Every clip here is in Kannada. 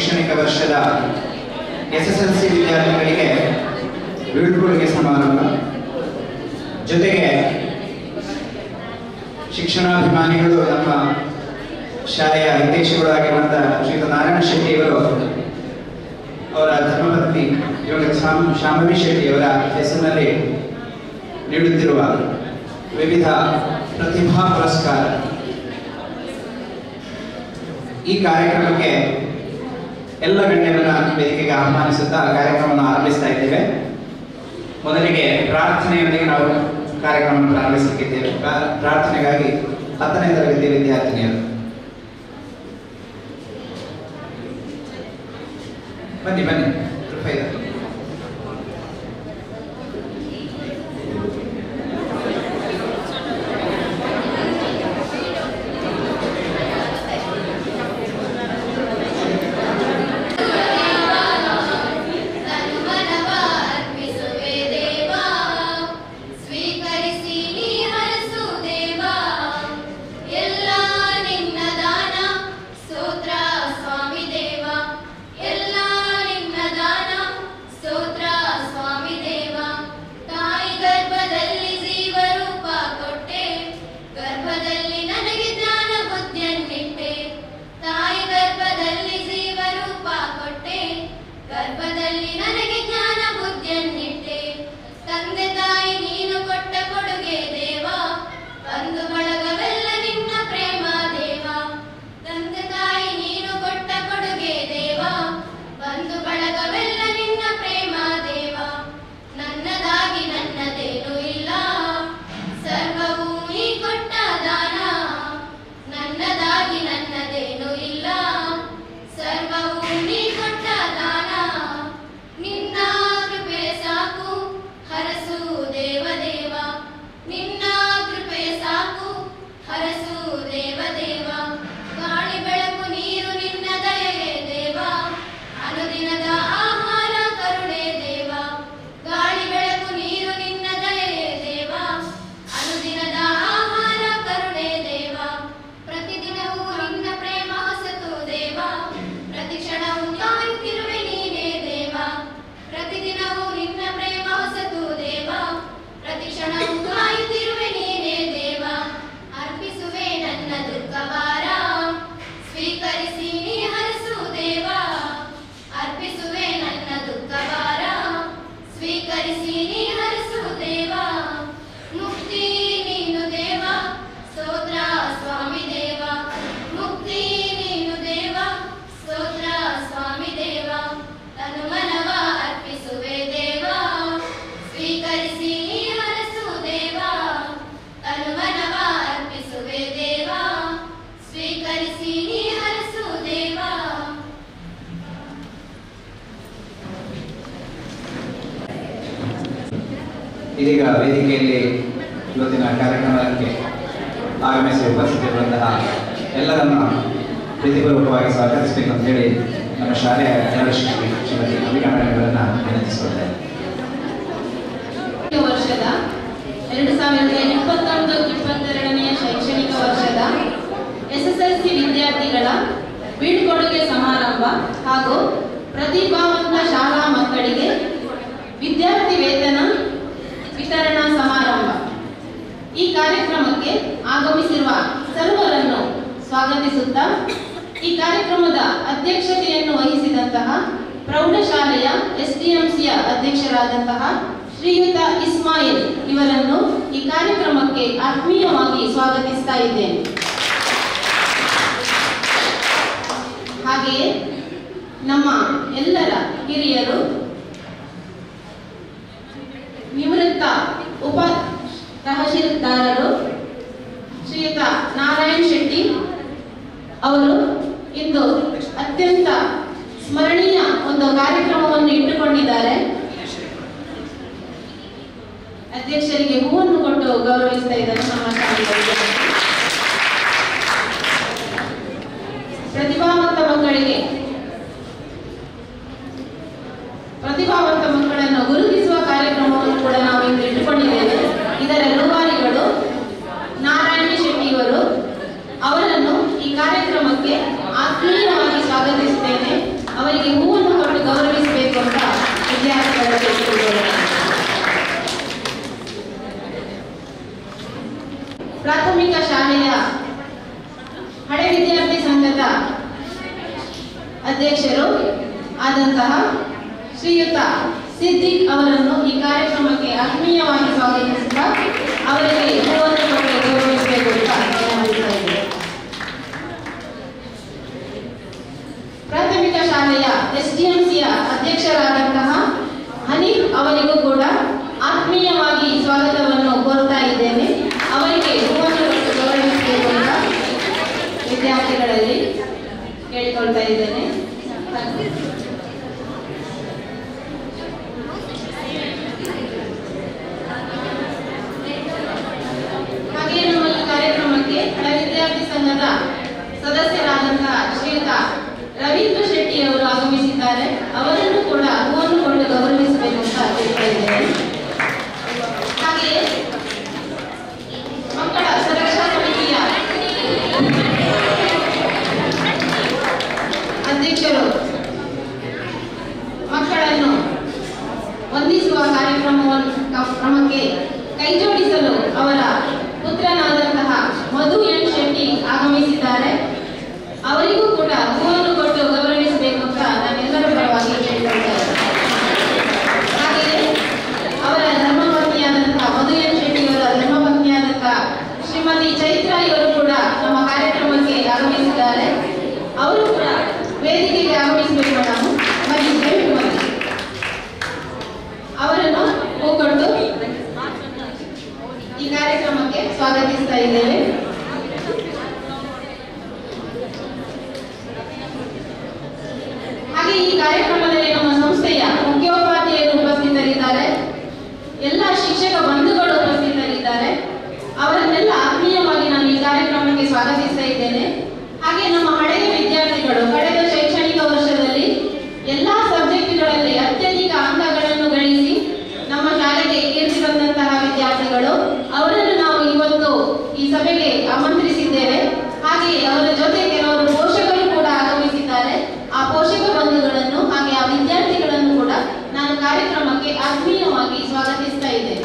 ಶೈಕ್ಷಣಿಕ ವರ್ಷದ ಎಸ್ ಎಸ್ ಎಲ್ ಸಿ ವಿದ್ಯಾರ್ಥಿಗಳಿಗೆ ಬೀಳ್ಕೊಡುಗೆ ಸಮಾರಂಭ ಜೊತೆಗೆ ಶಿಕ್ಷಣಾಭಿಮಾನಿಗಳು ನಮ್ಮ ಶಾಲೆಯ ಹಿತೈಷಿಗಳಾಗಿರುವಂತಹ ಶ್ರೀಯುತ ನಾರಾಯಣ ಶೆಟ್ಟಿಯವರು ಅವರ ಧರ್ಮಪತ್ನಿ ಇವಾಗ ಶಾಮ್ ಶಾಂಭವಿ ಶೆಟ್ಟಿಯವರ ಹೆಸರಿನಲ್ಲಿ ನೀಡುತ್ತಿರುವ ವಿವಿಧ ಪ್ರತಿಭಾ ಪುರಸ್ಕಾರ ಈ ಕಾರ್ಯಕ್ರಮಕ್ಕೆ ಎಲ್ಲ ಗಣ್ಯರನ್ನ ವೇದಿಕೆಗೆ ಆಹ್ವಾನಿಸುತ್ತಾ ಕಾರ್ಯಕ್ರಮವನ್ನು ಆರಂಭಿಸ್ತಾ ಇದ್ದೇವೆ ಮೊದಲಿಗೆ ಪ್ರಾರ್ಥನೆಯೊಂದಿಗೆ ನಾವು ಕಾರ್ಯಕ್ರಮವನ್ನು ಪ್ರಾರಂಭಿಸಲಿಕ್ಕಿದ್ದೇವೆ ಪ್ರಾ- ಪ್ರಾರ್ಥನೆಗಾಗಿ ಹತ್ತನೇ ತರಗತಿ ವಿದ್ಯಾರ್ಥಿನಿಯರು ಬನ್ನಿ ಬನ್ನಿ ಕೃಪೆ ಇದೆ ತನುಮನವಾರ್ಪಿಸುವೆ ದೇವಾ ಸ್ವೀಕರಿಸಿ ನೀ ಹರಸು ದೇವಾ ಎಲ್ಲ ನಿನ್ನ ದಾನ ಸ್ತೋತ್ರ ಸ್ವಾಮಿ ದೇವ ಎಲ್ಲ ನಿನ್ನ ದಾನ ಸ್ತೋತ್ರ ಸ್ವಾಮಿ ದೇವ ತಾಯಿ ಗರ್ಭದಲ್ಲಿ ಜೀವರೂಪ ಕೊಟ್ಟೆ ಗರ್ಭದಲ್ಲಿ ನನಗೆ ಜ್ಞಾನ ಬುದ್ಧಿಯನ್ನಿಟ್ಟೆ ತಾಯಿ ಗರ್ಭದಲ್ಲಿ ಜೀವರೂಪ ಕೊಟ್ಟೆ ಗರ್ಭದಲ್ಲಿ ನನಗೆ ಜ್ಞಾನ ಬುದ್ಧಿಯನ್ನಿಟ್ಟೆ ತಂದೆ ತಾಯಿ ನೀನು ಕೊಟ್ಟ ಕೊಡುಗೆ ದೇವ ಬಂಧು ಬಳಗವೆಲ್ಲ ನಿನ್ನ ಪ್ರೇಮ ದೇವ ತಂದೆ ತಾಯಿ ನೀನು ಕೊಟ್ಟ ಕೊಡುಗೆ ದೇವ ಬಂಧು ಬಳಗವೆಲ್ಲ ನಿನ್ನ ಪ್ರೇಮ ದೇವ ನನ್ನದಾಗಿ ನನ್ನದೇನು ಇಲ್ಲ ಸರ್ವವೂ ನೀ ಕೊಟ್ಟ ದಾನ ನನ್ನದಾಗಿ ನನ್ನದೇನು ಇಲ್ಲ ಸರ್ವವೂ ನೀ ಕೊಟ್ಟ ದಾನ ನಿನ್ನ ಕೃಪೆ ಸಾಕು ಹರಸು ದೇವ ದೇವ ನಿನ್ನ ಕೃಪೆ ಸಾಕು ಹರಸು ದೇವ ದೇವ ಗಾಳಿ ಬೆಳಕು ನೀರು ನಿನ್ನ ದಯೆಯೇ ದೇವ ಅನುದಿನದ ಆಹಾರ ಕರುಣೆ ದೇವ ಗಾಳಿ ಬೆಳಕು ನೀರು ನಿನ್ನ ದಯೆಯೇ ದೇವ ಅನುದಿನದ ಆಹಾರ ಕರುಣೆ ದೇವ ಪ್ರತಿದಿನವೂ ನಿನ್ನ ಪ್ರೇಮ ಹೊಸತು ದೇವ ಪ್ರತಿ ಕ್ಷಣವೂ ಕಾಯುತ್ತಿರುವೆ ನೀನೇ ದೇವ ಪ್ರತಿದಿನವೂ ನಿನ್ನ ಪ್ರೇಮ ಹೊಸತು ದೇವ ಪ್ರತಿ ಕ್ಷಣವೂ ಕಾಯುತ್ತಿರುವೆ ನೀನೇ ದೇವ ಅರ್ಪಿಸುವೆ ನನ್ನ ದುಃಖಭಾರ ಸ್ವೀಕರಿಸಿ ನೀ ಹರಸು ದೇವ ಅರ್ಪಿಸುವೆ ನನ್ನ ದುಃಖಭಾರ ಸ್ವೀಕರಿಸಿ ನೀ ಹರಸು ದೇವ ಮುಕ್ತಿ ನೀನು ದೇವ ಸ್ತೋತ್ರ ಸ್ವಾಮಿ ದೇವ ಮುಕ್ತಿ ನೀನು ದೇವ ಸ್ತೋತ್ರ ಸ್ವಾಮಿ ದೇವ ತನು ಮನವ ಅರ್ಪಿಸುವೆ ದೇವ ಸ್ವೀಕರಿಸಿ ನೀ ಹರಸು ದೇವ ತನು ಮನವ ಅರ್ಪಿಸುವೆ ದೇವ ಸ್ವೀಕರಿಸಿ ನೀ ಹರಸು ದೇವ ಇದೀಗ ವೇದಿಕೆಯಲ್ಲಿ ಇವತ್ತಿನ ಕಾರ್ಯಕ್ರಮಕ್ಕೆ ಆಗಮಿಸಿ ಉಪಸ್ಥಿತಿರುವಂತಹ ಎಲ್ಲರನ್ನ ಪ್ರೀತಿಪೂರ್ವಕವಾಗಿ ಸ್ವಾಗತಿಸಬೇಕು ಅಂತ ಹೇಳಿ ನಮ್ಮ ಶಾಲೆಯ ಕನ್ನಡ ಶಿಕ್ಷಕಿ ಶ್ರೀಮತಿ ಅಂಬಿಕಾ ಮೇಡಮ್ ಅವರನ್ನ ವಿನಂತಿಸಿಕೊಳ್ತೇನೆ ಈ ವರ್ಷದ ಎರಡು ಸಾವಿರದ ಇಪ್ಪತ್ತೊಂದು ಇಪ್ಪತ್ತೆರಡನೆಯ ಶೈಕ್ಷಣಿಕ ವರ್ಷದ ಎಸ್ಎಸ್ಎಲ್ಸಿ ವಿದ್ಯಾರ್ಥಿಗಳ ಬೀಳ್ಕೊಡುಗೆ ಸಮಾರಂಭ ಹಾಗೂ ಪ್ರತಿಭಾವಂತ ಶಾಲಾ ಮಕ್ಕಳಿಗೆ ವಿದ್ಯಾರ್ಥಿ ವೇತನ ವಿತರಣಾ ಸಮಾರಂಭ ಈ ಕಾರ್ಯಕ್ರಮಕ್ಕೆ ಆಗಮಿಸಿರುವ ಸರ್ವರನ್ನು ಸ್ವಾಗತಿಸುತ್ತಾ ಈ ಕಾರ್ಯಕ್ರಮದ ಅಧ್ಯಕ್ಷತೆಯನ್ನು ವಹಿಸಿದಂತಹ ಪ್ರೌಢಶಾಲೆಯ ಎಸ್ಡಿಎಂಸಿಯ ಅಧ್ಯಕ್ಷರಾದಂತಹ ಶ್ರೀಯುತ ಇಸ್ಮಾಯಿಲ್ ಇವರನ್ನು ಈ ಕಾರ್ಯಕ್ರಮಕ್ಕೆ ಆತ್ಮೀಯವಾಗಿ ಸ್ವಾಗತಿಸ್ತಾ ಇದ್ದೇನೆ ಹಾಗೆಯೇ ನಮ್ಮ ಎಲ್ಲರ ಹಿರಿಯರು ನಿವೃತ್ತ ಉಪ ತಹಶೀಲ್ದಾರರು ಶ್ರೀಯುತ ನಾರಾಯಣ್ ಶೆಟ್ಟಿ ಅವರು ಇಂದು ಅತ್ಯಂತ ಸ್ಮರಣೀಯ ಒಂದು ಕಾರ್ಯಕ್ರಮವನ್ನು ಇಟ್ಟುಕೊಂಡಿದ್ದಾರೆ ಅಧ್ಯಕ್ಷರಿಗೆ ಹೂವನ್ನು ಕೊಟ್ಟು ಗೌರವಿಸ್ತಾ ಇದ್ದಾರೆ ನಮ್ಮ ಶಾಲೆಯಲ್ಲಿ ಪ್ರತಿಭಾವಂತ ಮಕ್ಕಳಿಗೆ ಪ್ರತಿಭಾವಂತ ಮಕ್ಕಳನ್ನು ಗುರುತಿಸುವ ಕಾರ್ಯಕ್ರಮವನ್ನು ಕೂಡ ನಾವು ಇಂದು ಇಟ್ಟುಕೊಂಡಿದ್ದೇವೆ ಇದರ ರೂವಾರಿಗಳು ನಾರಾಯಣ ಶೆಟ್ಟಿ ಇವರು ಅವರನ್ನು ಈ ಕಾರ್ಯಕ್ರಮಕ್ಕೆ ಆತ್ಮೀಯವಾಗಿ ಸ್ವಾಗತಿಸುತ್ತೇನೆ ಅವರಿಗೆ ಹೂವನ್ನು ಕೊಟ್ಟು ಗೌರವಿಸಬೇಕು ಅಂತ ವಿದ್ಯಾರ್ಥಿಗಳು ಕೇಳಿಕೊಳ್ಳುತ್ತಾರೆ ಪ್ರಾಥಮಿಕ ಶಾಲೆಯ ಹಳೆ ವಿದ್ಯಾರ್ಥಿ ಸಂಘದ ಅಧ್ಯಕ್ಷರು ಆದಂತಹ ಶ್ರೀಯುತ ಸಿದ್ದಿಕ್ ಅವರನ್ನು ಈ ಕಾರ್ಯಕ್ರಮಕ್ಕೆ ಆತ್ಮೀಯವಾಗಿ ಸ್ವಾಗತಿಸುತ್ತಾ ಅವರಿಗೆ ಹೂವನ್ನು ಕೊಟ್ಟು ಗೌರವಿಸಬೇಕು ಅಂತ ವಿನಂತಿಸ್ತಾ ಇದ್ದೇನೆ. ಪ್ರಾಥಮಿಕ ಶಾಲೆಯ ಎಸ್ಡಿಎಂಸಿಯ ಅಧ್ಯಕ್ಷರಾದಂತಹ ಹನೀಫ್ ಅವರಿಗೂ ಕೂಡ ಆತ್ಮೀಯವಾಗಿ ಸ್ವಾಗತವನ್ನು ಕೋರ್ತಾ ಇದ್ದೇನೆ ಅವರಿಗೆ ಹೂವನ್ನು ಕೊಟ್ಟು ಗೌರವಿಸಬೇಕು ಅಂತ ವಿದ್ಯಾರ್ಥಿಗಳಲ್ಲಿ ಕೇಳಿಕೊಳ್ತಾ ಇದ್ದೇನೆ ಹಾಗೆ ನಮ್ಮ ಈ ಕಾರ್ಯಕ್ರಮಕ್ಕೆ ಹಳೆ ವಿದ್ಯಾರ್ಥಿ ಸಂಘದ ಸದಸ್ಯರಾದಂತಹ ಶ್ರೀಯುತ ರವೀಂದ್ರ ಶೆಟ್ಟಿ ಅವರು ಆಗಮಿಸಿದ್ದಾರೆ ಅವರನ್ನು ಕೂಡ ಹೂವನ್ನು ಕೊಟ್ಟು ಗೌರವಿಸಬೇಕು ಅಂತ ಕೇಳ್ತಾ ಇದ್ದೇನೆ ಹಾಗೆಯೇ ಮಕ್ಕಳ ಸುರಕ್ಷಾ ಸಮಿತಿಯ ಅಧ್ಯಕ್ಷರು ಮಕ್ಕಳನ್ನು ವಂದಿಸುವ ಕಾರ್ಯಕ್ರಮವನ್ನು ಕ್ರಮಕ್ಕೆ ಕೈಜೋಡಿಸಲು ಅವರ ಪುತ್ರನಾದಂತಹ ಮಧು ಎನ್ ಶೆಟ್ಟಿ ಆಗಮಿಸಿದ್ದಾರೆ ಅವರಿಗೂ ಕೂಡ ಹೂವನ್ನು ಕೊಟ್ಟು ಗೌರವಿಸಬೇಕು ಅಂತ ನಾನೆಲ್ಲರ ಪರವಾಗಿ ಕೇಳಿಕೊಳ್ತೇನೆ ಹಾಗೆಯೇ ಅವರ ಧರ್ಮಪತ್ನಿಯಾದಂತಹ ಮಧು ಎನ್ ಶೆಟ್ಟಿ ಅವರ ಧರ್ಮಪತ್ನಿಯಾದಂತಹ ಶ್ರೀಮತಿ ಚೈತ್ರ ಇವರು ಕೂಡ ನಮ್ಮ ಕಾರ್ಯಕ್ರಮಕ್ಕೆ ಆಗಮಿಸಿದ್ದಾರೆ ಅವರು ಕೂಡ ವೇದಿಕೆಗೆ ಆಗಮಿಸಬೇಕು ನಾವು ಬನ್ನಿ ದಯವಿಟ್ಟು ಬನ್ನಿ ಅವರನ್ನು ಹೂ ಕೊಟ್ಟು ಈ ಕಾರ್ಯಕ್ರಮಕ್ಕೆ ಸ್ವಾಗತಿಸ್ತಾ ಇದ್ದೇವೆ ಹಾಗೆ ಈ ಕಾರ್ಯಕ್ರಮದಲ್ಲಿ ನಮ್ಮ ಸಂಸ್ಥೆಯ ಮುಖ್ಯೋಪಾಧ್ಯಾಯರು ಉಪಸ್ಥಿತರಿದ್ದಾರೆ ಎಲ್ಲ ಶಿಕ್ಷಕ ಬಂಧುಗಳು ಉಪಸ್ಥಿತರಿದ್ದಾರೆ ಅವರನ್ನೆಲ್ಲ ಆತ್ಮೀಯವಾಗಿ ನಾನು ಈ ಕಾರ್ಯಕ್ರಮಕ್ಕೆ ಸ್ವಾಗತಿಸ್ತಾ ಇದ್ದೇನೆ ಹಾಗೆ ನಮ್ಮ ಹಳೆಯ ವಿದ್ಯಾರ್ಥಿಗಳು ಕಳೆದ ಶೈಕ್ಷಣಿಕ ವರ್ಷದಲ್ಲಿ ಎಲ್ಲಾ ಸಬ್ಜೆಕ್ಟ್ಗಳಲ್ಲಿ ಅತ್ಯಧಿಕ ಅಂಕಗಳನ್ನು ಗಳಿಸಿ ನಮ್ಮ ಶಾಲೆಗೆ ಕೀರ್ತಿ ಬಂದಂತಹ ವಿದ್ಯಾರ್ಥಿಗಳು ಅವರನ್ನು ನಾವು ಇವತ್ತು ಈ ಸಭೆಗೆ ಆಮಂತ್ರಿಸಿದ್ದೇವೆ ಹಾಗೆಯೇ ಅವರ ಜೊತೆ ಕೆಲವರು ಪೋಷಕರು ಕೂಡ ಆಗಮಿಸಿದ್ದಾರೆ ಆ ಪೋಷಕ ಬಂಧುಗಳನ್ನು ಹಾಗೆ ಆ ವಿದ್ಯಾರ್ಥಿಗಳನ್ನು ಕೂಡ ನಾನು ಕಾರ್ಯಕ್ರಮಕ್ಕೆ ಆತ್ಮೀಯವಾಗಿ ಸ್ವಾಗತಿಸ್ತಾ ಇದ್ದೇನೆ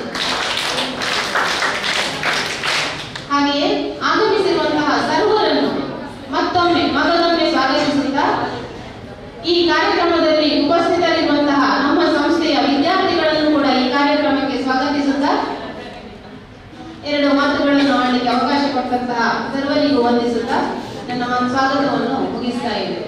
ಹಾಗೆಯೇ ಆಗಮಿಸಿರುವಂತಹ ಸರ್ವರನ್ನು ಮತ್ತೊಮ್ಮೆ ಮಗದೊಮ್ಮೆ ಸ್ವಾಗತಿಸುತ್ತಾ ಈ ಕಾರ್ಯಕ್ರಮದಲ್ಲಿ ಉಪಸ್ಥಿತರಿರುವಂತಹ ನಮ್ಮ ಸಂಸ್ಥೆಯ ವಿದ್ಯಾರ್ಥಿಗಳನ್ನು ಕೂಡ ಈ ಕಾರ್ಯಕ್ರಮಕ್ಕೆ ಸ್ವಾಗತಿಸುತ್ತಾ ಎರಡು ಮಾತುಗಳನ್ನು ಆಡಲಿಕ್ಕೆ ಅವಕಾಶ ಕೊಟ್ಟಂತಹ ಸರ್ವರಿಗೂ ವಂದಿಸುತ್ತಾ ನನ್ನ ಒಂದು ಸ್ವಾಗತವನ್ನು ಮುಗಿಸ್ತಾ ಇದ್ದೇನೆ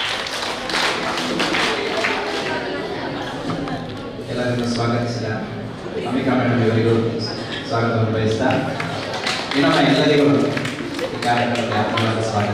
ಎಲ್ಲರಿಗೂ ಸ್ವಾಗತಿಸಿದ ಅಂಬಿಕಾ ಮೇಡಮ್ ಇವರಿಗೂ ಸ್ವಾಗತವನ್ನು ಬಯಸ್ತಾ ಇನ್ನೊಮ್ಮೆ ಎಲ್ಲರಿಗೂ ಈ ಕಾರ್ಯಕ್ರಮಕ್ಕೆ ಆತ್ಮೀಯವಾದ ಸ್ವಾಗತ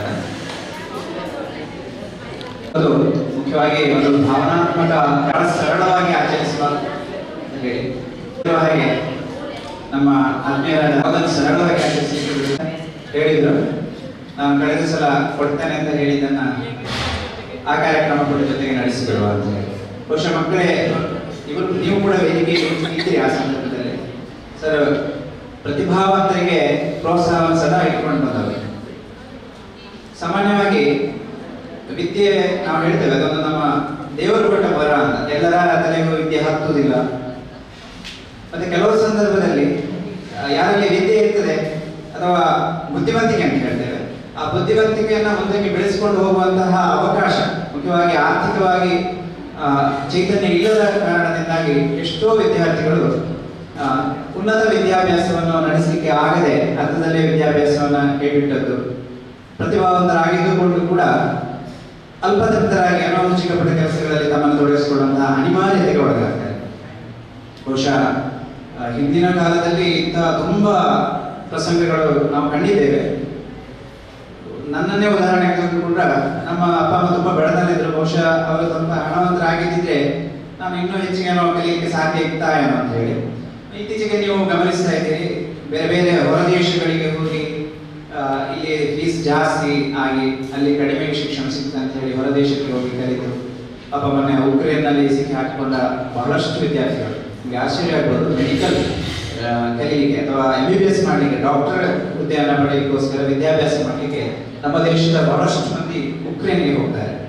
ಅದು ಮುಖ್ಯವಾಗಿ ಒಂದು ಭಾವನಾತ್ಮಕ ಬಹಳ ಸರಳವಾಗಿ ಆಚರಿಸುವ ಅಂತ ಹೇಳಿ ಇರುವ ಹಾಗೆ ನಮ್ಮ ಆತ್ಮೀಯರಾದ ಅದನ್ನು ಸರಳವಾಗಿ ಆಚರಿಸಿ ಹೇಳಿದ್ರು ನಾನು ಕಳೆದ ಸಲ ಕೊಡ್ತೇನೆ ಅಂತ ಹೇಳಿದ್ದನ್ನ ಆ ಕಾರ್ಯಕ್ರಮ ಕೂಡ ಜೊತೆಗೆ ನಡೆಸಿಬಿಡುವ ಅಂತ ಹೇಳಿ ಬಹುಶಃ ಮಕ್ಕಳೇ ಇವರು ನೀವು ಕೂಡ ವೇದಿಕೆ ಇದ್ದೀರಿ ಆ ಸಂದರ್ಭದಲ್ಲಿ ಸರ್ ಪ್ರತಿಭಾವಂತರಿಗೆ ಪ್ರೋತ್ಸಾಹವನ್ನು ಸದಾ ಇಟ್ಕೊಂಡು ಬಂದವರು ಸಾಮಾನ್ಯವಾಗಿ ವಿದ್ಯೆ ನಾವು ಹೇಳ್ತೇವೆ ಅದೊಂದು ನಮ್ಮ ದೇವರು ಕೊಟ್ಟ ವರ ಅಂತ ಎಲ್ಲರ ತಲೆಗೂ ವಿದ್ಯೆ ಹತ್ತುವುದಿಲ್ಲ ಮತ್ತೆ ಕೆಲವು ಸಂದರ್ಭದಲ್ಲಿ ಆ, ಯಾರಲ್ಲಿ ವಿದ್ಯೆ ಇರ್ತದೆ ಅಥವಾ ಬುದ್ಧಿವಂತಿಕೆ ಅಂತ ಹೇಳ್ತೇವೆ ಆ ಬುದ್ಧಿವಂತಿಕೆಯನ್ನ ಮುಂದಕ್ಕೆ ಬೆಳೆಸಿಕೊಂಡು ಹೋಗುವಂತಹ ಅವಕಾಶ ಮುಖ್ಯವಾಗಿ ಆರ್ಥಿಕವಾಗಿ ಆ, ಚೈತನ್ಯ ಇಲ್ಲದ ಕಾರಣದಿಂದಾಗಿ ಎಷ್ಟೋ ವಿದ್ಯಾರ್ಥಿಗಳು ಆ, ಉನ್ನತ ವಿದ್ಯಾಭ್ಯಾಸವನ್ನು ನಡೆಸಲಿಕ್ಕೆ ಆಗದೆ ಅರ್ಥದಲ್ಲೇ ವಿದ್ಯಾಭ್ಯಾಸವನ್ನ ಕೈಬಿಟ್ಟದ್ದು ಪ್ರತಿಭಾವಂತರಾಗಿದ್ದುಕೊಂಡು ಕೂಡ ಅಲ್ಪತೃಪ್ತರಾಗಿ ಏನೋ ಒಂದು ಚಿಕ್ಕ ಪುಟ್ಟ ಕೆಲಸಗಳಲ್ಲಿ ತಮ್ಮನ್ನು ತೊಡಗಿಸಿಕೊಳ್ಳುವಂತಹ ಅನಿವಾರ್ಯತೆಗೆ ಒಳಗಾಗ್ತಾರೆ ಬಹುಶಃ ಆ, ಹಿಂದಿನ ಕಾಲದಲ್ಲಿ ಇಂತಹ ತುಂಬಾ ಪ್ರಸಂಗಗಳು ನಾವು ಕಂಡಿದ್ದೇವೆ ನನ್ನನ್ನೇ ಉದಾಹರಣೆ ತೆಗೆದುಕೊಂಡ್ರೆ ನಮ್ಮ ಅಪ್ಪ ಅಮ್ಮ ತುಂಬಾ ಬಡತನದಿದ್ರು ಬಹುಶಃ ಅವರು ತುಂಬ ಹಣವಂತರಾಗಿದ್ದಿದ್ರೆ ನಾನು ಇನ್ನೂ ಹೆಚ್ಚಿಗೆ ಏನೋ ಕಲಿಯಲಿಕ್ಕೆ ಸಾಧ್ಯ ಇತ್ತಾ ಏನೋ ಅಂತ ಹೇಳಿ ಇತ್ತೀಚೆಗೆ ನೀವು ಗಮನಿಸ್ತಾ ಇದ್ದೀರಿ ಬೇರೆ ಬೇರೆ ಹೊರ ದೇಶಗಳಿಗೆ ಹೋಗಿ ಆ, ಇಲ್ಲಿ ಫೀಸ್ ಜಾಸ್ತಿ ಆಗಿ ಅಲ್ಲಿ ಕಡಿಮೆ ಶಿಕ್ಷಣ ಸಿಗ್ತದೆ ಅಂತ ಹೇಳಿ ಹೊರ ದೇಶಕ್ಕೆ ಹೋಗಿ ಕಲಿತು ಪಾಪ ಮೊನ್ನೆ ಉಕ್ರೇನ್ನಲ್ಲಿ ಸಿಕ್ಕಿ ಹಾಕಿಕೊಂಡ ಬಹಳಷ್ಟು ವಿದ್ಯಾರ್ಥಿಗಳು ನಿಮ್ಗೆ ಆಶ್ಚರ್ಯ ಆಗ್ಬೋದು ಮೆಡಿಕಲ್ ಕಲೀಲಿಕ್ಕೆ ಅಥವಾ ಎಂ ಬಿ ಬಿ ಎಸ್ ಮಾಡಲಿಕ್ಕೆ ಡಾಕ್ಟರ್ ಹುದ್ದೆಯನ್ನು ಪಡೆಯಲಿಕ್ಕೋಸ್ಕರ ವಿದ್ಯಾಭ್ಯಾಸ ಮಾಡಲಿಕ್ಕೆ ನಮ್ಮ ದೇಶದ ಬಹಳಷ್ಟು ಮಂದಿ ಉಕ್ರೇನ್ಗೆ ಹೋಗ್ತಾರೆ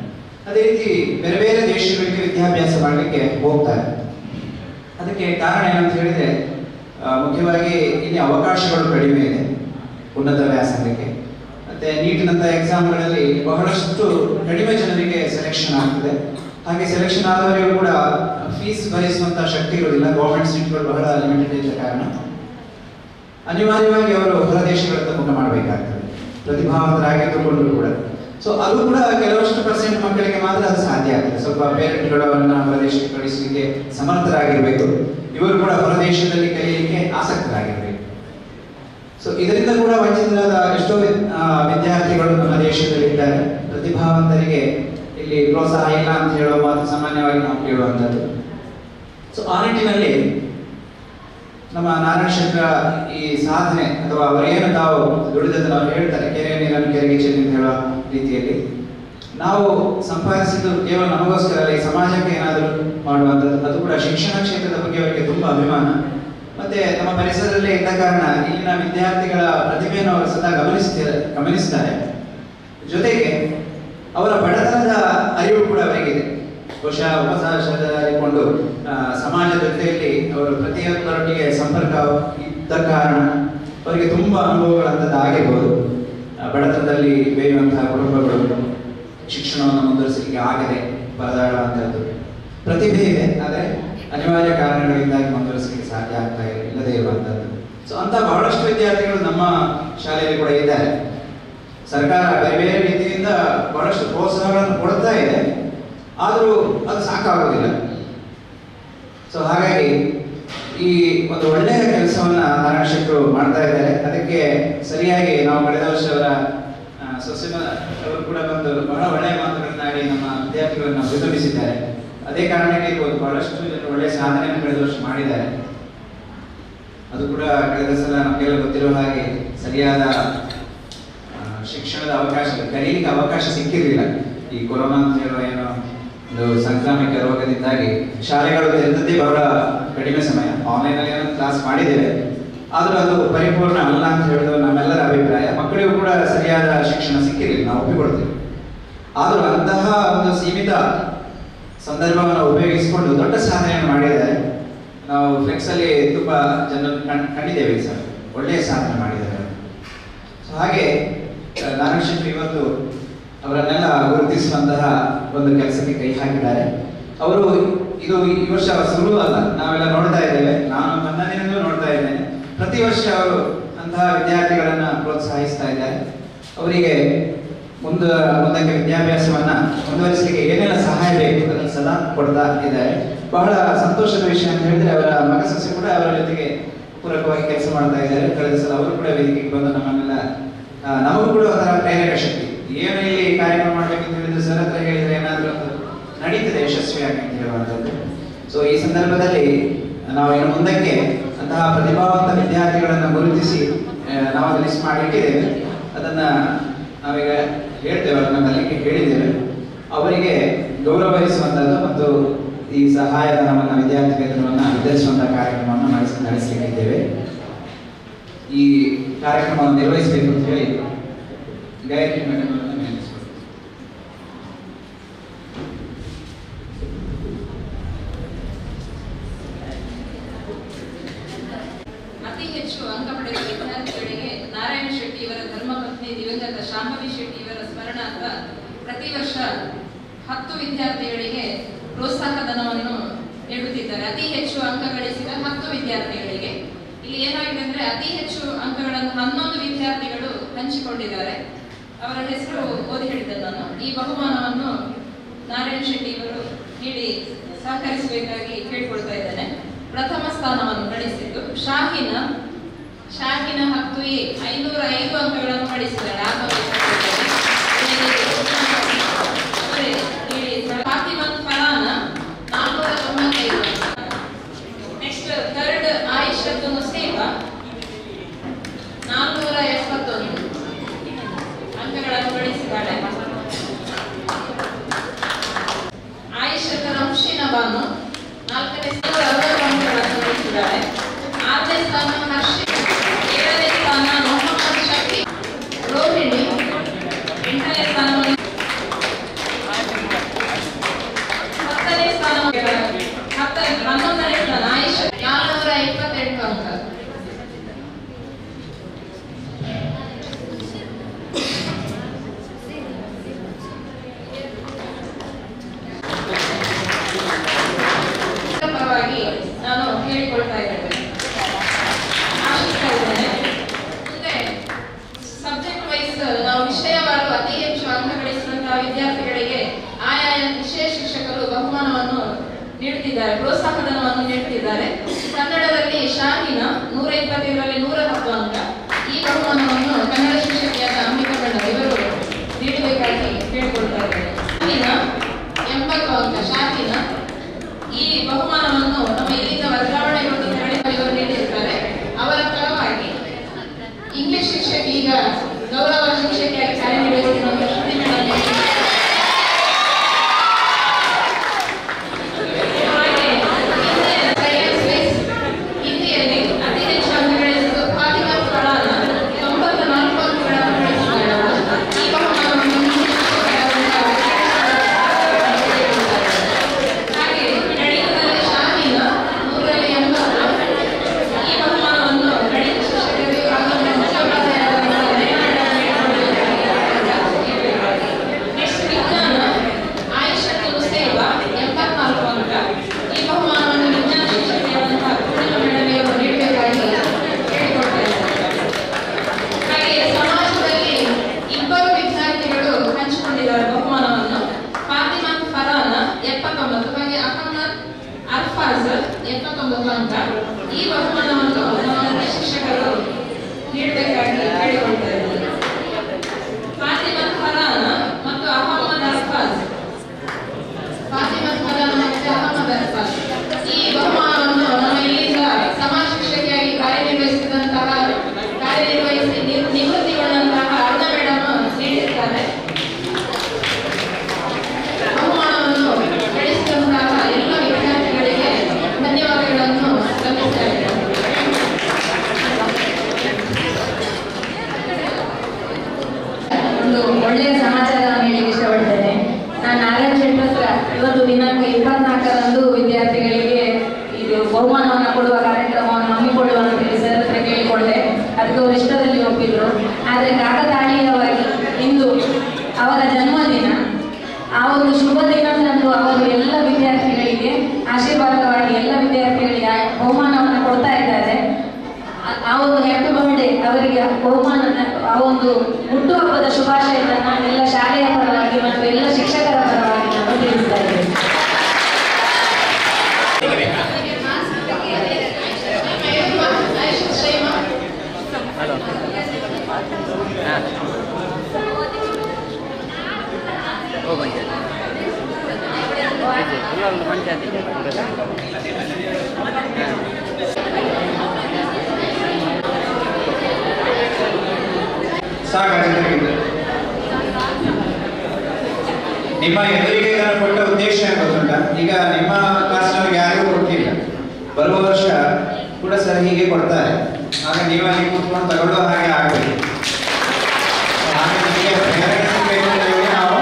ಅದೇ ರೀತಿ ಬೇರೆ ಬೇರೆ ದೇಶಗಳಿಗೆ ವಿದ್ಯಾಭ್ಯಾಸ ಮಾಡಲಿಕ್ಕೆ ಹೋಗ್ತಾರೆ ಅದಕ್ಕೆ ಕಾರಣ ಏನಂತ ಹೇಳಿದ್ರೆ ಆ, ಮುಖ್ಯವಾಗಿ ಇಲ್ಲಿ ಅವಕಾಶಗಳು ಕಡಿಮೆ ಇದೆ ಉನ್ನತ ವ್ಯಾಸಂಗಕ್ಕೆ ಮತ್ತೆ ನೀಟಿನಂತ ಎಕ್ಸಾಮ್ಗಳಲ್ಲಿ ಬಹಳಷ್ಟು ಕಡಿಮೆ ಜನರಿಗೆ ಸೆಲೆಕ್ಷನ್ ಆಗ್ತದೆ ಹಾಗೆ ಸೆಲೆಕ್ಷನ್ ಆದವರಿಗೂ ಕೂಡ ಫೀಸ್ ಭರಿಸುವಂತ ಶಕ್ತಿ ಇರುವುದಿಲ್ಲ ಗೌರ್ಮೆಂಟ್ ಸೀಟ್ಗಳು ಬಹಳ ಲಿಮಿಟೆಡ್ ಇದ್ದ ಕಾರಣ ಅನಿವಾರ್ಯವಾಗಿ ಅವರು ಹೊರ ದೇಶಗಳತ್ತ ಮುಖ ಮಾಡಬೇಕಾಗ್ತದೆ ಪ್ರತಿಭಾವಂತರಾಗಿದ್ದುಕೊಂಡು ಕೂಡ ಸೊ ಅದು ಕೂಡ ಕೆಲವಷ್ಟು ಪರ್ಸೆಂಟ್ ಮಕ್ಕಳಿಗೆ ಮಾತ್ರ ಅದು ಸಾಧ್ಯ ಆಗ್ತದೆ ಸ್ವಲ್ಪ ಪೇರೆಂಟ್ಗಳು ಅವರನ್ನ ಹೊರದೇಶಕ್ಕೆ ಕಳಿಸಲಿಕ್ಕೆ ಸಮರ್ಥರಾಗಿರ್ಬೇಕು ಇವರು ಕೂಡ ಹೊರದೇಶದಲ್ಲಿ ಕಲಿಯಲಿಕ್ಕೆ ಆಸಕ್ತರಾಗಿರ್ಬೇಕು ಸೊ ಇದರಿಂದ ಕೂಡ ವಂಚಿತರಾದ ಎಷ್ಟೋ ವಿ- ಆ, ವಿದ್ಯಾರ್ಥಿಗಳು ನಮ್ಮ ದೇಶದಲ್ಲಿ ಇದ್ದಾರೆ ಪ್ರತಿಭಾವಂತರಿಗೆ ಇಲ್ಲಿ ಪ್ರೋತ್ಸಾಹ ಇಲ್ಲ ಅಂತ ಹೇಳುವ ಮಾತು ಸಾಮಾನ್ಯವಾಗಿ ನಾವು ಕೇಳುವಂಥದ್ದು ಸೊ ಆ ನಿಟ್ಟಿನಲ್ಲಿ ನಮ್ಮ ನಾರಾಯಣ ಶಂಕರ ಈ ಸಾಧನೆ ಅಥವಾ ಅವರೇನು ತಾವು ದುಡಿದದ್ದು ನಾವು ಹೇಳ್ತಾರೆ ಕೆರೆ ನೀರನ್ನು ಕೆರೆಗೆ ಚೆಲ್ಲಿ ಅಂತ ಹೇಳುವ ರೀತಿಯಲ್ಲಿ ನಾವು ಸಂಪಾದಿಸಿದ್ದು ಕೇವಲ ನಮಗೋಸ್ಕರ ಅಲ್ಲ ಈ ಸಮಾಜಕ್ಕೆ ಏನಾದರೂ ಮಾಡುವಂಥದ್ದು ಅದು ಕೂಡ ಶಿಕ್ಷಣ ಕ್ಷೇತ್ರದ ಬಗ್ಗೆ ಅವರಿಗೆ ತುಂಬಾ ಅಭಿಮಾನ ಮತ್ತೆ ನಮ್ಮ ಪರಿಸರದಲ್ಲೇ ಇದ್ದ ಕಾರಣ ಇಲ್ಲಿನ ವಿದ್ಯಾರ್ಥಿಗಳ ಪ್ರತಿಭೆಯನ್ನು ಅವರು ಸದಾ ಗಮನಿಸ್ತಾರೆ ಗಮನಿಸ್ತಾರೆ ಜೊತೆಗೆ ಅವರ ಬಡತನದ ಅರಿವು ಕೂಡ ಅವರಿಗಿದೆ ಬಹುಶಃ ಉಪಸಾರಿಕೊಂಡು ಸಮಾಜದ ಜೊತೆಯಲ್ಲಿ ಅವರು ಪ್ರತಿಯೊಬ್ಬರೊಟ್ಟಿಗೆ ಸಂಪರ್ಕ ಇದ್ದ ಕಾರಣ ಅವರಿಗೆ ತುಂಬಾ ಅನುಭವಗಳಂಥದ್ದು ಆಗಿರ್ಬೋದು ಆ, ಬಡತನದಲ್ಲಿ ಬೇಯುವಂತಹ ಕುಟುಂಬಗಳು ಶಿಕ್ಷಣವನ್ನು ಮುಂದುವರಿಸಲಿಕ್ಕೆ ಆಗದೆ ಪರದಾಡುವಂಥದ್ದು ಪ್ರತಿಭೆ ಇದೆ ಆದರೆ ಅನಿವಾರ್ಯ ಕಾರಣಗಳಿಂದಾಗಿ ಮುಂದುವರಿಸಲಿಕ್ಕೆ ಸಾಧ್ಯ ಆಗ್ತಾ ಇಲ್ಲ- ಇಲ್ಲದೆ ಇರುವಂಥದ್ದು ಸೊ ಅಂತ ಬಹಳಷ್ಟು ವಿದ್ಯಾರ್ಥಿಗಳು ನಮ್ಮ ಶಾಲೆಯಲ್ಲಿ ಕೂಡ ಇದ್ದಾರೆ ಸರ್ಕಾರ ಬೇರೆ ಬೇರೆ ರೀತಿಯಿಂದ ಬಹಳಷ್ಟು ಪ್ರೋತ್ಸಾಹಗಳನ್ನು ಕೊಡ್ತಾ ಇದೆ ಆದರೂ ಅದು ಸಾಕಾಗೋದಿಲ್ಲ ಸೊ ಹಾಗಾಗಿ ಈ ಒಂದು ಒಳ್ಳೆಯ ಕೆಲಸವನ್ನ ನಾರಾಯಣ ಶೆಟ್ಟರು ಮಾಡ್ತಾ ಇದ್ದಾರೆ ಅದಕ್ಕೆ ಸರಿಯಾಗಿ ನಾವು ಕಳೆದ ವರ್ಷ ಅವರ ಆ, ಸೊಸೆ ಮ- ಅವರು ಕೂಡ ಬಂದು ಬಹಳ ಒಳ್ಳೆಯ ಮಾತುಗಳನ್ನಾಡಿ ನಮ್ಮ ವಿದ್ಯಾರ್ಥಿಗಳನ್ನ ಅಭಿನಂದಿಸಿದ್ದಾರೆ ಅದೇ ಕಾರಣಕ್ಕೆ ಇವತ್ತು ಬಹಳಷ್ಟು ಜನರು ಒಳ್ಳೆಯ ಸಾಧನೆಯನ್ನು ಕಳೆದ ವರ್ಷ ಮಾಡಿದ್ದಾರೆ ಅದು ಕೂಡ ಕಳೆದ ಸಲ ನಮಗೆಲ್ಲ ಗೊತ್ತಿರುವ ಹಾಗೆ ಸರಿಯಾದ ಆ, ಶಿಕ್ಷಣದ ಅವಕಾಶ ಕಲೀಲಿಕ್ಕೆ ಅವಕಾಶ ಸಿಕ್ಕಿರಲಿಲ್ಲ ಈ ಕೊರೋನಾ ಅಂತ ಹೇಳುವ ಏನೋ ಒಂದು ಸಾಂಕ್ರಾಮಿಕ ರೋಗದಿಂದಾಗಿ ಶಾಲೆಗಳು ತೆರೆದದ್ದೇ ಬಹಳ ಕಡಿಮೆ ಸಮಯ ಆನ್ಲೈನ್ ಅಲ್ಲಿ ಏನೋ ಕ್ಲಾಸ್ ಮಾಡಿದ್ದೇವೆ ಆದ್ರೂ ಅದು ಪರಿಪೂರ್ಣ ಅಲ್ಲ ಅಂತ ಹೇಳೋದು ನಮ್ಮೆಲ್ಲರ ಅಭಿಪ್ರಾಯ ಮಕ್ಕಳಿಗೂ ಕೂಡ ಸರಿಯಾದ ಶಿಕ್ಷಣ ಸಿಕ್ಕಿರಲಿಲ್ಲ ನಾವು ಒಪ್ಪಿಕೊಳ್ತೇವೆ ಆದರೂ ಅಂತಹ ಒಂದು ಸೀಮಿತ ಸಂದರ್ಭವನ್ನು ಉಪಯೋಗಿಸಿಕೊಂಡು ದೊಡ್ಡ ಸಾಧನೆಯನ್ನು ಮಾಡಿದ್ದಾರೆ ನಾವು ಫ್ಲೆಕ್ಸ್ ಅಲ್ಲಿ ತುಂಬಾ ಜನ ಕಣ್- ಕಂಡಿದ್ದೇವೆ ಈ ಸಲ ಒಳ್ಳೆಯ ಸಾಧನೆ ಮಾಡಿದ್ದಾರೆ ಸೊ ಹಾಗೆ ಆ, ನಾರಾಯಣ ಶೆಟ್ಟಿ ಇವತ್ತು ಅವರನ್ನೆಲ್ಲ ಗುರುತಿಸುವಂತಹ ಒಂದು ಕೆಲಸಕ್ಕೆ ಕೈ ಹಾಕಿದ್ದಾರೆ ಅವರು ಇದು ಈ ವರ್ಷ ಶುರು ಅಲ್ಲ ನಾವೆಲ್ಲ ನೋಡ್ತಾ ಇದ್ದೇವೆ ನಾನು ನನ್ನನಿಂದಲೂ ನೋಡ್ತಾ ಇದ್ದೇನೆ ಪ್ರತಿ ವರ್ಷ ಅವರು ಅಂತಹ ವಿದ್ಯಾರ್ಥಿಗಳನ್ನ ಪ್ರೋತ್ಸಾಹಿಸ್ತಾ ಇದ್ದಾರೆ ಅವರಿಗೆ ಮುಂದ ಮುಂದಕ್ಕೆ ವಿದ್ಯಾಭ್ಯಾಸವನ್ನ ಮುಂದುವರಿಸಲಿಕ್ಕೆ ಏನೆಲ್ಲ ಸಹಾಯ ಬೇಕು ಅದನ್ನು ಸದಾ ಕೊಡ್ತಾ ಇದ್ದಾರೆ ಬಹಳ ಸಂತೋಷದ ವಿಷಯ ಅಂತ ಹೇಳಿದ್ರೆ ಅವರ ಮಗ ಸೊಸೆ ಕೂಡ ಅವರ ಜೊತೆಗೆ ಪೂರಕವಾಗಿ ಕೆಲಸ ಮಾಡ್ತಾ ಇದ್ದಾರೆ ಕಳೆದ ಸಲ ಅವರು ಕೂಡ ವೇದಿಕೆಗೆ ಬಂದು ನಮ್ಮನ್ನೆಲ್ಲ ಆ, ನಮಗೂ ಕೂಡ ಒಂಥರ ಪ್ರೇರಕ ಶಕ್ತಿ ಏನು ಇಲ್ಲಿ ಕಾರ್ಯಕ್ರಮ ಮಾಡ್ಬೇಕಂತ ಹೇಳಿದ್ರೆ ಸರ್ ಹತ್ರ ಹೇಳಿದ್ರೆ ಏನಾದ್ರೂ ಒಂದು ನಡೀತದೆ ಯಶಸ್ವಿಯಾಗಿ ಅಂತ ಹೇಳುವಂಥದ್ದು ಸೊ ಈ ಸಂದರ್ಭದಲ್ಲಿ ನಾವು ಇನ್ನು ಮುಂದಕ್ಕೆ ಅಂತಹ ಪ್ರತಿಭಾವಂತ ವಿದ್ಯಾರ್ಥಿಗಳನ್ನು ಗುರುತಿಸಿ ಆ, ನಾವು ಅದು ಲಿಸ್ಟ್ ಮಾಡಿಟ್ಟಿದ್ದೇವೆ ಅದನ್ನ ನಾವೀಗ ಹೇಳ್ತೇವೆ ಅದನ್ನ ಕಲಿಕೆ ಹೇಳಿದ್ದೇವೆ ಅವರಿಗೆ ಗೌರವಿಸುವಂಥದ್ದು ಮತ್ತು ಈ ಸಹಾಯಧನವನ್ನು ವಿದ್ಯಾರ್ಥಿ ವೇತನವನ್ನು ವಿತರಿಸುವಂತಹ ಕಾರ್ಯಕ್ರಮವನ್ನು ನಡೆಸಿ ನಡೆಸಲಿಕ್ಕಿದ್ದೇವೆ ಈ ಕಾರ್ಯಕ್ರಮವನ್ನು ನಿರ್ವಹಿಸಬೇಕು ಅಂತ ಹೇಳಿ ಗಾಯತ್ರಿ ಮೇಡಮ್ ಅವರನ್ನು ವಿನಂತಿಸಿಕೊಳ್ತೇನೆ. ಅತಿ ಹೆಚ್ಚು ಅಂಕ ಪಡೆದ ವಿದ್ಯಾರ್ಥಿಗಳಿಗೆ ನಾರಾಯಣ ಶೆಟ್ಟಿ ಇವರ ಧರ್ಮಪತ್ನಿ ದಿವಂಗತ ಶಾಂಭವಿ ಶೆಟ್ಟಿ ಇವರ ಸ್ಮರಣಾರ್ಥ ಪ್ರತಿ ವರ್ಷ ಹತ್ತು ವಿದ್ಯಾರ್ಥಿಗಳಿಗೆ ಪ್ರೋತ್ಸಾಹ ಧನವನ್ನು ನೀಡುತ್ತಿದ್ದಾರೆ ಅತಿ ಹೆಚ್ಚು ಅಂಕ ಗಳಿಸಿದ ಹತ್ತು ವಿದ್ಯಾರ್ಥಿಗಳಿಗೆ ಇಲ್ಲಿ ಏನಾಗಿದೆ ಅಂದ್ರೆ ಅತಿ ಹೆಚ್ಚು ಅಂಕಗಳನ್ನು ಹನ್ನೊಂದು ವಿದ್ಯಾರ್ಥಿಗಳು ಹಂಚಿಕೊಂಡಿದ್ದಾರೆ ಅವರ ಹೆಸರು ಓದಿ ಹೇಳಿದ್ದೆ ನಾನು ಈ ಬಹುಮಾನವನ್ನು ನಾರಾಯಣ ಶೆಟ್ಟಿ ಇವರು ನೀಡಿ ಸಹಕರಿಸಬೇಕಾಗಿ ಕೇಳಿಕೊಳ್ತಾ ಇದ್ದೇನೆ ಪ್ರಥಮ ಸ್ಥಾನವನ್ನು ಗಳಿಸಿದ್ದು ಶಾಹಿನ ಶಾಹಿನ ಹತ್ತು ಎ ಐನೂರ ಐದು ಅಂಕಗಳನ್ನು ಗಳಿಸಿದ್ದಾರೆ ಆತ್ಮವಿಶ್ವಾಸದಲ್ಲಿ. ಅವರೇ ನೀಡಿ ಫಾತಿಮತ್ ಫರಾನ ನಾಲ್ನೂರ ತೊಂಬತ್ತೈದು ನೆಕ್ಸ್ಟ್ ಥರ್ಡ್ ಆಯಿಷತ್ತು ಮುಸೀಬಾ ನಾಲ್ನೂರ ಎಪ್ಪತ್ತೊಂದು ಅಂಕಗಳನ್ನು ಗಳಿಸಿದ್ದಾಳೆ ಆಯಿಷತ ರಂಶಿನ ಬಾನು ನಾಲ್ಕನೇ ಸ್ಥಾನ ಅರವತ್ತು ಅಂಕಗಳನ್ನು ಗಳಿಸಿದ್ದಾಳೆ ಆರನೇ ಸ್ಥಾನ ಹರ್ಷಿ ಏಳನೇ ಸ್ಥಾನ ಮೊಹಮ್ಮದ್ ಶಫಿ ರೋಹಿಣಿ ಎಂಟನೇ ಸ್ಥಾನವನ್ನು ಹನ್ನೊಂದನೇ ಸ್ಥಾನ ಆಯುಷ್ ನಾಲ್ನೂರ ಇಪ್ಪತ್ತೆಂಟು ಅಂಕ ಪರವಾಗಿ ನಾನು ಹೇಳಿಕೊಳ್ತಾ ಇದ್ದೇನೆ ಆಶಿಸ್ತಾ ಇದ್ದೇನೆ ಮುಂದೆ ಸಬ್ಜೆಕ್ಟ್ ವೈಸ್ ನಾವು ವಿಷಯವಾರು ಅತಿ ಹೆಚ್ಚು ಅಂಕ ಗಳಿಸಿದಂತಹ ವಿದ್ಯಾರ್ಥಿಗಳಿಗೆ ಆಯಾಯ ವಿಷಯ ಶಿಕ್ಷಕರು ಬಹುಮಾನವನ್ನು ನೀಡುತ್ತಿದ್ದಾರೆ ಪ್ರೋತ್ಸಾಹಧನವನ್ನು ನೀಡುತ್ತಿದ್ದಾರೆ ಕನ್ನಡದಲ್ಲಿ ಶಾಹಿನ ನೂರ ಇಪ್ಪತ್ತೈದರಲ್ಲಿ ನೂರ ಹತ್ತು ಅಂಕ ಈ ಬಹುಮಾನವನ್ನು ಕನ್ನಡ ಶಿಕ್ಷಕಿಯಾದ ಅಂಬಿಕಾ ಮೇಡಮ್ ಇವರು ನೀಡಬೇಕಾಗಿ ಕೇಳಿಕೊಳ್ತಾ ಇದ್ದಾರೆ ಶಾಹಿನ ಎಂಬತ್ತು ಅಂಕ ಶಾಹಿನ ಈ ಬಹುಮಾನವನ್ನು ನಮ್ಮ ಇಲ್ಲಿಂದ ವರ್ಗಾವಣೆಗೊಂಡು ತೆರಳಿ ಇವರು ನೀಡಿರುತ್ತಾರೆ ಅವರ ಪರವಾಗಿ ಇಂಗ್ಲಿಷ್ ಶಿಕ್ಷಕಿ ಈಗ ಗೌರವ ಶಿಕ್ಷಕಿಯಾಗಿ ಕಾರ್ಯನಿರ್ವಹಿಸಿರುವಂತಹ ಶ್ರುತಿ ಮೇಡಮ್ ಹಾಗೆ ಹಿಂದೆ science based ಹಿಂದಿಯಲ್ಲಿ ಅತಿ ಹೆಚ್ಚು ಅಂಕ ಗಳಿಸಿದ್ದು ಫಾತಿಮಾ ಫರಾನ ತೊಂಬತ್ತ ನಾಲ್ಕು ಅಂಕಗಳನ್ನು ಗಳಿಸಿದ್ದಾರೆ ಅವರು. ಈ ಬಹುಮಾನವನ್ನು ಇಂಗ್ಲಿಷ್ ಶಿಕ್ಷಕಿಯಾದಂತಹ ಹಾಗೆ ಗಣಿತದಲ್ಲಿ ಶಾಹಿನ ನೂರಲ್ಲಿ ಎಂಬತ್ತು ಈ ಬಹುಮಾನವನ್ನು ಗಣಿತ ಶಿಕ್ಷಕರಿಗೆ ಹಾಗೂ ಮುಖ್ಯೋಪಾಧ್ಯಾಯರಾದಂತಹ ನೆಕ್ಸ್ಟ್ ವಿಜ್ಞಾನ ಆಯುಷತ್ತು ಮುಸ್ತೇವ ಎಂಬತ್ನಾಲ್ಕು ಅಂಕ ಈ ಬಹುಮಾನವನ್ನು ವಿಜ್ಞಾನ ಶಿಕ್ಷಕಿಯಾದಂತಹ ಪೂರ್ಣಿಮಾ ಮೇಡಮ್ ಅವರು ನೀಡಬೇಕಾಗಿ ಕೇಳಿಕೊಳ್ತಾ ಇದ್ದಾರೆ ಹಾಗೆ ಸಮಾಜದಲ್ಲಿ ಇಬ್ಬರು ವಿದ್ಯಾರ್ಥಿಗಳು ಹಂಚಿಕೊಂಡಿದ್ದಾರೆ ಬಹುಮಾನವನ್ನು ಫಾತಿಮಾ ಫರಾನ ಎಪ್ಪತ್ತೊಂಬತ್ತು ಹಾಗೆ ಅಹಮದ್ ಅರ್ಫಾಜ್ ಎಪ್ಪತ್ತೊಂಬತ್ತು ಅಂಕ ಈ ಬಹುಮಾನವನ್ನು ನಮ್ಮ ಶಿಕ್ಷಕರು ನೀಡಬೇಕಾಗಿ ಕೇಳಿಕೊಳ್ತಾ ಇದ್ದಾರೆ ಫಾತಿಮಾ ಫರಾನ ಮತ್ತು ಅಹಮದ್ ಅರ್ಫಾಜ್ ಫಾತಿಮಾ ಫರಾನ ಮತ್ತು ಅಹಮದ್ ಅರ್ಫಾಜ್ ಈ ಬಹುಮಾನವನ್ನು ನಮ್ಮ ಇಲ್ಲಿಂದ ಸಮಾಜ ಶಿಕ್ಷಕಿಯಾಗಿ ಕಾರ್ಯನಿರ್ವಹಿಸಿದಂತಹ ಕಾರ್ಯನಿರ್ವಹಿಸಿ ನಿರ್- ನಿವೃತ್ತಿಗೊಂಡಂತಹ ಅರ್ಣ ಮೇಡಮ್ ನೀಡಿರ್ತಾರೆ ಬಹುಮಾನವನ್ನು ಗಳಿಸಿದಂತಹ ಎಲ್ಲ ವಿದ್ಯಾರ್ಥಿಗಳಿಗೆ ಧನ್ಯವಾದಗಳನ್ನು ಸಲ್ಲಿಸ್ತಾ ಇದ್ದೇನೆ ಒಂದು ಒಳ್ಳೆಯ ಸಮಾಚಾರವನ್ನು ಹೇಳಲಿಕ್ಕೆ ಇಷ್ಟಪಡ್ತೇನೆ ನಾನು ನಾರಾಯಣ ಶೆಟ್ಟಿ ಹತ್ರ ಇವತ್ತು ದಿನಾಂಕ ಇಪ್ಪತ್ನಾಲ್ಕರಂದು ವಿದ್ಯಾರ್ಥಿಗಳಿಗೆ ಇದು ಬಹುಮಾನವನ್ನು ಕೊಡುವ ಕಾರ್ಯಕ್ರಮವನ್ನು ಹಮ್ಮಿಕೊಳ್ಳುವ ಅಂತ ಹೇಳಿ ಸರ್ ಹತ್ರ ಕೇಳಿಕೊಂಡೆ ಅದಕ್ಕೆ ಅವರು ಇಷ್ಟದಲ್ಲಿ ಒಪ್ಪಿದ್ರು ಆದರೆ ಕಾಕತಾಳೀಯವಾಗಿ ಇಂದು ಅವರ ಜನ್ಮದಿನ ಆ ಒಂದು ಶುಭ ದಿನದಂದು ಅವರು ಎಲ್ಲ ವಿದ್ಯಾರ್ಥಿಗಳಿಗೆ ಆಶೀರ್ವಾದವಾಗಿ ಎಲ್ಲ ವಿದ್ಯಾರ್ಥಿಗಳಿಗೆ ಆ ಬಹುಮಾನವನ್ನು ಕೊಡ್ತಾ ಇದ್ದಾರೆ ಆ- ಆ ಒಂದು ಹ್ಯಾಪಿ ಬರ್ಡೇ ಅವರಿಗೆ ಬಹುಮಾನ ಆ ಒಂದು ಹುಟ್ಟುಹಬ್ಬದ ಶುಭಾಶಯವನ್ನು ಎಲ್ಲ ಶಾಲೆಯ ಪರವಾಗಿ ಮತ್ತು ಎಲ್ಲ ಶಿಕ್ಷಕರ ಪರವಾಗಿ ನಾನು ತಿಳಿಸ್ತಾ ಇದ್ದೇನೆ ಸಾಕಾಗಿದೆ ನಿಮ್ಮ ಎದುರಿಗೆ ನಾನು ಕೊಟ್ಟ ಉದ್ದೇಶ ಏನು ಗೊತ್ತುಂಟ ಈಗ ನಿಮ್ಮ ಕ್ಲಾಸ್ನವ್ರಿಗೆ ಯಾರಿಗೂ ಕೊಟ್ಟಿಲ್ಲ ಬರುವ ವರ್ಷ ಕೂಡ ಸರ್ ಹೀಗೆ ಕೊಡ್ತಾರೆ ಆಗ ನೀವು ಅಲ್ಲಿ ಕೂತ್ಕೊಂಡು ತಗೊಳ್ಳೋ ಹಾಗೆ ಆಗಬೇಕು ಹಾಗೆ ನಿಮಗೆ ಪ್ರೇರಣೆ ಬೇಕು ಅಂತ ಹೇಳಿ ನಾವು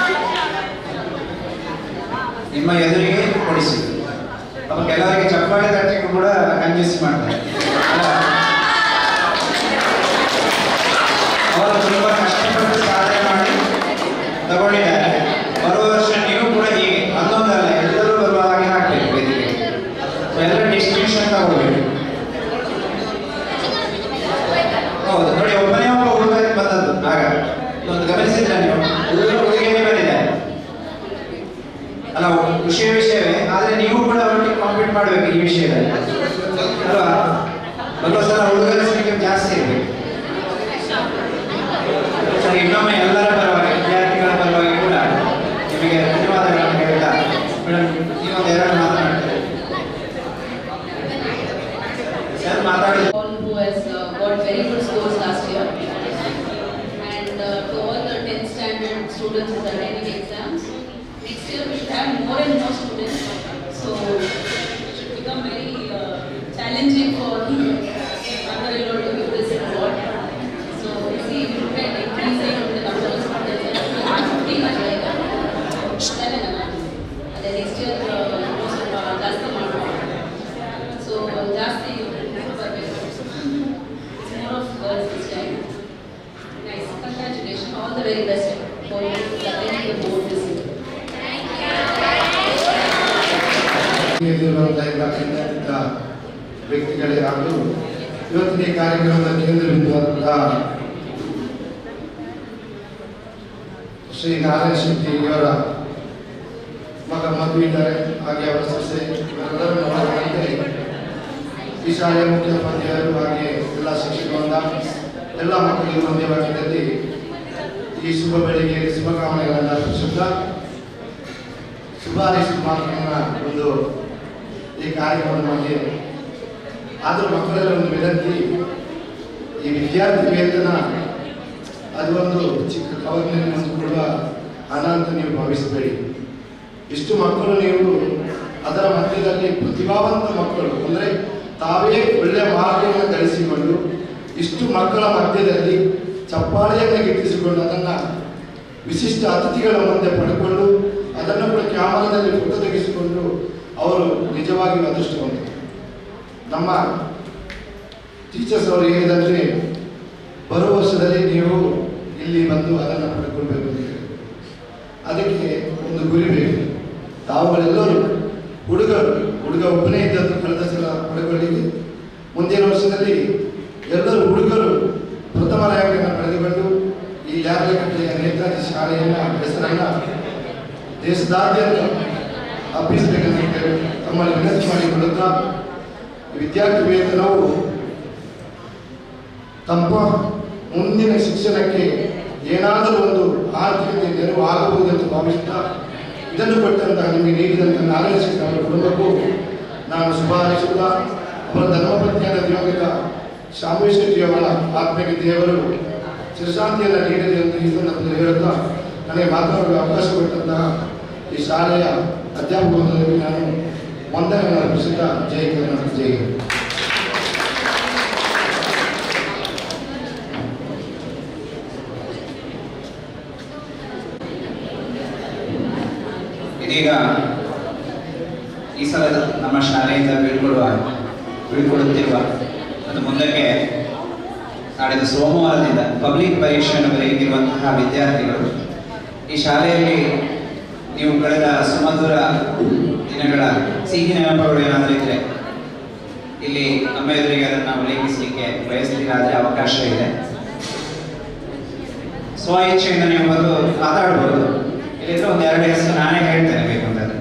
ನಿಮ್ಮ ಎದುರಿಗೆ ಕೊಡಿಸಿ ಅವಾಗ ಕೆಲವರಿಗೆ ಚಪ್ಪಾಳೆ ತಟ್ಟಕ್ಕೆ ಕೂಡ ಕಂಜೂಸಿ ಮಾಡ್ತಾರೆ ಅಲ್ಲ? ಅವರು ತುಂಬಾ ಕಷ್ಟಪಟ್ಟು ಸಾಧನೆ ಮಾಡಿ ತಗೊಂಡಿದ್ದಾರೆ ಬರುವ ವರ್ಷ ನೀವು ಕೂಡ ಹೀಗೆ ಹನ್ನೊಂದಲ್ಲ ಎಲ್ಲರೂ ಬರುವ ಹಾಗೆ ಹಾಕ್ಬೇಕು ವೇದಿಕೆ So, ಎಲ್ಲ ಡಿಸ್ಟಿಂಕ್ಷನ್ ತಗೊಳ್ಬೇಕು ಹೌದು ನೋಡಿ ಒಬ್ಬನೇ ಒಬ್ಬ ಹುಡುಗ ಬಂದದ್ದು ಆಗ ಒಂದು ಗಮನಿಸಿದ್ರೆ ನೀವು ಎಲ್ಲರೂ ಹುಡುಗಿಯೇ ಬಂದಿದ್ದಾರೆ ಅಲ್ಲ ವಿಷಯ ವಿಷಯವೇ ಆದ್ರೆ ನೀವು ಕೂಡ ಅವರೊಟ್ಟಿಗೆ ಕಾಂಪೀಟ್ ಮಾಡ್ಬೇಕು ಈ ವಿಷಯದಲ್ಲಿ ಅಲ್ವಾ ಬರುವ ಸಲ ಹುಡುಗರ ಸಂಖ್ಯೆ ಜಾಸ್ತಿ ಇರಬೇಕು ಸರಿ ಇನ್ನೊಮ್ಮೆ ಎಲ್ಲರ ಪರವಾಗಿ ವಿದ್ಯಾರ್ಥಿಗಳ ಪರವಾಗಿ ಕೂಡ ನಿಮಗೆ ಧನ್ಯವಾದಗಳನ್ನು ಹೇಳ್ತಾ ಮೇಡಮ್ ನೀವೊಂದು ಎರಡು ಮಾತನಾಡ್ತಾರೆ ಸರ್ ಮಾತಾಡಿ all who has uh, got very good scores last year. And uh, to all the 10th standard students who are writing exams, next year we should have more and more students. So it should become very uh, challenging for Bangalore to give this award. So we see we look at increasing the number of students. It will be 50 much like that. Seven and a half. And then next year, uh, most of our class ಇರುವಂತಹ ಎಲ್ಲ ಕನ್ಯಾತಿದ್ದ ವ್ಯಕ್ತಿಗಳೇ ಹಾಗೂ ಇವತ್ತಿನ ಈ ಕಾರ್ಯಕ್ರಮದ ಕೇಂದ್ರ ಬಿಂದುವಾದಂತಹ ಶ್ರೀ ನಾರಾಯಣ ಶೆಟ್ಟಿ ಇವರ ಮಗ ಮಧು ಇದ್ದಾರೆ ಹಾಗೆ ಅವರ ಸೊಸೆ ಇವರೆಲ್ಲರನ್ನು ಒಳಗೊಂಡಂತೆ ಈ ಶಾಲೆಯ ಮುಖ್ಯೋಪಾಧ್ಯಾಯರು ಹಾಗೆ ಎಲ್ಲ ಶಿಕ್ಷಕರಿಂದ ಎಲ್ಲ ಮಕ್ಕಳಿಗೆ ಒಂದೇ ವಾಕ್ಯದಲ್ಲಿ ಈ ಶುಭ ಬೆಳಿಗ್ಗೆ ಶುಭಕಾಮನೆಗಳನ್ನು ಅರ್ಪಿಸುತ್ತಾ ಶುಭಾರಿಸು ಮಾತನ್ನ ಒಂದು ಈ ಕಾರ್ಯಕ್ರಮದ ಮಧ್ಯೆ ಆದರೂ ಮಕ್ಕಳೆಲ್ಲ ಒಂದು ವಿನಂತಿ ಈ ವಿದ್ಯಾರ್ಥಿ ವೇತನ ಅದು ಒಂದು ಚಿಕ್ಕ ಕವರಿನಲ್ಲಿ ಹೊಂದಿಕೊಳ್ಳುವ ಹಣ ಅಂತ ನೀವು ಭಾವಿಸಬೇಡಿ ಇಷ್ಟು ಮಕ್ಕಳು ನೀವು ಅದರ ಮಧ್ಯದಲ್ಲಿ ಪ್ರತಿಭಾವಂತ ಮಕ್ಕಳು ಅಂದರೆ ತಾವೇ ಒಳ್ಳೆಯ ಮಾರ್ಗವನ್ನು ಗಳಿಸಿಕೊಂಡು ಇಷ್ಟು ಮಕ್ಕಳ ಮಧ್ಯದಲ್ಲಿ ಚಪ್ಪಾಳೆಯನ್ನು ಗಿಟ್ಟಿಸಿಕೊಂಡು ಅದನ್ನು ವಿಶಿಷ್ಟ ಅತಿಥಿಗಳ ಮುಂದೆ ಪಡ್ಕೊಂಡು ಅದನ್ನು ಕೂಡ ಕ್ಯಾಮರಾದಲ್ಲಿ ಫೋಟೋ ತೆಗೆಸಿಕೊಂಡು ಅವರು ನಿಜವಾಗಿಯೂ ಅದೃಷ್ಟವಂತರು ನಮ್ಮ ಟೀಚರ್ಸ್ ಅವರು ಹೇಳಿದಂತೆ ಬರುವ ವರ್ಷದಲ್ಲಿ ನೀವು ಇಲ್ಲಿ ಬಂದು ಅದನ್ನು ಪಡ್ಕೊಳ್ಬೇಕು ಅಂತ ಹೇಳಿ ಅದಕ್ಕೆ ಒಂದು ಗುರಿ ಬೇಕು ತಾವುಗಳೆಲ್ಲರೂ ಹುಡುಗರು ಹುಡುಗ ಒಬ್ಬನೇ ಇದ್ದದ್ದು ಕಳೆದ ಸಲ ಪಡ್ಕೊಳ್ಳಿಕ್ಕೆ ಮುಂದಿನ ವರ್ಷದಲ್ಲಿ ಎಲ್ಲರೂ ಹುಡುಗರು ಪ್ರಥಮ ರ್ಯಾಂಕನ್ನು ಪಡೆದುಕೊಂಡು ಈ ಲ್ಯಾಬ್ಲೆಕಟ್ಟೆಯ ನೇತಾಜಿ ಶಾಲೆಯನ್ನ ಹೆಸರನ್ನ ದೇಶದಾದ್ಯಂತ ಹಬ್ಬಿಸಬೇಕಂತ ಹೇಳಿ ತಮ್ಮಲ್ಲಿ ವಿನಂತಿ ಮಾಡಿಕೊಳ್ಳುತ್ತಾ ವಿದ್ಯಾರ್ಥಿ ವೇತನವು ತಮ್ಮ ಮುಂದಿನ ಶಿಕ್ಷಣಕ್ಕೆ ಏನಾದರೂ ಒಂದು ಆರ್ಥಿಕತೆ ನೆರವು ಆಗಬಹುದು ಎಂದು ಭಾವಿಸುತ್ತಾ ಇದನ್ನು ಕೊಟ್ಟಂತಹ ನಿಮಗೆ ನೀಡಿದಂತಹ ನಾರಾಯಣ ಶೆಟ್ಟಿ ಅವರ ಕುಟುಂಬಕ್ಕೂ ನಾನು ಶುಭ ಹಾರೈಸುತ್ತಾ ಅವರ ಧರ್ಮಪತ್ನಿಯಾದ ದಿವಂಗತ ಶಾಮಿ ಶೆಟ್ಟಿಯವರ ಆತ್ಮಕ್ಕೆ ದೇವರು ಚಿರಶಾಂತಿಯನ್ನು ನೀಡಲಿ ಎಂದು ಈ ಸಂದರ್ಭದಲ್ಲಿ ಹೇಳುತ್ತಾ ನನಗೆ ಮಾತನಾಡಲು ಅವಕಾಶ ಕೊಟ್ಟಂತಹ ಈ ಶಾಲೆಯ ಅಧ್ಯಾಪಕರಿಗೆ ನಾನು ವಂದನೆಯನ್ನು ಅರ್ಪಿಸುತ್ತಾ ಜೈ ಕರ್ನಾಟಕ ಜೈ ಹಿಂದ್. ಇದೀಗ ಈ ಸಲ ನಮ್ಮ ಶಾಲೆಯಿಂದ ಬೀಳ್ಕೊಡುವ ಬೀಳ್ಕೊಡುತ್ತಿರುವ ಅದು ಮುಂದಕ್ಕೆ ನಾಡಿದ್ದು ಸೋಮವಾರದಿಂದ ಪಬ್ಲಿಕ್ ಪರೀಕ್ಷೆಯನ್ನು ಬರೆಯುತ್ತಿರುವಂತಹ ವಿದ್ಯಾರ್ಥಿಗಳು ಈ ಶಾಲೆಯಲ್ಲಿ ನೀವು ಕಳೆದ ಸುಮಧುರ ದಿನಗಳ ಸಿಹಿ ನೆನಪುಗಳು ಏನಾದರೂ ಇದ್ರೆ ಇಲ್ಲಿ ನಮ್ಮ ಎದುರಿಗೆ ಅದನ್ನು ಉಲ್ಲೇಖಿಸಲಿಕ್ಕೆ ಬಯಸ್ತೀರಾದ್ರೆ ಅವಕಾಶ ಇದೆ ಸ್ವ ಇಚ್ಛೆಯಿಂದ ನೀವು ಬಂದು ಮಾತಾಡ್ಬೋದು ಇಲ್ಲಿದ್ರೆ ಒಂದು ಎರಡು ಹೆಸರು ನಾನೇ ಹೇಳ್ತೇನೆ ಬೇಕು ಅಂತಂದ್ರೆ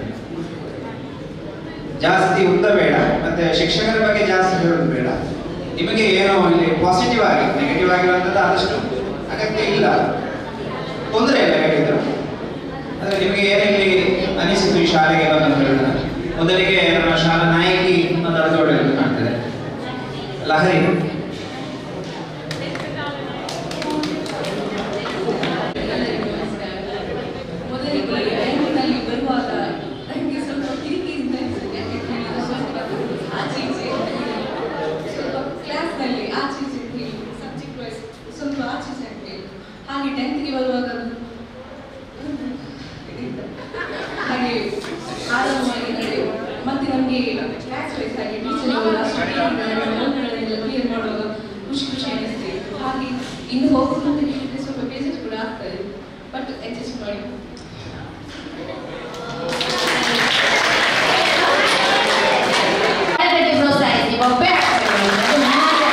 ಜಾಸ್ತಿ ಉದ್ದ ಬೇಡ ಮತ್ತೆ ಶಿಕ್ಷಕರ ಬಗ್ಗೆ ಜಾಸ್ತಿ ಹೇಳೋದು ಬೇಡ ನಿಮಗೆ ಏನೋ ಇಲ್ಲಿ ಪಾಸಿಟಿವ್ ಆಗಿ ನೆಗೆಟಿವ್ ಆಗಿರುವಂಥದ್ದು ಆದಷ್ಟು ಅಗತ್ಯ ಇಲ್ಲ ತೊಂದರೆ ಇಲ್ಲ ಹೇಳಿದ್ರು ಅಂದ್ರೆ ನಿಮಗೆ ಏನಿಲ್ಲಿ ಅನಿಸಿತು ಈ ಶಾಲೆಗೆ ಬಂದು ಹೇಳಿದ್ರೆ ಮೊದಲಿಗೆ ನಮ್ಮ ಶಾಲಾ ನಾಯಕಿ ಮಾತಾಡೋದು ಕಾಣ್ತದೆ ಲಹರಿ ಎಲ್ಲರಿಗೂ ನಮಸ್ಕಾರ ಮೊದಲಿಗೆ ಐನೂರಲ್ಲಿ ಬರುವಾಗ ನನಗೆ ಸ್ವಲ್ಪ ಕಿರಿಕಿರಿಯಿಂದ ಇತ್ತು. ಯಾಕೆ ಹೇಳಿದ್ರೆ ಸ್ವಲ್ಪ ಆಚೆ ಈಚೆ ಸ್ವಲ್ಪ ಕ್ಲಾಸ್ನಲ್ಲಿ ಆಚೆ ಈಚೆ ಅಂತ ಹೇಳಿ ಸಬ್ಜೆಕ್ಟ್ ವೈಸ್ ಸ್ವಲ್ಪ ಆಚೆ ಈಚೆ ಅಂತ ಹೇಳಿ ಹಾಗೆ ಟೆಂತ್ಗೆ ಬರುವಾಗ ಹಾಗೆ ಆರಾಮಾಗಿ ನಡೆಯುವ ಮತ್ತೆ ನಮಗೆ ಕ್ಲಾಸ್ ವೈಸ್ ಹಾಗೆ ಟೀಚರ್ ಕ್ಲಿಯರ್ ಮಾಡುವಾಗ ಖುಷಿ ಖುಷಿ ಅನಿಸ್ತು ಹಾಗೆ ಇನ್ನು ಹೋಗೋದು ಅಂತ ಹೇಳಿದ್ರೆ ಸ್ವಲ್ಪ ಬೇಜಾರು ಕೂಡ ಆಗ್ತದೆ ಬಟ್ ಅಡ್ಜಸ್ಟ್ ಮಾಡಿ ತರಗತಿ ಪ್ರೋತ್ಸಾಹಿಸಿ ಒಬ್ಬೆ ಹಾಕ್ಬೇಕು. ಅದು ಮಾತ್ರ.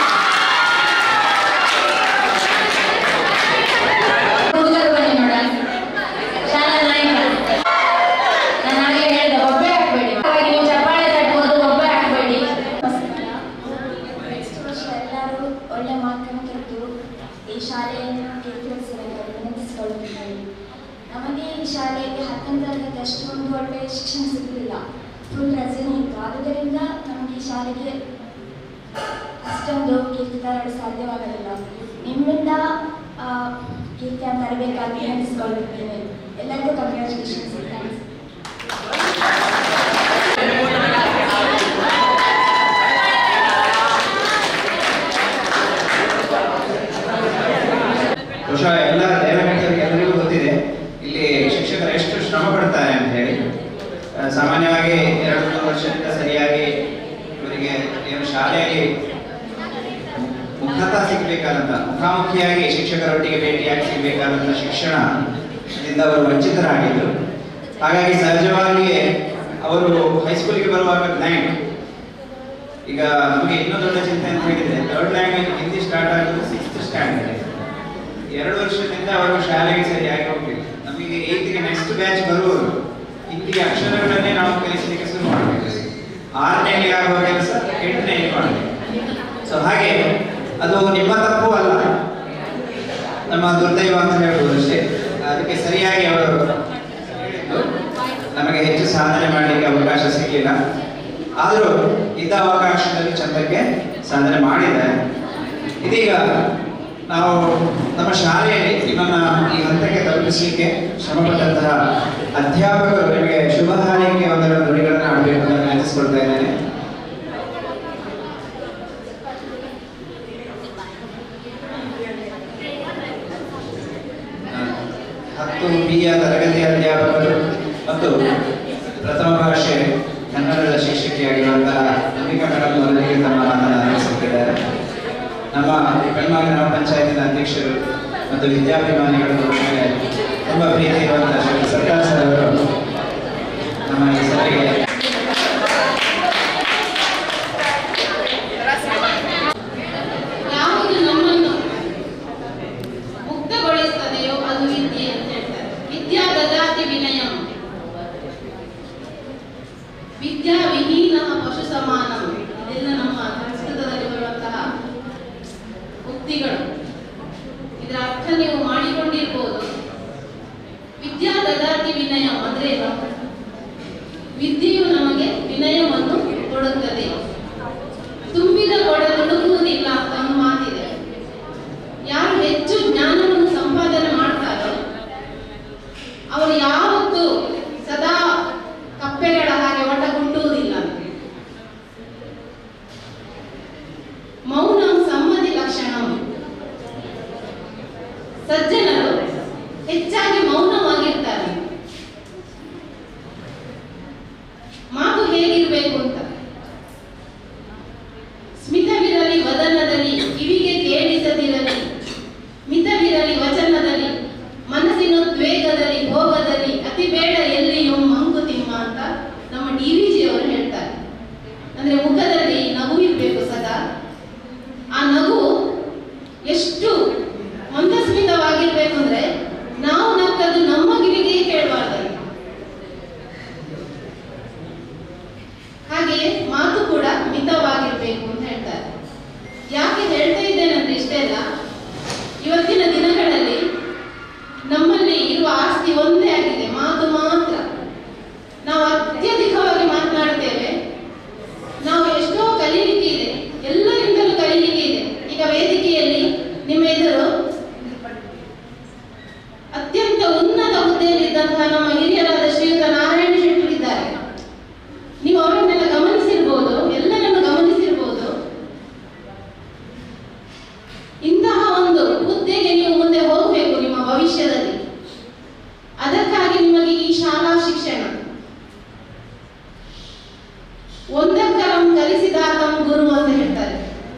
ಹುಡುಗರು ಬನ್ನಿ ನೋಡೋಣ ಶಾಲಾ ನಾಯಕ ನಾನು ಆಗಲೇ ಹೇಳಿದೆ ಒಬ್ಬೆ ಹಾಕ್ಬೇಡಿ ಹಾಗಾಗಿ ನೀವು ಚಪ್ಪಾಳೆ ತಟ್ಟುವುದು ಒಬ್ಬೆ ಹಾಕ್ಬೇಡಿ ನೆಕ್ಸ್ಟ್ ವರ್ಷ ಎಲ್ಲರೂ ಒಳ್ಳೆ ಮಾರ್ಕನ್ನು ತೆಗೆದು ಈ ಶಾಲೆಯನ್ನು ಕೀರ್ತಿಗೊಳಿಸಬೇಕಾಗಿ ವಿನಂತಿಸಿಕೊಳ್ಳುತ್ತಿದ್ದೇವೆ ನಮಗೆ ಈ ಶಾಲೆಯಲ್ಲಿ ಹತ್ತನೇ ತರಗತಿ ಅಷ್ಟೊಂದು ಒಳ್ಳೆಯ ಶಿಕ್ಷಣ ಸಿಗಲಿಲ್ಲ ಫುಲ್ ರಜನೆ ಇತ್ತು ಆದುದರಿಂದ ನಮಗೆ ಈ ಶಾಲೆಗೆ ಅಷ್ಟೊಂದು ಕೀರ್ತಿ ತರಲು ಸಾಧ್ಯವಾಗಲಿಲ್ಲ ನಿಮ್ಮಿಂದ ಆ, ಕೀರ್ತಿಯನ್ನು ತರಬೇಕಾಗಿ ವಿನಂತಿಸಿಕೊಳ್ಳುತ್ತೇನೆ ಎಲ್ಲರಿಗೂ ಕಂಗ್ರ್ಯಾಚುಲೇಷನ್ಸ್ ಥ್ಯಾಂಕ್ಸ್ ಬಹುಶಃ ಎಲ್ಲ ದೈವಗಳಿಗೆ ಎಲ್ಲರಿಗೂ ಗೊತ್ತಿದೆ ಇಲ್ಲಿ ಶಿಕ್ಷಕರು ಎಷ್ಟು ಶ್ರಮ ಪಡ್ತಾರೆ ಅಂತ ಹೇಳಿ ಆ, ಸಾಮಾನ್ಯವಾಗಿ ಎರಡು ಮೂರು ವರ್ಷದಿಂದ ಸರಿಯಾಗಿ ಇವರಿಗೆ ಏನು ಶಾಲೆಯಲ್ಲಿ ಮುಖತ ಸಿಗ್ಬೇಕಾದಂತ ಮುಖಾಮುಖಿಯಾಗಿ ಶಿಕ್ಷಕರೊಟ್ಟಿಗೆ ಭೇಟಿಯಾಗಿ ಸಿಗ್ಬೇಕಾದಂತ ಶಿಕ್ಷಣ ಅದರಿಂದ ಅವರು ವಂಚಿತರಾಗಿದ್ದರು ಹಾಗಾಗಿ ಸಹಜವಾಗಿಯೇ ಅವರು ಹೈಸ್ಕೂಲಿಗೆ ಬರುವಾಗ ಬ್ಲೈಂಡ್ ಈಗ ನಮಗೆ ಇನ್ನೂ ದೊಡ್ಡ ಚಿಂತೆ ಅಂತ ಹೇಳಿದ್ರೆ ಥರ್ಡ್ ಲ್ಯಾಂಗ್ವೇಜ್ ಹಿಂದಿ ಸ್ಟಾರ್ಟ್ ಆಗೋದು ಸಿಕ್ಸ್ತ್ ಸ್ಟ್ಯಾಂಡರ್ಡ್ ಎರಡು ವರ್ಷದಿಂದ ಅವರು ಶಾಲೆಗೆ ಸರಿಯಾಗಿ ಹೋಗ್ತಿಲ್ಲ ನಮಗೆ ಏಯ್ತಿಗೆ ನೆಕ್ಸ್ಟ್ ಬ್ಯಾಚ್ ಬರುವವರು ಹಿಂದಿಗೆ ಅಕ್ಷರಗಳನ್ನೇ ನಾವು ಕಲಿಸಲಿಕ್ಕೆ ಶುರು ಮಾಡಬೇಕು ಆರನೇಲಿ ಆಗುವ ಕೆಲಸ ಎಂಟನೇಲಿ ಮಾಡಬೇಕು ಸೊ ಹಾಗೆ ಅದು ನಿಮ್ಮ ತಪ್ಪು ಅಲ್ಲ ನಮ್ಮ ದುರ್ದೈವ ಅಂತ ಹೇಳ್ಬೋದು ಅಷ್ಟೇ ಅದಕ್ಕೆ ಸರಿಯಾಗಿ ಅವರು ಹೇಳಿದ್ದು ನಮಗೆ ಹೆಚ್ಚು ಸಾಧನೆ ಮಾಡಲಿಕ್ಕೆ ಅವಕಾಶ ಸಿಗಲಿಲ್ಲ ಆದರೂ ಇದ್ದ ಅವಕಾಶದಲ್ಲಿ ಚಂದಕ್ಕೆ ಸಾಧನೆ ಮಾಡಿದ್ದಾರೆ ಇದೀಗ ನಾವು ನಮ್ಮ ಶಾಲೆಯಲ್ಲಿ ನಿಮ್ಮನ್ನ ಈ ಹಂತಕ್ಕೆ ತಲುಪಿಸಲಿಕ್ಕೆ ಶ್ರಮಪಟ್ಟಂತಹ ಅಧ್ಯಾಪಕರು ನಿಮಗೆ ಶುಭ ಹಾರೈಕೆ ಒಂದೆರಡು ನುಡಿಗಳನ್ನು ಆಡಬೇಕು ಅಂತ ವಿನಂತಿಸಿಕೊಳ್ತಾ ಇದ್ದೇನೆ ಹತ್ತು ಬಿಯ ತರಗತಿ ಅಧ್ಯಾಪಕರು ಮತ್ತು ಪ್ರಥಮ ಭಾಷೆ ಕನ್ನಡದ ಶಿಕ್ಷಕಿಯಾಗಿರುವಂತಹ ಅಂಬಿಕಾ ಮೇಡಮ್ ಅವರಿಗೆ ತಮ್ಮ ಮಾತನ್ನು ಆರಂಭಿಸುತ್ತಿದ್ದಾರೆ ನಮ್ಮ ಬೆಳಗಾವಿ ಗ್ರಾಮ ಪಂಚಾಯತಿನ ಅಧ್ಯಕ್ಷರು ಮತ್ತು ವಿದ್ಯಾಭಿಮಾನಿಗಳು ನಮಗೆ ತುಂಬ ಪ್ರೀತಿ ಇರುವಂತಹ ಶ್ರೀ ಸರ್ದಾರ್ ಸರ್ ಅವರು ನಮ್ಮ ಈ ಸಭೆಗೆ ಯಾವುದು ನಮ್ಮನ್ನು ಮುಕ್ತಗೊಳಿಸ್ತದೆಯೋ ಅದು ವಿದ್ಯೆ ಅಂತ ಹೇಳ್ತಾರೆ ವಿದ್ಯಾ ದದಾತಿ ವಿನಯಂ ವಿದ್ಯಾ ವಿಹೀನ ಪಶು ಸಮಾನಂ ಇದೆಲ್ಲ ನಮ್ಮ ಸಂಸ್ಕೃತದಲ್ಲಿ ಬರುವಂತಹ ಉಕ್ತಿಗಳು ಇದರ ಅರ್ಥ ನೀವು ಮಾಡಿಕೊಂಡಿರ್ಬೋದು ವಿದ್ಯಾ ದದಾತಿ ವಿನಯಂ ಅಂದ್ರೆ ಏನು? ವಿದ್ಯೆಯು ನಮಗೆ ವಿನಯವನ್ನು ಕೊಡುತ್ತದೆ ತುಂಬಿದ ಕೊಡ ತುಡುಕುವುದಿಲ್ಲ ಅಂತ ಒಂದು ಮಾತಿದೆ ಯಾರು ಹೆಚ್ಚು ಜ್ಞಾನವನ್ನು ಸಂಪಾದನೆ ಮಾಡ್ತಾರೋ ಅವರು ಯಾವತ್ತೂ ಸದಾ ಕಪ್ಪೆಗಳ ಹಾಗೆ ಒಟ್ಟಗುಟ್ಟುವುದಿಲ್ಲ ಮೌನ ಸಮ್ಮತಿ ಲಕ್ಷಣ ಸಜ್ಜನರು ಹೆಚ್ಚಾಗಿ ಮೌನವಾಗಿರ್ತಾರೆ ಮಾತು ಹೇಗಿರ್ಬೇಕು ಅಂತ ಸ್ಮಿತವಿರಲಿ ವದನದಲ್ಲಿ ಕಿವಿಗೆ ಕೇಳಿಸದಿರಲಿ ಮಿತವಿರಲಿ ವಚನದಲ್ಲಿ ಮನಸ್ಸಿನ ದ್ವೇಗದಲ್ಲಿ ಭೋಗದಲ್ಲಿ ಅತಿ ಬೇಡ ಎಲ್ಲಿಯೂ ಮಂಕುತಿಮ್ಮ ಅಂತ ನಮ್ಮ ಡಿ ವಿ ಜಿ ಅವರು ಹೇಳ್ತಾರೆ ಅಂದ್ರೆ ಮುಖದಲ್ಲಿ ನಗು ಇರಬೇಕು ಸದಾ ಆ ನಗು ಎಷ್ಟು ಮಂದಸ್ಮಿತವಾಗಿರ್ಬೇಕು ಅಂದ್ರೆ ನಾವು ನಕ್ಕದು ನಮ್ಮ ಕಿವಿಗೆ ಕೇಳಬಾರ್ದು ಹಾಗೆಯೇ ಮಾತು ಕೂಡ ಮಿತವಾಗಿರ್ಬೇಕು ಅಂತ ಹೇಳ್ತಾರೆ ಯಾಕೆ ಹೇಳ್ತಾ ಇದ್ದೇನಂದ್ರೆ ಇಷ್ಟೆಲ್ಲ ಇವತ್ತಿನ ದಿನಗಳಲ್ಲಿ ನಮ್ಮಲ್ಲಿ ಇರುವ ಆಸ್ತಿ ಒಂದೇ ಆಗಿದೆ ಮಾತು ಮಾತ್ರ ನಾವು ಅತ್ಯಧಿಕವಾಗಿ ಮಾತನಾಡ್ತೇವೆ ನಾವು ಎಷ್ಟೋ ಕಲೀಲಿಕ್ಕೆ ಇದೆ ಎಲ್ಲರಿಂದಲೂ ಕಲೀಲಿಕ್ಕೆ ಇದೆ ಈಗ ವೇದಿಕೆಯಲ್ಲಿ ನಿಮ್ಮ ಎದುರು ಅತ್ಯಂತ ಉನ್ನತ ಹುದ್ದೆಯಲ್ಲಿದ್ದಂತಹ ನಮ್ಮ ಹಿರಿಯರಾದ ಶ್ರೀಯುತ ನಾರಾಯಣ ಶೆಟ್ಟರು ಇದ್ದಾರೆ ನೀವು ಅವರನ್ನೆಲ್ಲ ಗಮನಿಸಿರ್ಬೋದು ಎಲ್ಲರನ್ನು ಗಮನಿಸಿರ್ಬೋದು ಇಂತಹ ಒಂದು ಹುದ್ದೆಗೆ ನೀವು ಮುಂದೆ ಹೋಗಬೇಕು ನಿಮ್ಮ ಭವಿಷ್ಯದಲ್ಲಿ ಅದಕ್ಕಾಗಿ ನಿಮಗೆ ಈ ಶಾಲಾ ಶಿಕ್ಷಣ ಒಂದಕ್ಕರಂ ಕಲಿಸಿದಾತಂ ಗುರು ಅಂತ ಹೇಳ್ತಾರೆ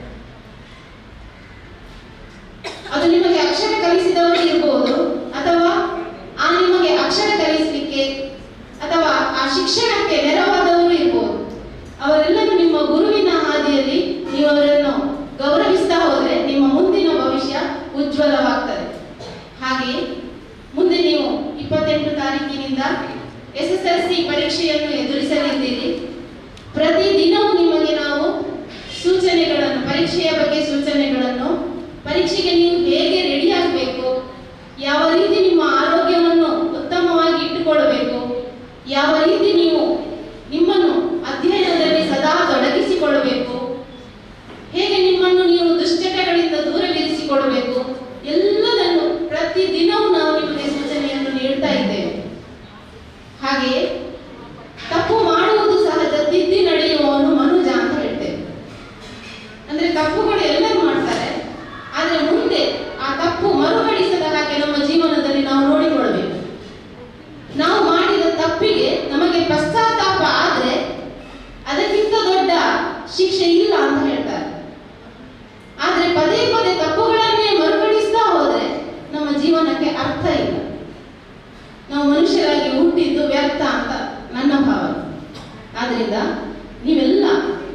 ಅದು ನಿಮಗೆ ಅಕ್ಷರ ಕಲಿಸಿದವರು ಇರ್ಬೋದು ಅಥವಾ ಆ ನಿಮಗೆ ಅಕ್ಷರ ಕಲಿಸಲಿಕ್ಕೆ ಅಥವಾ ಆ ಶಿಕ್ಷಣಕ್ಕೆ ನೆರವಾದವರು ಇರ್ಬೋದು ಅವರೆಲ್ಲರೂ ನಿಮ್ಮ ಗುರುವಿನ ಹಾದಿಯಲ್ಲಿ ನೀವು ಅವರನ್ನು ಗೌರವಿಸ್ತಾ ಹೋದ್ರೆ ನಿಮ್ಮ ಮುಂದಿನ ಭವಿಷ್ಯ ಉಜ್ವಲವಾಗ್ತದೆ ಹಾಗೆಯೇ ಮುಂದೆ ನೀವು ಇಪ್ಪತ್ತೆಂಟು ತಾರೀಕಿನಿಂದ ಎಸ್ ಎಸ್ ಎಲ್ ಸಿ ಪರೀಕ್ಷೆಯನ್ನು ಎದುರಿಸಲಿದ್ದೀರಿ ಪ್ರತಿದಿನವೂ ನಿಮಗೆ ನಾವು ಸೂಚನೆಗಳನ್ನು ಪರೀಕ್ಷೆಯ ಬಗ್ಗೆ ಸೂಚನೆಗಳನ್ನು ಪರೀಕ್ಷೆಗೆ ನೀವು ಹೇಗೆ ರೆಡಿ ಆಗಬೇಕು ಯಾವ ರೀತಿ ನಿಮ್ಮ ಆರೋಗ್ಯವನ್ನು ಉತ್ತಮವಾಗಿ ಇಟ್ಟುಕೊಳ್ಳಬೇಕು ಯಾವ ರೀತಿ ನೀವು ನಿಮ್ಮನ್ನು ಅಧ್ಯಯನದಲ್ಲಿ ಸದಾ ತೊಡಗಿಸಿಕೊಳ್ಳಬೇಕು ಹೇಗೆ ನಿಮ್ಮನ್ನು ನೀವು ದುಶ್ಚಟಗಳಿಂದ ದೂರವಿರಿಸಿಕೊಳ್ಳಬೇಕು ಎಲ್ಲದನ್ನು ಪ್ರತಿದಿನವೂ ನಾವು ನಿಮಗೆ ಸೂಚನೆಯನ್ನು ನೀಡ್ತಾ ಇದ್ದೇವೆ ಹಾಗೆಯೇ ತಪ್ಪು ಮಾಡುವುದು ಸಹಜ ತಿದ್ದಿ ನಡೆಯುವವನು ಮನುಜ ಅಂತ ಹೇಳ್ತೇವೆ ಅಂದ್ರೆ ತಪ್ಪುಗಳು ಎಲ್ಲರೂ ಮಾಡ್ತಾರೆ ಆದ್ರೆ ಮುಂದೆ ಆ ತಪ್ಪು ಮರುಕಳಿಸದ ಹಾಗೆ ನಮ್ಮ ಜೀವನ ಆದ್ರಿಂದ ನೀವೆಲ್ಲ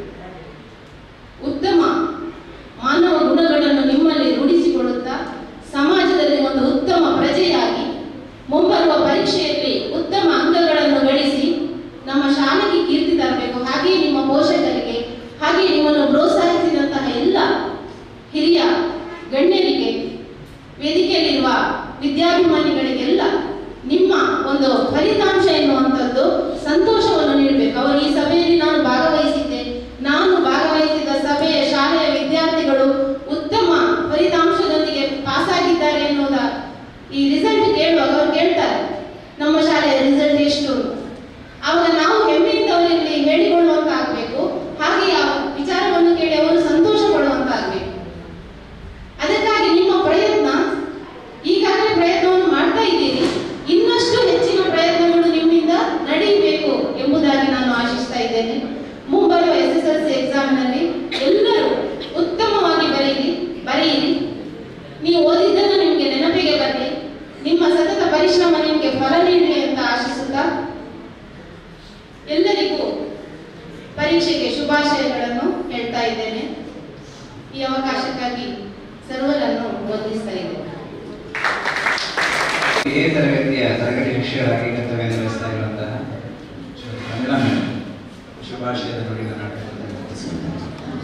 ಉತ್ತಮ ಮಾನವ ಗುಣಗಳನ್ನು ನಿಮ್ಮಲ್ಲಿ ರೂಢಿಸಿಕೊಳ್ಳುತ್ತಾ ಸಮಾಜದಲ್ಲಿ ಒಂದು ಉತ್ತಮ ಪ್ರಜೆಯಾಗಿ ಮುಂಬರುವ ಪರೀಕ್ಷೆಯಲ್ಲಿ ಉತ್ತಮ ಅಂಕಗಳನ್ನು ಗಳಿಸಿ ನಮ್ಮ ಶಾಲೆಗೆ ಕೀರ್ತಿ ತರಬೇಕು ಹಾಗೆಯೇ ನಿಮ್ಮ ಪೋಷಕರಿಗೆ ಹಾಗೆ ನಿಮ್ಮನ್ನು ಪ್ರೋತ್ಸಾಹಿಸಿದಂತಹ ಎಲ್ಲ ಹಿರಿಯ ಗಣ್ಯರಿಗೆ ವೇದಿಕೆಯಲ್ಲಿರುವ ವಿದ್ಯಾಭಿಮಾನಿಗಳಿಗೆಲ್ಲ ನಿಮ್ಮ ಒಂದು ಫಲಿತಾಂಶ ಎನ್ನುವಂಥದ್ದು ಸಂತೋಷವನ್ನು ನೀಡಬೇಕು ಅವರು ಈ ಸಭೆಯಲ್ಲಿ ನಾನು ಭಾಗವಹಿಸಿದ್ದೆ ನಾನು ಭಾಗವಹಿಸಿದ ಸಭೆಯ ಶಾಲೆಯ ವಿದ್ಯಾರ್ಥಿಗಳು ಉತ್ತಮ ಫಲಿತಾಂಶದೊಂದಿಗೆ ಪಾಸ್ ಆಗಿದ್ದಾರೆ ಎನ್ನುವುದ ಈ ರಿಸಲ್ಟ್ ಕೇಳುವಾಗ ಅವರು ಕೇಳ್ತಾರೆ ನಮ್ಮ ಶಾಲೆಯ ರಿಸಲ್ಟ್ ಎಷ್ಟು ಅಂತ. ಆವಾಗ ನಾವು ಹೆಮ್ಮೆಯಿಂದ ಅವರಲ್ಲಿ ಹೇಳಿಕೊಳ್ಳುವಂತ ಆಗಬೇಕು ಹಾಗೆ ಆ ವಿಚಾರವನ್ನು ಕೇಳಿ ಅವರು ಸಂತೋಷ ಪಡುವಂತ ಆಗಬೇಕು ಅದಕ್ಕಾಗಿ ನಿಮ್ಮ ಪ್ರಯತ್ನ ಈಗಾಗಲೇ ಪ್ರಯತ್ನವನ್ನು ಮಾಡ್ತಾ ಇದ್ದೀರಿ ಇನ್ನಷ್ಟು ಹೆಚ್ಚಿನ ಪ್ರಯತ್ನಗಳು ನಿಮ್ಮಿಂದ ನಡೆಯಬೇಕು ಎಂಬುದಾಗಿ ನಾನು ಆಶಿಸ್ತಾ ಇದ್ದೇನೆ ಮುಂಬರುವ ಎಸ್ ಎಸ್ ಎಲ್ ಸಿ ಎಕ್ಸಾಮ್ನಲ್ಲಿ ಎಲ್ಲರೂ ಉತ್ತಮವಾಗಿ ಬರೆಯಿರಿ ಬರೆಯಿರಿ ನೀವು ಓದಿದ್ದನ್ನು ನಿಮಗೆ ನೆನಪಿಗೆ ಬರಲಿ ನಿಮ್ಮ ಸತತ ಪರಿಶ್ರಮ ನಿಮಗೆ ಫಲ ನೀಡಲಿ ಅಂತ ಆಶಿಸುತ್ತಾ ಎಲ್ಲರಿಗೂ ಪರೀಕ್ಷೆಗೆ ಶುಭಾಶಯಗಳನ್ನು ಹೇಳ್ತಾ ಇದ್ದೇನೆ ಈ ಅವಕಾಶಕ್ಕಾಗಿ ಸರ್ವರನ್ನು ವಂದಿಸ್ತಾ ಇದ್ದೇನೆ ಇದೇ ತರಗತಿಯ ತರಗತಿ ಶಿಕ್ಷಕರಾಗಿ ಕರ್ತವ್ಯ ನಿರ್ವಹಿಸ್ತಾ ಇರುವಂತಹ ಮಂಜುಳಾ ಮೇಡಮ್ ಶುಭಾಶಯದ ನುಡಿಗಳ ನಾಟಕವನ್ನು ನಿರ್ವಹಿಸುತ್ತಾರೆ.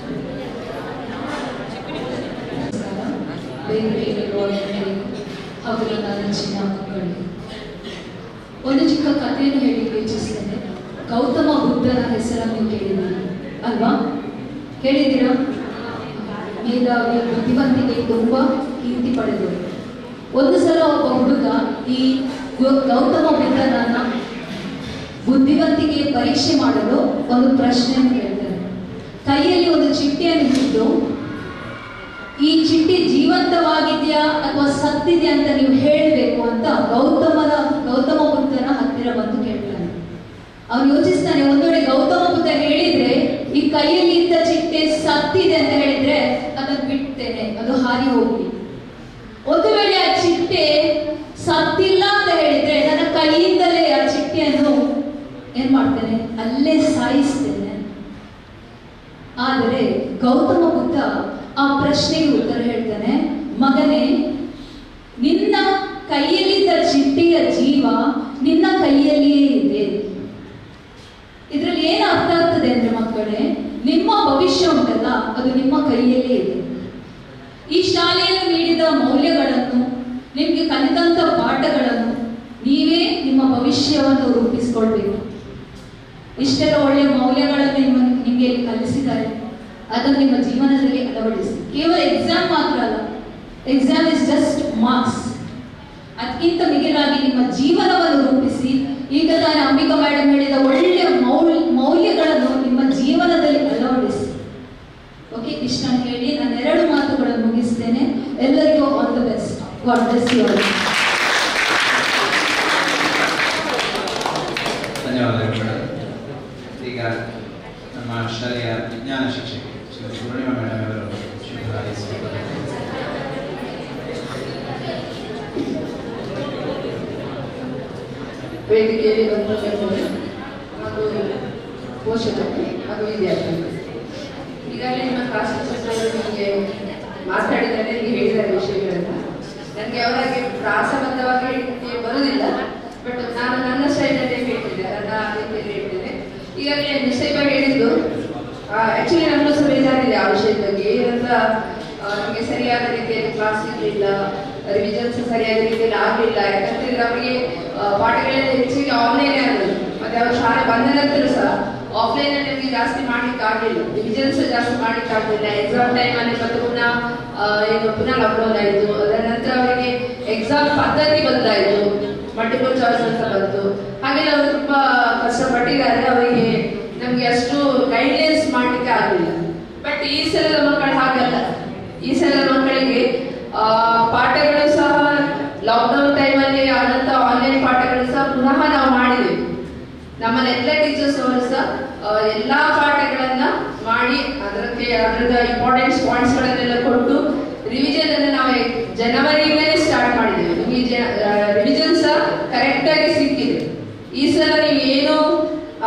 ಬೇರೆ ಬೇರೆ ರೋಡ್ನಲ್ಲಿ ಹಾಗೂ ನನ್ನ ನೆಚ್ಚಿನ ಮಕ್ಕಳಿಗೆ ಒಂದು ಚಿಕ್ಕ ಕಥೆಯನ್ನು ಹೇಳಿ ಯೋಚಿಸ್ತೇನೆ ಗೌತಮ ಬುದ್ಧನ ಹೆಸರನ್ನು ಕೇಳಿದ್ದೀರಿ ಅಲ್ವಾ ಕೇಳಿದ್ದೀರಾ ಮೇಧಾವಿ ಬುದ್ಧಿವಂತಿಕೆ ತುಂಬ ಕೀರ್ತಿ ಪಡೆದರು ಒಂದು ಸಲ ಒಬ್ಬ ಹುಡುಗ ಈ ಗೌ- ಗೌತಮ ಬುದ್ಧನನ್ನ ಬುದ್ಧಿವಂತಿಕೆ ಪರೀಕ್ಷೆ ಮಾಡಲು ಒಂದು ಪ್ರಶ್ನೆಯನ್ನು ಕೇಳ್ತಾರೆ ಕೈಯಲ್ಲಿ ಒಂದು ಚಿಟ್ಟಿಯನ್ನು ಹಿಡಿದು ಈ ಚಿಟ್ಟಿ ಜೀವಂತವಾಗಿದೆಯಾ ಅಥವಾ ಸತ್ತಿದೆಯಾ ಅಂತ ನೀವು ಹೇಳಬೇಕು ಅಂತ ಗೌತಮನ ಗೌತಮ ಬುದ್ಧನ ಹತ್ತಿರ ಬಂದು ಕೇಳ್ತಾನೆ ಅವನು ಯೋಚಿಸ್ತಾನೆ ಒಂದು ವೇಳೆ ಗೌತಮ ಬುದ್ಧ ಹೇಳಿದ್ರೆ ಈ ಕೈಯಲ್ಲಿ ಇದ್ದ ಚಿಟ್ಟೆ ಸತ್ತಿದೆ ಅಂತ ಹೇಳಿದ್ರೆ ಅದನ್ನು ಬಿಡ್ತೇನೆ ಅದು ಹಾರಿ ಹೋಗ್ಲಿ ಒಂದು ವೇಳೆ ಆ ಚಿಟ್ಟೆ ಸತ್ತಿಲ್ಲ ಅಂತ ಹೇಳಿದ್ರೆ ನನ್ನ ಕೈಯಿಂದಲೇ ಆ ಚಿಟ್ಟೆಯನ್ನು ಏನ್ ಮಾಡ್ತೇನೆ ಅಲ್ಲೇ ಸಾಯಿಸ್ತೇನೆ ಆದರೆ ಗೌತಮ ಬುದ್ಧ ಆ ಪ್ರಶ್ನೆಗೆ ಉತ್ತರ ಹೇಳ್ತಾನೆ ಮಗನೇ ನಿನ್ನ ಕೈಯಲ್ಲಿದ್ದ ಚಿಟ್ಟೆಯ ಜೀವ ನಿನ್ನ ಕೈಯಲ್ಲಿಯೇ ಇದೆ ಇದರಲ್ಲಿ ಏನು ಅರ್ಥ ಆಗ್ತದೆ ಅಂದ್ರೆ ಮಕ್ಕಳೇ ನಿಮ್ಮ ಭವಿಷ್ಯ ಉಂಟಲ್ಲ ಅದು ನಿಮ್ಮ ಕೈಯಲ್ಲೇ ಇದೆ ಈ ಶಾಲೆಯನ್ನು ನೀಡಿದ ಮೌಲ್ಯಗಳನ್ನು ನಿಮಗೆ ಕಲಿತಂತ ಪಾಠಗಳನ್ನು ನೀವೇ ನಿಮ್ಮ ಭವಿಷ್ಯವನ್ನು ರೂಪಿಸಿಕೊಳ್ಬೇಕು ಇಷ್ಟೆಲ್ಲ ಒಳ್ಳೆಯ ಮೌಲ್ಯಗಳನ್ನು ನಿಮ್ಮ ನಿಮಗೆ ಇಲ್ಲಿ ಕಲಿಸಿದ್ದಾರೆ ಅದನ್ನು ನಿಮ್ಮ ಜೀವನದಲ್ಲಿ ಅಳವಡಿಸಿ ಕೇವಲ ಎಕ್ಸಾಮ್ ಮಾತ್ರ ಅಲ್ಲ ಎಕ್ಸಾಮ್ ಇಸ್ ಜಸ್ಟ್ ಮಾರ್ಕ್ಸ್ ಅದಕ್ಕಿಂತ ಮಿಗಿಲಾಗಿ ನಿಮ್ಮ ಜೀವನವನ್ನು ರೂಪಿಸಿ ಈಗ ತಾನೇ ಅಂಬಿಕಾ ಮೇಡಮ್ ಹೇಳಿದ ಒಳ್ಳೆಯ ಮೌಲ್ಯ ಮೌಲ್ಯಗಳನ್ನು ನಿಮ್ಮ ಜೀವನದಲ್ಲಿ ಅಳವಡಿಸಿ ಓಕೆ ಇಷ್ಟನ್ನು ಹೇಳಿ ನಾನು ಎರಡು ಮಾತುಗಳನ್ನು ಮುಗಿಸ್ತೇನೆ ಎಲ್ಲರಿಗೂ all the best God bless you all ಧನ್ಯವಾದಗಳು ಮೇಡಮ್ ಈಗ ನಮ್ಮ ಶಾಲೆಯ ವಿಜ್ಞಾನ ಶಿಕ್ಷಕಿ ಶ್ರೀಮತಿ ಪೂರ್ಣಿಮಾ ಮೇಡಮ್ ಅವರು ಶುಭ ಹಾರೈಸುತ್ತಾರೆ. ವೇದಿಕೆಯಲ್ಲಿ ಬಂದವರಿಗೆ ಹಾಗೂ ಪೋಷಕರು ಹಾಗೂ ವಿದ್ಯಾರ್ಥಿಗಳು ಈಗಾಗಲೇ ನಿಮ್ಮ ಕ್ಲಾಸ್ ಟೀಚರ್ಸ್ ನಿಮಗೆ ಮಾತಾಡಿದ್ದಾರೆ ನೀವು ಹೇಳಿದ ವಿಷಯಗಳನ್ನು ನನಗೆ ಅವರಾಗೆ ಪ್ರಾಸಬದ್ಧವಾಗಿ ಹೇಳಲಿಕ್ಕೆ ಬರುವುದಿಲ್ಲ ಬಟ್ ನಾನು ನನ್ನ ಸ್ಟೈಲಲ್ಲೇ ಹೇಳ್ತಿದ್ದೆ ನನ್ನ ರೀತಿಯಲ್ಲಿ ಹೇಳ್ತೇನೆ ಈಗಾಗಲೇ ನಿಶ್ಚಯ ಹೇಳಿದ್ದು ಆ್ಯಕ್ಚುಲಿ ನಮ್ಮದು ಸಹ ಬೇಜಾರಿದೆ ಆ ವಿಷಯದ ಬಗ್ಗೆ ಏನಂತ ಆ, ನಮಗೆ ಸರಿಯಾದ ರೀತಿಯಲ್ಲಿ ಕ್ಲಾಸ್ ಇರಲಿಲ್ಲ ರಿವಿಷನ್ಸ್ ಸರಿಯಾದ ರೀತಿಯಲ್ಲಿ ಆಗಲಿಲ್ಲ ಯಾಕಂತಂದ್ರೆ ಅವರಿಗೆ ಪಾಠಗಳೆಲ್ಲ ಹೆಚ್ಚಿಗೆ ಆನ್ಲೈನ್ ಆಗೋದು ಮತ್ತೆ ಅವರು ಶಾಲೆ ಬಂದ ನಂತರ ಸಹ ಆಫ್ಲೈನ್ ಅಲ್ಲಿ ನಮಗೆ ಜಾಸ್ತಿ ಮಾಡ್ಲಿಕ್ಕೆ ಆಗಲಿಲ್ಲ ರಿವಿಷನ್ಸ್ ಜಾಸ್ತಿ ಮಾಡ್ಲಿಕ್ಕೆ ಆಗಲಿಲ್ಲ ಎಕ್ಸಾಮ್ ಟೈಮ್ ಅಲ್ಲಿ ಮತ್ತೆ ಪುನಃ ಆ, ಏನು ಪುನಃ ಲಾಕ್ಡೌನ್ ಆಯಿತು ಅದರ ನಂತರ ಅವರಿಗೆ ಎಕ್ಸಾಮ್ ಪದ್ಧತಿ ಬದಲಾಯಿತು ಮಲ್ಟಿಪಲ್ ಚಾಯ್ಸ್ ಅಂತ ಬಂತು ಹಾಗೆಲ್ಲ ಅವರು ತುಂಬಾ ಕಷ್ಟಪಟ್ಟಿದ್ದಾರೆ ಅವರಿಗೆ ನಮಗೆ ಅಷ್ಟು ಗೈಡ್ಲೈನ್ಸ್ ಮಾಡ್ಲಿಕ್ಕೆ ಆಗಲಿಲ್ಲ ಬಟ್ ಈ ಸಲದ ಮಕ್ಕಳು ಹಾಗಲ್ಲ ಈ ಸಲದ ಮಕ್ಕಳಿಗೆ ಆ, ಪಾಠಗಳು ಸಹ ಲಾಕ್ಡೌನ್ ಟೈಮಲ್ಲಿ ಆದಂತ ಆನ್ಲೈನ್ ಪಾಠಗಳು ಸಹ ಪುನಃ ನಾವು ಮಾಡಿದ್ವಿ ನಮ್ಮನ್ನ ಎಲ್ಲ ಟೀಚರ್ಸ್ ಅವರು ಸಹ ಆ, ಎಲ್ಲಾ ಪಾಠಗಳನ್ನ ಮಾಡಿ ಅದಕ್ಕೆ ಅದರದ ಇಂಪಾರ್ಟೆನ್ಸ್ ಪಾಯಿಂಟ್ಸ್ ಗಳನ್ನೆಲ್ಲ ಕೊಟ್ಟು ರಿವಿಷನ್ ಅನ್ನು ನಾವು ಜನವರಿಯಿಂದಲೇ ಸ್ಟಾರ್ಟ್ ಮಾಡಿದ್ದೇವೆ ನಿಮಗೆ ರಿವಿಷನ್ ಸಹ ಕರೆಕ್ಟ್ ಆಗಿ ಸಿಕ್ಕಿದೆ ಈ ಸಲ ನೀವು ಏನು ಆ,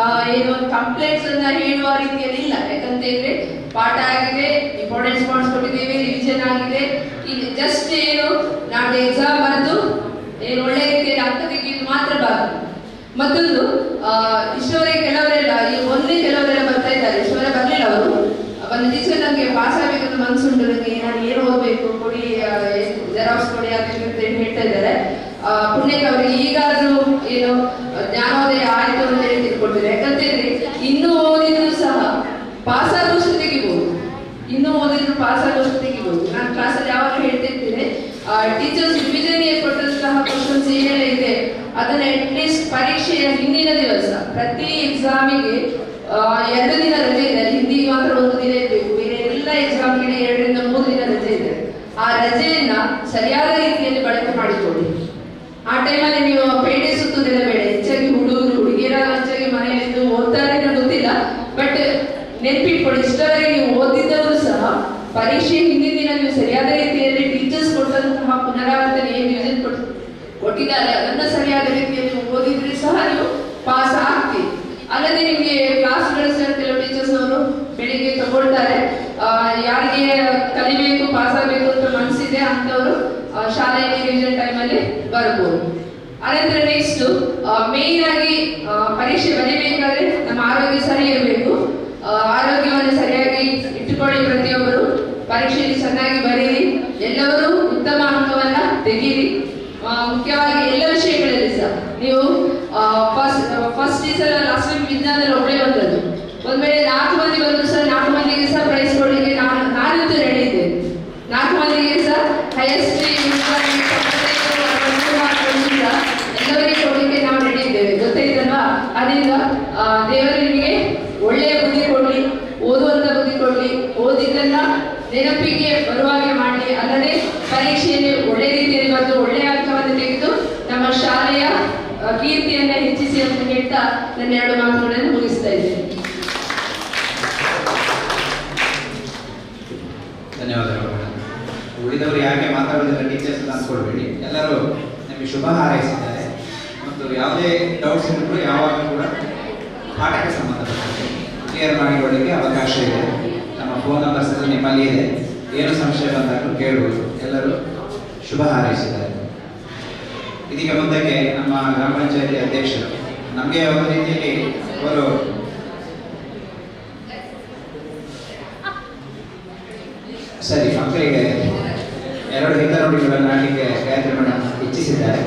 ಏನು ಕಂಪ್ಲೇಂಟ್ಸ್ ಅನ್ನ ಹೇಳುವ ರೀತಿಯಲ್ಲಿ ಇಲ್ಲ ಯಾಕಂತ ಹೇಳಿದ್ರೆ ಪಾಠ ಆಗಿದೆ ಇಂಪಾರ್ಟೆನ್ಸ್ ಪಾಯಿಂಟ್ಸ್ ಕೊಟ್ಟಿದ್ದೇವೆ ರಿವಿಷನ್ ಆಗಿದೆ ಇಲ್ಲಿ ಜಸ್ಟ್ ಏನು ನಾಳೆ ಎಕ್ಸಾಮ್ ಬರೆದು ಏನು ಒಳ್ಳೆ ರೀತಿಯಲ್ಲಿ ಅಂಕ ತೆಗೆಯುವುದು ಮಾತ್ರ ಬಾರದು ಮತ್ತೊಂದು ಆ, ಇಷ್ಟವರೆಗೆ ಕೆಲವರೆಲ್ಲ ಈ ಒಂದೇ ಕೆಲವರೆಲ್ಲ ಬರ್ತಾ ಇದ್ದಾರೆ ಇಷ್ಟವರೆಗೆ ಬರಲಿಲ್ಲ ಅವರು ಒಂದು ಟೀಚರ್ ನನಗೆ ಪಾಸ್ ಆಗಬೇಕಂತ ಮನಸ್ಸುಂಟು ನನಗೆ ನಾನು ಏನು ಓದಬೇಕು ಕೊಡಿ ಜೆರಾಕ್ಸ್ ಕೊಡಿ ಅದು ಇದು ಅಂತ ಹೇಳಿ ಹೇಳ್ತಾ ಇದ್ದಾರೆ ಆ, ಪುಣ್ಯಕ್ಕೆ ಅವರಿಗೆ ಈಗಾದ್ರೂ ಏನು ಜ್ಞಾನೋದಯ ಆಯ್ತು ಅಂತ ಹೇಳಿ ತಿಳ್ಕೊಳ್ತಾರೆ ಯಾಕಂತ ಹೇಳಿದ್ರೆ ಇನ್ನೂ ಓದಿದ್ರು ಸಹ ಪಾಸ್ ಆಗೋಷ್ಟು ತೆಗಿಬಹುದು ಇನ್ನೂ ಓದಿದ್ರು ಪಾಸ್ ಆಗೋಷ್ಟು ತೆಗಿಬಹುದು ನಾನು ಕ್ಲಾಸಲ್ಲಿ ಯಾವಾಗ ಹೇಳ್ತಿರ್ತೇನೆ ಟೀಚರ್ಸ್ ರಿವಿಷನ್ ಕೊಟ್ಟಂತಹ ಕ್ವಶನ್ಸ್ ಏನೆಲ್ಲ ಇದೆ ಅದನ್ನ ಅಟ್ಲೀಸ್ಟ್ ಪರೀಕ್ಷೆಯ ಹಿಂದಿನ ದಿವಸ ಪ್ರತಿ ಎಕ್ಸಾಮಿಗೆ ಎರಡು ದಿನ ರಜೆ ಇದೆ ಹಿಂದಿ ಮಾತ್ರ ಒಂದು ದಿನ ಇರಬೇಕು ಬೇರೆ ಎಲ್ಲ ಎಕ್ಸಾಮ್ಗೆ ಎರಡರಿಂದ ಮೂರು ದಿನ ರಜೆ ಇದೆ ಆ ರಜೆಯನ್ನ ಸರಿಯಾದ ರೀತಿಯಲ್ಲಿ ಬಳಕೆ ಮಾಡಿಕೊಳ್ಳಿ ಆ ಟೈಮಲ್ಲಿ ನೀವು ಪೇಟೆ ಸುತ್ತುವುದೆಲ್ಲ ಬೇಡ ಹೆಚ್ಚಾಗಿ ಹುಡುಗರು ಹುಡುಗಿಯರ ಹೆಚ್ಚಾಗಿ ಮನೆಯಲ್ಲಿದ್ದು ಓದ್ತಾರೆ ಅಂತ ಗೊತ್ತಿಲ್ಲ ಬಟ್ ನೆನ್ಪಿಟ್ಕೊಳ್ಳಿ ಇಷ್ಟವರೆಗೆ ನೀವು ಓದಿದ್ದವರು ಸಹ ಪರೀಕ್ಷೆ ಹಿಂದಿನ ದಿನ ನೀವು ಸರಿಯಾದ ರೀತಿಯಲ್ಲಿ ಟೀಚರ್ಸ್ ಕೊಟ್ಟಂತಹ ಪುನರಾವರ್ತನೆ ಏನು ರಿವಿಷನ್ ಕೊಟ್ಟಿದ್ದಾರೆ ಅದನ್ನ ಸರಿಯಾದ ರೀತಿಯಲ್ಲಿ ನೀವು ಓದಿದ್ರೆ ಸಹ ನೀವು ಪಾಸ್ ಆಗ್ತೀರಿ ಅಲ್ಲದೆ ನಿಮಗೆ ಕ್ಲಾಸ್ಗಳು ಸಹ ಕೆಲವು ಟೀಚರ್ಸ್ ಅವರು ಬೆಳಿಗ್ಗೆ ತಗೊಳ್ತಾರೆ ಆ, ಯಾರಿಗೆ ಕಲಿಬೇಕು ಪಾಸ್ ಆಗಬೇಕು ಅಂತ ಮನಸ್ಸಿದೆ ಅಂತವರು ಶಾಲೆಯಲ್ಲಿ ರಿವಿಷನ್ ಟೈಮಲ್ಲಿ ಬರ್ಬೋದು ಅನಂತರ ನೆಕ್ಸ್ಟ್ ಮೇನ್ ಆಗಿ ಆ, ಪರೀಕ್ಷೆ ಬರೀಬೇಕಾದ್ರೆ ನಮ್ಮ ಆರೋಗ್ಯ ಸರಿ ಇರಬೇಕು ಆರೋಗ್ಯವನ್ನು ಸರಿಯಾಗಿ ಇಟ್ಟುಕೊಳ್ಳಿ ಪ್ರತಿಯೊಬ್ಬರು ಪರೀಕ್ಷೆಯಲ್ಲಿ ಚೆನ್ನಾಗಿ ಬರೀರಿ ಎಲ್ಲರೂ ಉತ್ತಮ ಅಂಕವನ್ನ ತೆಗೀರಿ ಆ, ಮುಖ್ಯವಾಗಿ ಎಲ್ಲ ವಿಷಯಗಳಲ್ಲಿ ಸಹ ನೀವು ಫಸ್ಟ್ ಫಸ್ಟ್ ಈ ಸಲ ಲಾಸ್ಟ್ ಟೈಮ್ ವಿಜ್ಞಾನದಲ್ಲಿ ಒಳ್ಳೆ ಬಂದದ್ದು ಒಂದ್ ವೇಳೆ ನಾಲ್ಕು ಮಂದಿ ಬಂದ್ರು ಸಹ ನಾಲ್ಕು ಮಂದಿಗೆ ಸಹ ಪ್ರೈಸ್ ಕೊಡಲಿಕ್ಕೆ ನಾನು ನಾನಂತೂ ರೆಡಿ ಇದ್ದೇನೆ ನಾಲ್ಕು ಮಂದಿಗೆ ಸಹ ಹೈಯೆಸ್ಟ್ ಎಲ್ಲವರಿಗೆ ಕೊಡಲಿಕ್ಕೆ ನಾವು ರೆಡಿ ಇದ್ದೇವೆ ಗೊತ್ತಾಯ್ತಲ್ವಾ ಅದರಿಂದ ಆ, ದೇವರು ನಿಮಗೆ ಒಳ್ಳೆಯ ಬುದ್ಧಿ ಕೊಡ್ಲಿ ಓದುವಂತ ಬುದ್ಧಿ ಕೊಡ್ಲಿ ಓದಿದ್ದನ್ನ ನೆನಪಿಗೆ ಬರುವಾಗೆ ಮಾಡಲಿ ಅಲ್ಲದೆ ಪರೀಕ್ಷೆಯಲ್ಲಿ ಒಳ್ಳೆ ರೀತಿಯಲ್ಲಿ ಬಂದು ಒಳ್ಳೆಯ ಅಂಕವನ್ನು ತೆಗೆದು ನಮ್ಮ ಶಾಲೆಯ ಆ, ಕೀರ್ತಿಯನ್ನ ಹೆಚ್ಚಿಸಿ ಅಂತ ಹೇಳ್ತಾ ನನ್ನ ಎರಡು ಮಾತುಗಳನ್ನು ಮುಗಿಸ್ತಾ ಇದ್ದೇನೆ ಧನ್ಯವಾದಗಳು ಮೇಡಮ್. ಉಳಿದವರು ಯಾಕೆ ಮಾತಾಡೋದಿಲ್ಲ ಟೀಚರ್ಸ್ ಅಂತ ಅನ್ಕೊಳ್ಬೇಡಿ ಎಲ್ಲರೂ ನಿಮಗೆ ಶುಭ ಹಾರೈಸಿದ್ದಾರೆ ಮತ್ತು ಯಾವುದೇ ಡೌಟ್ಸ್ ಇದ್ರೂ ಯಾವಾಗ ಕೂಡ ಪಾಠಕ್ಕೆ ಸಂಬಂಧಪಟ್ಟಂತೆ ಕ್ಲಿಯರ್ ಮಾಡಿಕೊಳ್ಳಿಕ್ಕೆ ಅವಕಾಶ ಇದೆ ನಮ್ಮ ಫೋನ್ ನಂಬರ್ಸ್ ಎಲ್ಲ ನಿಮ್ಮಲ್ಲಿ ಇದೆ ಏನು ಸಂಶಯ ಬಂದಾಗಲೂ ಕೇಳ್ಬೋದು ಎಲ್ಲರೂ ಶುಭ ಹಾರೈಸಿದ್ದಾರೆ ಇದೀಗ ಮುಂದಕ್ಕೆ ನಮ್ಮ ಗ್ರಾಮ ಪಂಚಾಯತಿ ಅಧ್ಯಕ್ಷರು ನಮಗೆ ಒಂದು ರೀತಿಯಲ್ಲಿ ಅವರು ಸರಿ ಮಕ್ಕಳಿಗೆ ಎರಡು ಹಿತ ನುಡಿಗಳನ್ನು ಆಡಲಿಕ್ಕೆ ಗಾಯತ್ರಿ ಮೇಡಮ್ ಇಚ್ಛಿಸಿದ್ದಾರೆ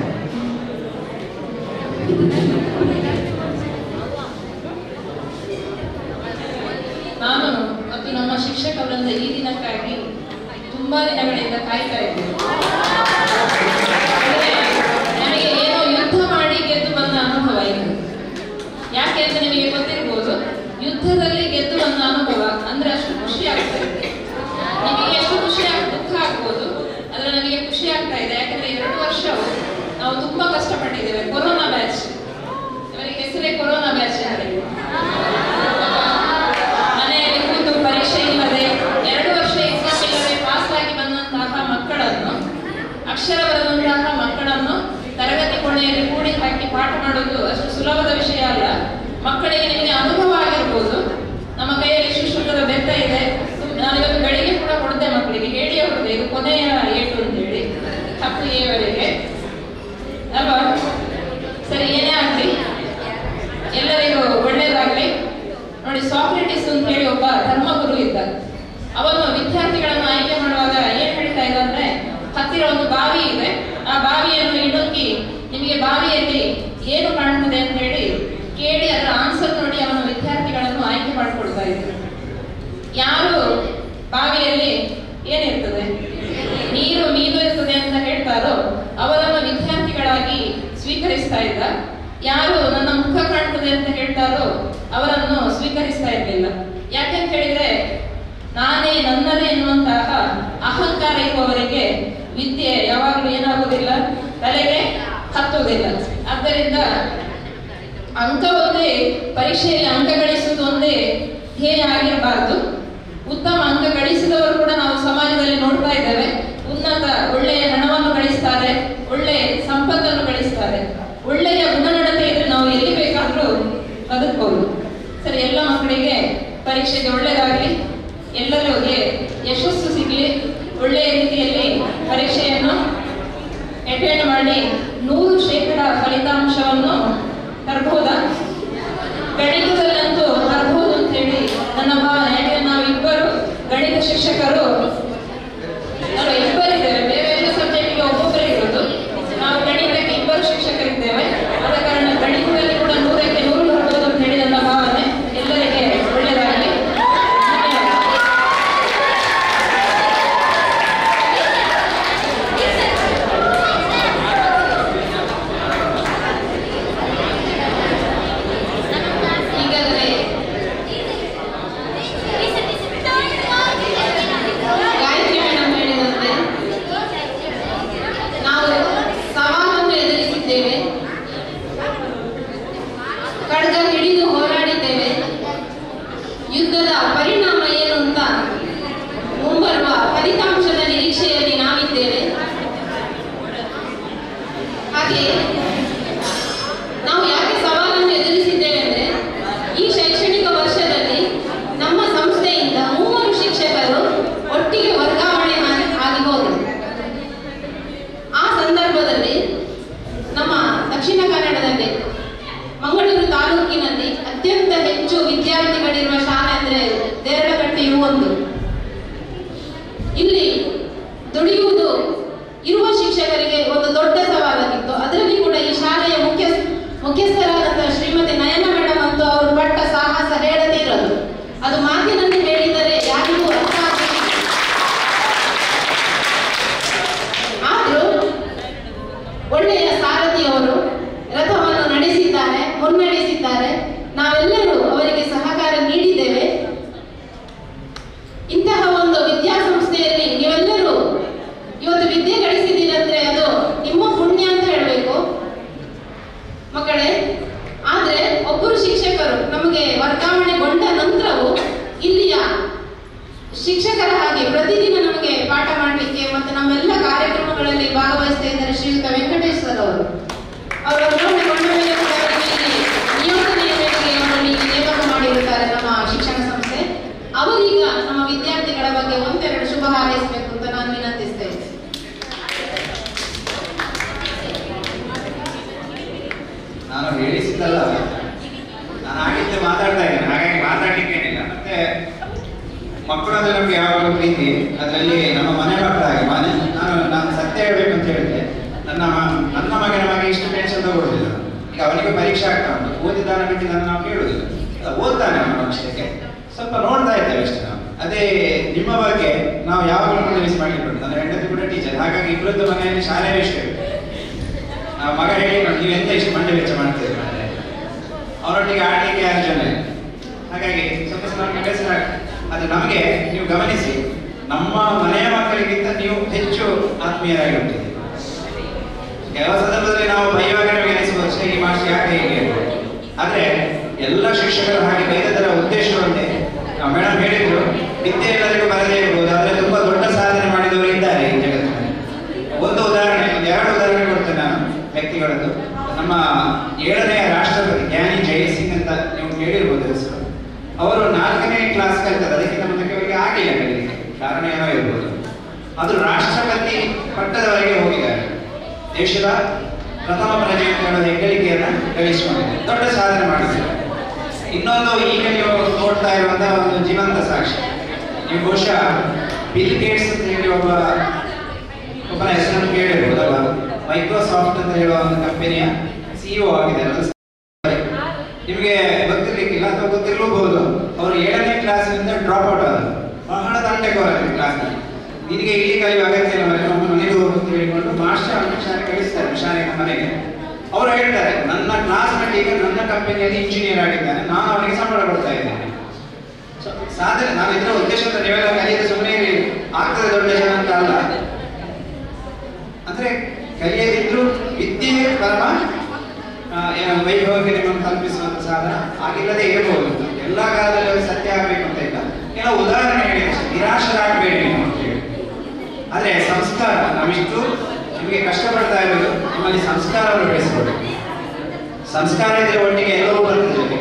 ನಾನು ಮತ್ತು ನಮ್ಮ ಶಿಕ್ಷಕರಿಂದ ಈ ದಿನಕ್ಕಾಗಿ ತುಂಬಾ ದಿನಗಳಿಂದ ಕಾಯ್ತಾ ಇದ್ದೇನೆ ಅಂದ್ರೆ ನನಗೆ ಏನೋ ಯುದ್ಧ ಮಾಡಿ ಗೆದ್ದು ಬಂದ ಅನುಭವ ಇದು ಯಾಕೆ ಅಂತ ನಿಮಗೆ ಗೊತ್ತಿರ್ಬೋದು ಯುದ್ಧದಲ್ಲಿ ಗೆದ್ದು ಬಂದ ಅನುಭವ ಅಂದ್ರೆ ಅಷ್ಟು ಖುಷಿ ಆಗ್ತಾ ಇದೆ ನಿಮಗೆ ಎಷ್ಟು ಖುಷಿ ಆಗ ದುಃಖ ಆಗ್ಬೋದು ಆದ್ರೆ ನನಗೆ ಖುಷಿ ಆಗ್ತಾ ಇದೆ ಯಾಕಂದ್ರೆ ಎರಡು ವರ್ಷವು ನಾವು ತುಂಬಾ ಕಷ್ಟಪಟ್ಟಿದ್ದೇವೆ ಕೊರೋನಾ ಬ್ಯಾಚ್ ಇವರಿಗೆ ಹೆಸರೇ ಕೊರೋನಾ ಬ್ಯಾಚ್ ಅಂತ ಹೇಳಿ. ಮನೆಯಲ್ಲಿ ಕೂತು ಪರೀಕ್ಷೆ ಇಲ್ಲದೆ ಎರಡು ವರ್ಷ ಎಕ್ಸಾಮ್ ಇಲ್ಲದೆ ಪಾಸ್ ಆಗಿ ಬಂದಂತಹ ಮಕ್ಕಳನ್ನು ಅಕ್ಷರ ಬರೆದಂತಹ ಮಕ್ಕಳನ್ನು ತರಗತಿ ಕೋಣೆಯಲ್ಲಿ ಕೂಡಿ ಹಾಕಿ ಪಾಠ ಮಾಡೋದು ಅಷ್ಟು ಸುಲಭದ ವಿಷಯ ಅಲ್ಲ ಮಕ್ಕಳಿಗೆ ನಿಮಗೆ ಅನುಭವ ಆಗಿರ್ಬೋದು ನಮ್ಮ ಕೈಯಲ್ಲಿ ಶಿಶುಕದ ಬೆತ್ತ ಇದೆ ನಾನು ಇವತ್ತು ಬೆಳಿಗ್ಗೆ ಕೂಡ ಕೊಡ್ದೆ ಮಕ್ಕಳಿಗೆ ಹೇಳಿಯೇ ಕೊಡ್ದೆ ಇದು ಕೊನೆಯ ಏಟು ಅಂತೇಳಿ ಹತ್ತು ಏವರೆಗೆ ಅಲ್ವಾ ಸರಿ ಏನೇ ಆಗ್ಲಿ ಎಲ್ಲರಿಗೂ ಒಳ್ಳೇದಾಗ್ಲಿ ನೋಡಿ ಸಾಕ್ರೆಟಿಸ್ ಅಂತ ಹೇಳಿ ಒಬ್ಬ ಧರ್ಮಗುರು ಇದ್ದ ಅವನು ವಿದ್ಯಾರ್ಥಿಗಳನ್ನು ಆಯ್ಕೆ ಮಾಡುವಾಗ ಏನ್ ಹೇಳ್ತಾ ಇದ್ದ ಅಂದ್ರೆ ಹತ್ತಿರ ಒಂದು ಬಾವಿ ಇದೆ ಆ ಬಾವಿಯನ್ನು ಇಡುಕಿ ನಿಮಗೆ ಬಾವಿಯಲ್ಲಿ ಏನು ಕಾಣ್ತದೆ ಅಂತ ಹೇಳಿ ಕೇಳಿ ಅದರ ಆನ್ಸರ್ ನೋಡಿ ಅವನ ವಿದ್ಯಾರ್ಥಿಗಳನ್ನು ಆಯ್ಕೆ ಮಾಡಿಕೊಡ್ತಾ ಇದ್ರು ಯಾರು ಬಾವಿಯಲ್ಲಿ ಏನಿರ್ತದೆ ನೀರು ಮೀನು ಇರ್ತದೆ ಅಂತ ಹೇಳ್ತಾರೋ ಅವರನ್ನು ವಿದ್ಯಾರ್ಥಿಗಳಾಗಿ ಸ್ವೀಕರಿಸ್ತಾ ಇದ್ದ ಯಾರು ನನ್ನ ಮುಖ ಕಾಣ್ತದೆ ಅಂತ ಹೇಳ್ತಾರೋ ಅವರನ್ನು ಸ್ವೀಕರಿಸ್ತಾ ಇರಲಿಲ್ಲ ಯಾಕೆಂತ ಹೇಳಿದ್ರೆ ನಾನೇ ನನ್ನದೇ ಎನ್ನುವಂತಹ ಅಹಂಕಾರ ಇರುವವರಿಗೆ ವಿದ್ಯೆ ಯಾವಾಗಲೂ ಏನಾಗುವುದಿಲ್ಲ ತಲೆಗೆ ಹತ್ತುವುದಿಲ್ಲ ಆದ್ದರಿಂದ ಅಂಕ ಒಂದೇ ಪರೀಕ್ಷೆಯಲ್ಲಿ ಅಂಕ ಗಳಿಸುವುದು ಒಂದೇ ಧ್ಯೇಯ ಆಗಿರಬಾರದು ಉತ್ತಮ ಅಂಕ ಗಳಿಸಿದವರು ಕೂಡ ನಾವು ಸಮಾಜದಲ್ಲಿ ನೋಡ್ತಾ ಇದ್ದೇವೆ ಉನ್ನತ ಒಳ್ಳೆಯ ಹಣವನ್ನು ಗಳಿಸ್ತಾರೆ ಒಳ್ಳೆಯ ಸಂಪತ್ತನ್ನು ಗಳಿಸ್ತಾರೆ ಒಳ್ಳೆಯ ಗುಣನಡತೆ ಇದ್ರೆ ನಾವು ಎಲ್ಲಿ ಬೇಕಾದ್ರೂ ಬದುಕಬಹುದು ಸರಿ ಎಲ್ಲ ಮಕ್ಕಳಿಗೆ ಪರೀಕ್ಷೆಗೆ ಒಳ್ಳೆಯದಾಗಲಿ ಎಲ್ಲರಿಗೆ ಯಶಸ್ಸು ಸಿಗಲಿ ಒಳ್ಳೆಯ ರೀತಿಯಲ್ಲಿ ಪರೀಕ್ಷೆಯನ್ನು ಅಟೆಂಡ್ ಮಾಡಿ ನೂರು ಶೇಕಡ ಫಲಿತಾಂಶವನ್ನು ತರಬಹುದಾ ಗಣಿತದಲ್ಲಂತೂ ತರಬಹುದು ಅಂತ ಹೇಳಿ ನನ್ನ ಭಾವನೆ ಯಾಕಂದ್ರೆ ನಾವು ಇಬ್ಬರು ಗಣಿತ ಶಿಕ್ಷಕರು ಅಲ್ಲ ಇಬ್ಬರಿದ್ದೇವೆ ಬೇರೆ ಬೇರೆ ಸಬ್ಜೆಕ್ಟ್ಗೆ ಒಬ್ಬೊಬ್ಬರೇ ಇರೋದು ನಾವು ಗಣಿತಕ್ಕೆ ಇಬ್ಬರು ಶಿಕ್ಷಕರಿದ್ದೇವೆ ಆದ ಕಾರಣ ಗಣಿತದಲ್ಲಿ ಕೂಡ ನೂರಕ್ಕೆ ನೂರು ಬರಬಹುದು ಅಂತ ಹೇಳಿ ನನ್ನ ಭಾವನೆ ಎಲ್ಲರಿಗೆ ಒಳ್ಳೆಯದಾಗಲಿ ಧನ್ಯವಾದ ಈಗಾಗಲೇ ಗಾಯತ್ರಿ ಮೇಡಮ್ ಹೇಳಿದಂತೆ ನಾವು ಸವಾಲನ್ನು ಎದುರಿಸಿದ್ದೇವೆ ಖಡ್ಗ ಹಿಡಿದು ಹೋರಾಡಿದ್ದೇವೆ ಯುದ್ಧದ ಪರಿಣಾಮ ಏನು ಅಂತ ಮುಂಬರುವ ಫಲಿತಾಂಶದ ನಿರೀಕ್ಷೆಯಲ್ಲಿ ನಾವಿದ್ದೇವೆ ಹಾಗೆ ನಾವು ಯಾಕೆ ಸವಾಲನ್ನು ಎದುರಿಸಿದ್ದೇವೆ ಅಂದ್ರೆ ಈ ಶೈಕ್ಷಣಿಕ ವರ್ಷದಲ್ಲಿ ನಮ್ಮ ಸಂಸ್ಥೆಯಿಂದ ಮೂವರು ಶಿಕ್ಷಕರು ಒಟ್ಟಿಗೆ ವರ್ಗಾವಣೆ ಆಗಿ- ಆಗಿ ಹೋದರು ಆ ಸಂದರ್ಭದಲ್ಲಿ ನಮ್ಮ ದಕ್ಷಿಣ ಕನ್ನಡದಲ್ಲಿ ಮಂಗಳೂರು ತಾಲೂಕಿನಲ್ಲಿ ಅತ್ಯಂತ ಹೆಚ್ಚು ವಿದ್ಯಾರ್ಥಿಗಳಿರುವ ಶಾಲೆ ಅಂದ್ರೆ ದೇರಳಕಟ್ಟೆಯು ಒಂದು ಇಲ್ಲಿ ದುಡಿಯುವುದು ಇರುವ ಶಿಕ್ಷಕರಿಗೆ ಒಂದು ದೊಡ್ಡ ಸವಾಲಾಗಿತ್ತು ಅದರಲ್ಲಿ ಕೂಡ ಈ ಶಾಲೆಯ ಮುಖ್ಯ ಮುಖ್ಯಸ್ಥರಾದಂತಹ ಶ್ರೀಮತಿ ನಯನ ಮೇಡಮ್ ಅಂತೂ ಅವರು ಪಟ್ಟ ಸಾಹಸ ಹೇಳದೇ ಇರೋದು ಅದು ಮಾತಿನಲ್ಲಿ ಹೇಳಿದರೆ ಯಾರಿಗೂ ಅರ್ಥ ಆಗಲಿಲ್ಲ ಆದರೂ ಒಳ್ಳೆಯ ಸಾರಥಿಯವರು ರಥವನ್ನು ನಡೆಸಿದ್ದಾರೆ ಮುನ್ನಡೆಸಿದ್ದಾರೆ ನಾವೆಲ್ಲರೂ ಅವರಿಗೆ ಸಹಕಾರ ನೀಡಿದ್ದೇವೆ ಇಂತಹ ಒಂದು ವಿದ್ಯಾಸಂಸ್ಥೆಯಲ್ಲಿ ನೀವೆಲ್ಲರೂ ಇವತ್ತು ವಿದ್ಯೆ ಗಳಿಸಿದ್ದೀರಂದ್ರೆ ಅದು ನಿಮ್ಮ ಪುಣ್ಯ ಅಂತ ಹೇಳಬೇಕು ಮಕ್ಕಳೇ ಆದ್ರೆ ಒಬ್ಬರು ಶಿಕ್ಷಕರು ನಮಗೆ ವರ್ಗಾವಣೆಗೊಂಡ ನಂತರವೂ ಇಲ್ಲಿಯ ಶಿಕ್ಷಕರ ಹಾಗೆ ಪ್ರತಿದಿನ ನಮಗೆ ಪಾಠ ಮಾಡಲಿಕ್ಕೆ ಮತ್ತು ನಮ್ಮೆಲ್ಲ ಕಾರ್ಯಕ್ರಮಗಳಲ್ಲಿ ಭಾಗವಹಿಸ್ತಾ ಇದ್ದಾರೆ ಶ್ರೀಯುತ ವೆಂಕಟೇಶ್ ಸರ್ ಅವರು ಅವರು ವರ್ಗಾವಣೆಗೊಂಡ ಮೇಲೆ ಕೂಡ ಅವರಿಗೆ ಇಲ್ಲಿ ನಿಯೋಜನೆಯ ಮೇರೆಗೆ ಅವರನ್ನು ಇಲ್ಲಿ ನೇಮಕ ಮಾಡಿರುತ್ತಾರೆ ನಮ್ಮ ಶಿಕ್ಷಣ ಸಂಸ್ಥೆ ಅವರೀಗ ನಮ್ಮ ವಿದ್ಯಾರ್ಥಿಗಳ ಬಗ್ಗೆ ಒಂದೆರಡು ಶುಭ ಹಾರೈಸಬೇಕು ಅಂತ ನಾನು ವಿನಂತಿಸ್ತಾ ಇದ್ದೇನೆ ನಾನು ಹೇಳಿಸಿದ್ದಲ್ಲ ನಾನು ಆಗಿದ್ದೆ ಮಾತಾಡ್ತಾ ಇದ್ದೇನೆ ಹಾಗಾಗಿ ಮಾತಾಡ್ಲಿಕ್ಕೆ ಏನಿಲ್ಲ ಮತ್ತೆ ಮಕ್ಕಳು ಅಂದ್ರೆ ನಮ್ಗೆ ಯಾವಾಗಲೂ ಪ್ರೀತಿ ಅದರಲ್ಲಿ ನಮ್ಮ ಮನೆ ಮಕ್ಕಳಾಗಿ ಮನೆ ನಾನು ನಾನು ಸತ್ಯ ಹೇಳ್ಬೇಕು ಅಂತ ಹೇಳಿದ್ರೆ ನನ್ನ ಮ- ನನ್ನ ಮಗನ ಮಗ ಇಷ್ಟು ಟೆನ್ಷನ್ ತಗೊಳ್ಳೋದಿಲ್ಲ ಈಗ ಅವನಿಗೆ ಪರೀಕ್ಷೆ ಆಗ್ತಾ ಉಂಟು ಓದಿದ್ದಾನೆ ಬಿಟ್ಟಿದ್ದಾನೆ ನಾವು ಕೇಳುದಿಲ್ಲ ಅಲ್ಲ, ಓದ್ತಾನೆ ಅವನ ವಿಷಯಕ್ಕೆ ಸ್ವಲ್ಪ ನೋಡ್ತಾ ಇದ್ದೇವೆ ಅಷ್ಟೇ ನಾವು ಅದೇ ನಿಮ್ಮ ಬಗ್ಗೆ ನಾವು ಯಾವಾಗಲೂ ಕೂಡ ಮಿಸ್ ಮಾಡ್ಲಿಕ್ಕೆ ನನ್ನ ಹೆಂಡತಿ ಕೂಡ ಟೀಚರ್ ಹಾಗಾಗಿ ಇಬ್ಬರದ್ದು ಮನೆಯಲ್ಲಿ ಶಾಲೆ ವಿಷಯ ಆ ಮಗ ಹೇಳಿ ನೋಡಿ ನೀವು ಎಂತ ಇಷ್ಟು ಮಂಡೆ ವೆಚ್ಚ ಮಾಡ್ತೀರಿ ಮಾರ್ರೆ? ಅವರೊಟ್ಟಿಗೆ ಆಡ್ಲಿಕ್ಕೆ ಯಾರು ಜನ ಇಲ್ಲ. ಹಾಗಾಗಿ ಸ್ವಲ್ಪ ಸ್ವಲ್ಪ ಬೇಸರ ಆಗ್ತದೆ. ಅದು ನಮಗೆ ನೀವು ಗಮನಿಸಿ ನಮ್ಮ ಮನೆಯ ಮಕ್ಕಳಿಗಿಂತ ನೀವು ಹೆಚ್ಚು ಆತ್ಮೀಯರಾಗಿರ್ತೀರಿ ಕೆಲವು ಸಂದರ್ಭದಲ್ಲಿ ನಾವು ಬೈಯುವಾಗ ನಮಗೆ ಅನಿಸಬಹುದು "ಛೆ, ಈ ಮಾಸ್ಟರ್ ಯಾಕೆ ಹೀಗೆ ಆದ್ರೆ ಎಲ್ಲ ಶಿಕ್ಷಕರು ಹಾಗೆ ಬೈದದರ ಉದ್ದೇಶ ಒಂದೇ ಮೇಡಮ್ ಹೇಳಿದ್ರು ವಿದ್ಯೆ ಎಲ್ಲರಿಗೂ ಬರದೇ ಇರ್ಬೋದು ಆದ್ರೆ ತುಂಬಾ ದೊಡ್ಡ ಸಾಧನೆ ಮಾಡಿದವರು ಇದ್ದಾರೆ ಈ ಜಗತ್ತಿನಲ್ಲಿ ಒಂದು ಉದಾಹರಣೆ ಒಂದು ಎರಡು ಉದಾಹರಣೆ ಕೊಡ್ತೇನೆ ನಾನು ವ್ಯಕ್ತಿಗಳದ್ದು ನಮ್ಮ ಏಳನೆಯ ರಾಷ್ಟ್ರಪತಿ ಜ್ಞಾನಿ ಜಯ್ ಸಿಂಗ್ ಅಂತ ನೀವು ಕೇಳಿರ್ಬೋದು ಹೆಸರು ಅವರು ನಾಲ್ಕನೇ ಕ್ಲಾಸ್ ಕಲಿತಾರೆ ಅದಕ್ಕಿಂತ ಮುಂದಕ್ಕೆ ಅವರಿಗೆ ಆಗಿಲ್ಲ ಕಲಿಲಿಕ್ಕೆ ಕಾರಣ ಏನೋ ಇರ್ಬೋದು ಅದು ರಾಷ್ಟ್ರಪತಿ ಪಟ್ಟದವರೆಗೆ ಹೋಗಿದ್ದಾರೆ ದೇಶದ ಪ್ರಥಮ ಪ್ರಜೆ ಅಂತ ಹೇಳೋ ಹೆಗ್ಗಳಿಕೆಯನ್ನ ಗಳಿಸಿಕೊಂಡಿದೆ ದೊಡ್ಡ ಸಾಧನೆ ಮಾಡಿದ್ದಾರೆ ಇನ್ನೊಂದು ಈಗ ನೀವು ನೋಡ್ತಾ ಇರುವಂತಹ ಒಂದು ಜೀವಂತ ಸಾಕ್ಷಿ ನೀವು ಬಹುಶಃ ಬಿಲ್ ಗೇಟ್ಸ್ ಅಂತ ಹೇಳಿ ಒಬ್ಬ ಒಬ್ಬನ ಹೆಸರನ್ನು ಕೇಳಿರ್ಬೋದಲ್ಲ ಮೈಕ್ರೋಸಾಫ್ಟ್ ಅಂತ ಹೇಳುವ ಒಂದು ಕಂಪನಿಯ ಸಿಇಒ ಆಗಿದ್ದಾರೆ ಅದು ನಿಮಗೆ ಗೊತ್ತಿರ್ಲಿಕ್ಕಿಲ್ಲ ಅಥವಾ ಗೊತ್ತಿರಲೂಬಹುದು ಅವರು ಏಳನೇ ಕ್ಲಾಸ್ನಿಂದ ಡ್ರಾಪ್ ಔಟ್ ಆದರು ಬಹಳ ದಂಟೆಕೋರ ಕ್ಲಾಸ್ನಲ್ಲಿ ನಿನಗೆ ಇಲ್ಲಿ ಕಲಿಯುವ ಅಗತ್ಯ ಇಲ್ಲ ಮನೆ ನಮ್ಮ ಮನೆಗೆ ಹೋಗು ಅಂತ ಹೇಳಿಕೊಂಡು ಮಾಸ್ಟರ್ ಶಾಲೆ ಕಳಿಸ್ತಾರೆ ಶಾಲೆಗೆ ಮನೆಗೆ ಅವರು ಹೇಳ್ತಾರೆ ನನ್ನ ಕ್ಲಾಸ್ನಲ್ಲಿ ಈಗ ನನ್ನ ಕಂಪನಿಯಲ್ಲಿ ಇಂಜಿನಿಯರ್ ಆಗಿದ್ದಾನೆ ನಾನು ಅವನಿಗೆ ಸಂಬಳ ಕೊಡ್ತಾ ಇದ್ದೇನೆ ಸೊ, ಸಾಧನೆ ನಾನು ಇದರ ಉದ್ದೇಶ ಅಂತ ನೀವೆಲ್ಲ ಕಲಿಯದೆ ಸುಮ್ಮನೆ ಇರಿ ಆಗ್ತದೆ ದೊಡ್ಡ ಜನ ಅಂತ ಅಲ್ಲ ಅಂದ್ರೆ ಕಲಿಯದಿದ್ರು ವಿದ್ಯೆ ಪರಮ ಆ, ಏನು ವೈಭವಕ್ಕೆ ನಿಮ್ಮನ್ನು ತಲುಪಿಸುವಂತ ಸಾಧನ ಆಗಿಲ್ಲದೆ ಇರಬಹುದು ಎಲ್ಲ ಕಾಲದಲ್ಲಿ ಅದು ಸತ್ಯ ಆಗಬೇಕು ಅಂತ ಇಲ್ಲ ಕೆಲವು ಉದಾಹರಣೆ ಹೇಳಿ ಅಷ್ಟೇ. ನಿರಾಶರಾಗಬೇಡಿ ನೀವು ಅಂತ ಹೇಳಿ ಆದ್ರೆ ಸಂಸ್ಕಾರ ನಾವಿಷ್ಟು ನಿಮಗೆ ಕಷ್ಟಪಡ್ತಾ ಇರೋದು ನಿಮ್ಮಲ್ಲಿ ಸಂಸ್ಕಾರವನ್ನು ಬೆಳೆಸಿಕೊಡಿ ಸಂಸ್ಕಾರ ಇದ್ರೆ ಒಟ್ಟಿಗೆ ಎಲ್ಲವೂ ಬರ್ತದೆ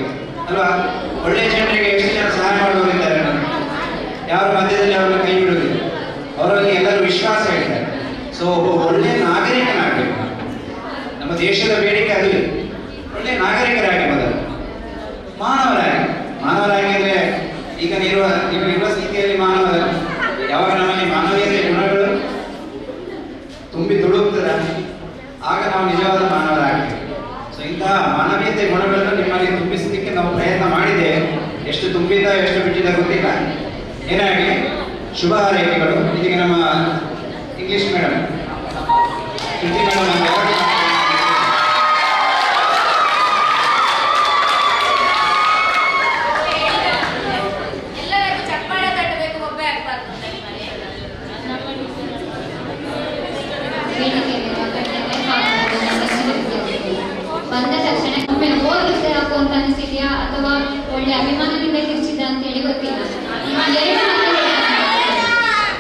ನೀವು ಇರುವ ಸ್ಥಿತಿಯಲ್ಲಿ ಮಾನವ ಯಾವಾಗ ನಮ್ಮಲ್ಲಿ ಮಾನವೀಯತೆ ಗುಣಗಳು ತುಂಬಿ ತುಳುಕ್ತದ ಆಗ ನಾವು ನಿಜವಾದ ಮಾನವರಾಗ್ತೀವಿ ಸೊ ಇಂತಹ ಮಾನವೀಯತೆ ಗುಣಗಳನ್ನು ನಿಮ್ಮಲ್ಲಿ ತುಂಬಿಸಲಿಕ್ಕೆ ನಾವು ಪ್ರಯತ್ನ ಮಾಡಿದ್ದೇವೆ ಎಷ್ಟು ತುಂಬಿದ ಎಷ್ಟು ಬಿಟ್ಟಿದ ಗೊತ್ತಿಲ್ಲ ಏನಾಗಲಿ ಶುಭ ಹಾರೈಕೆಗಳು ಇದೀಗ ನಮ್ಮ ಇಂಗ್ಲಿಷ್ ಮೇಡಮ್ ಶ್ರುತಿ ಮೇಡಮ್ ನಮ್ಗೆ award ಮಾಡ್ತಾರೆ. ಎಲ್ಲರಿಗೂ ಚಪ್ಪಾಳೆ ತಟ್ಟಬೇಕು ಒಬ್ಬೆ ಆಗ್ಬಾರ್ದು ಅಂತ ನಿಮ್ಮಲ್ಲಿ. ಬಂದ ತಕ್ಷಣ ಒಮ್ಮೆ ಓದಿದ್ರೆ ಹಾಕು ಅಂತ ಅನಿಸಿದ್ಯಾ ಅಥವಾ ಒಳ್ಳೆ ಅಭಿಮಾನದಿಂದ ಕಿರ್ಚಿದ ಅಂತ ಹೇಳಿ ಗೊತ್ತಿಲ್ಲ ಎರಡು ಮಾತು ಹೇಳ್ತೇನೆ.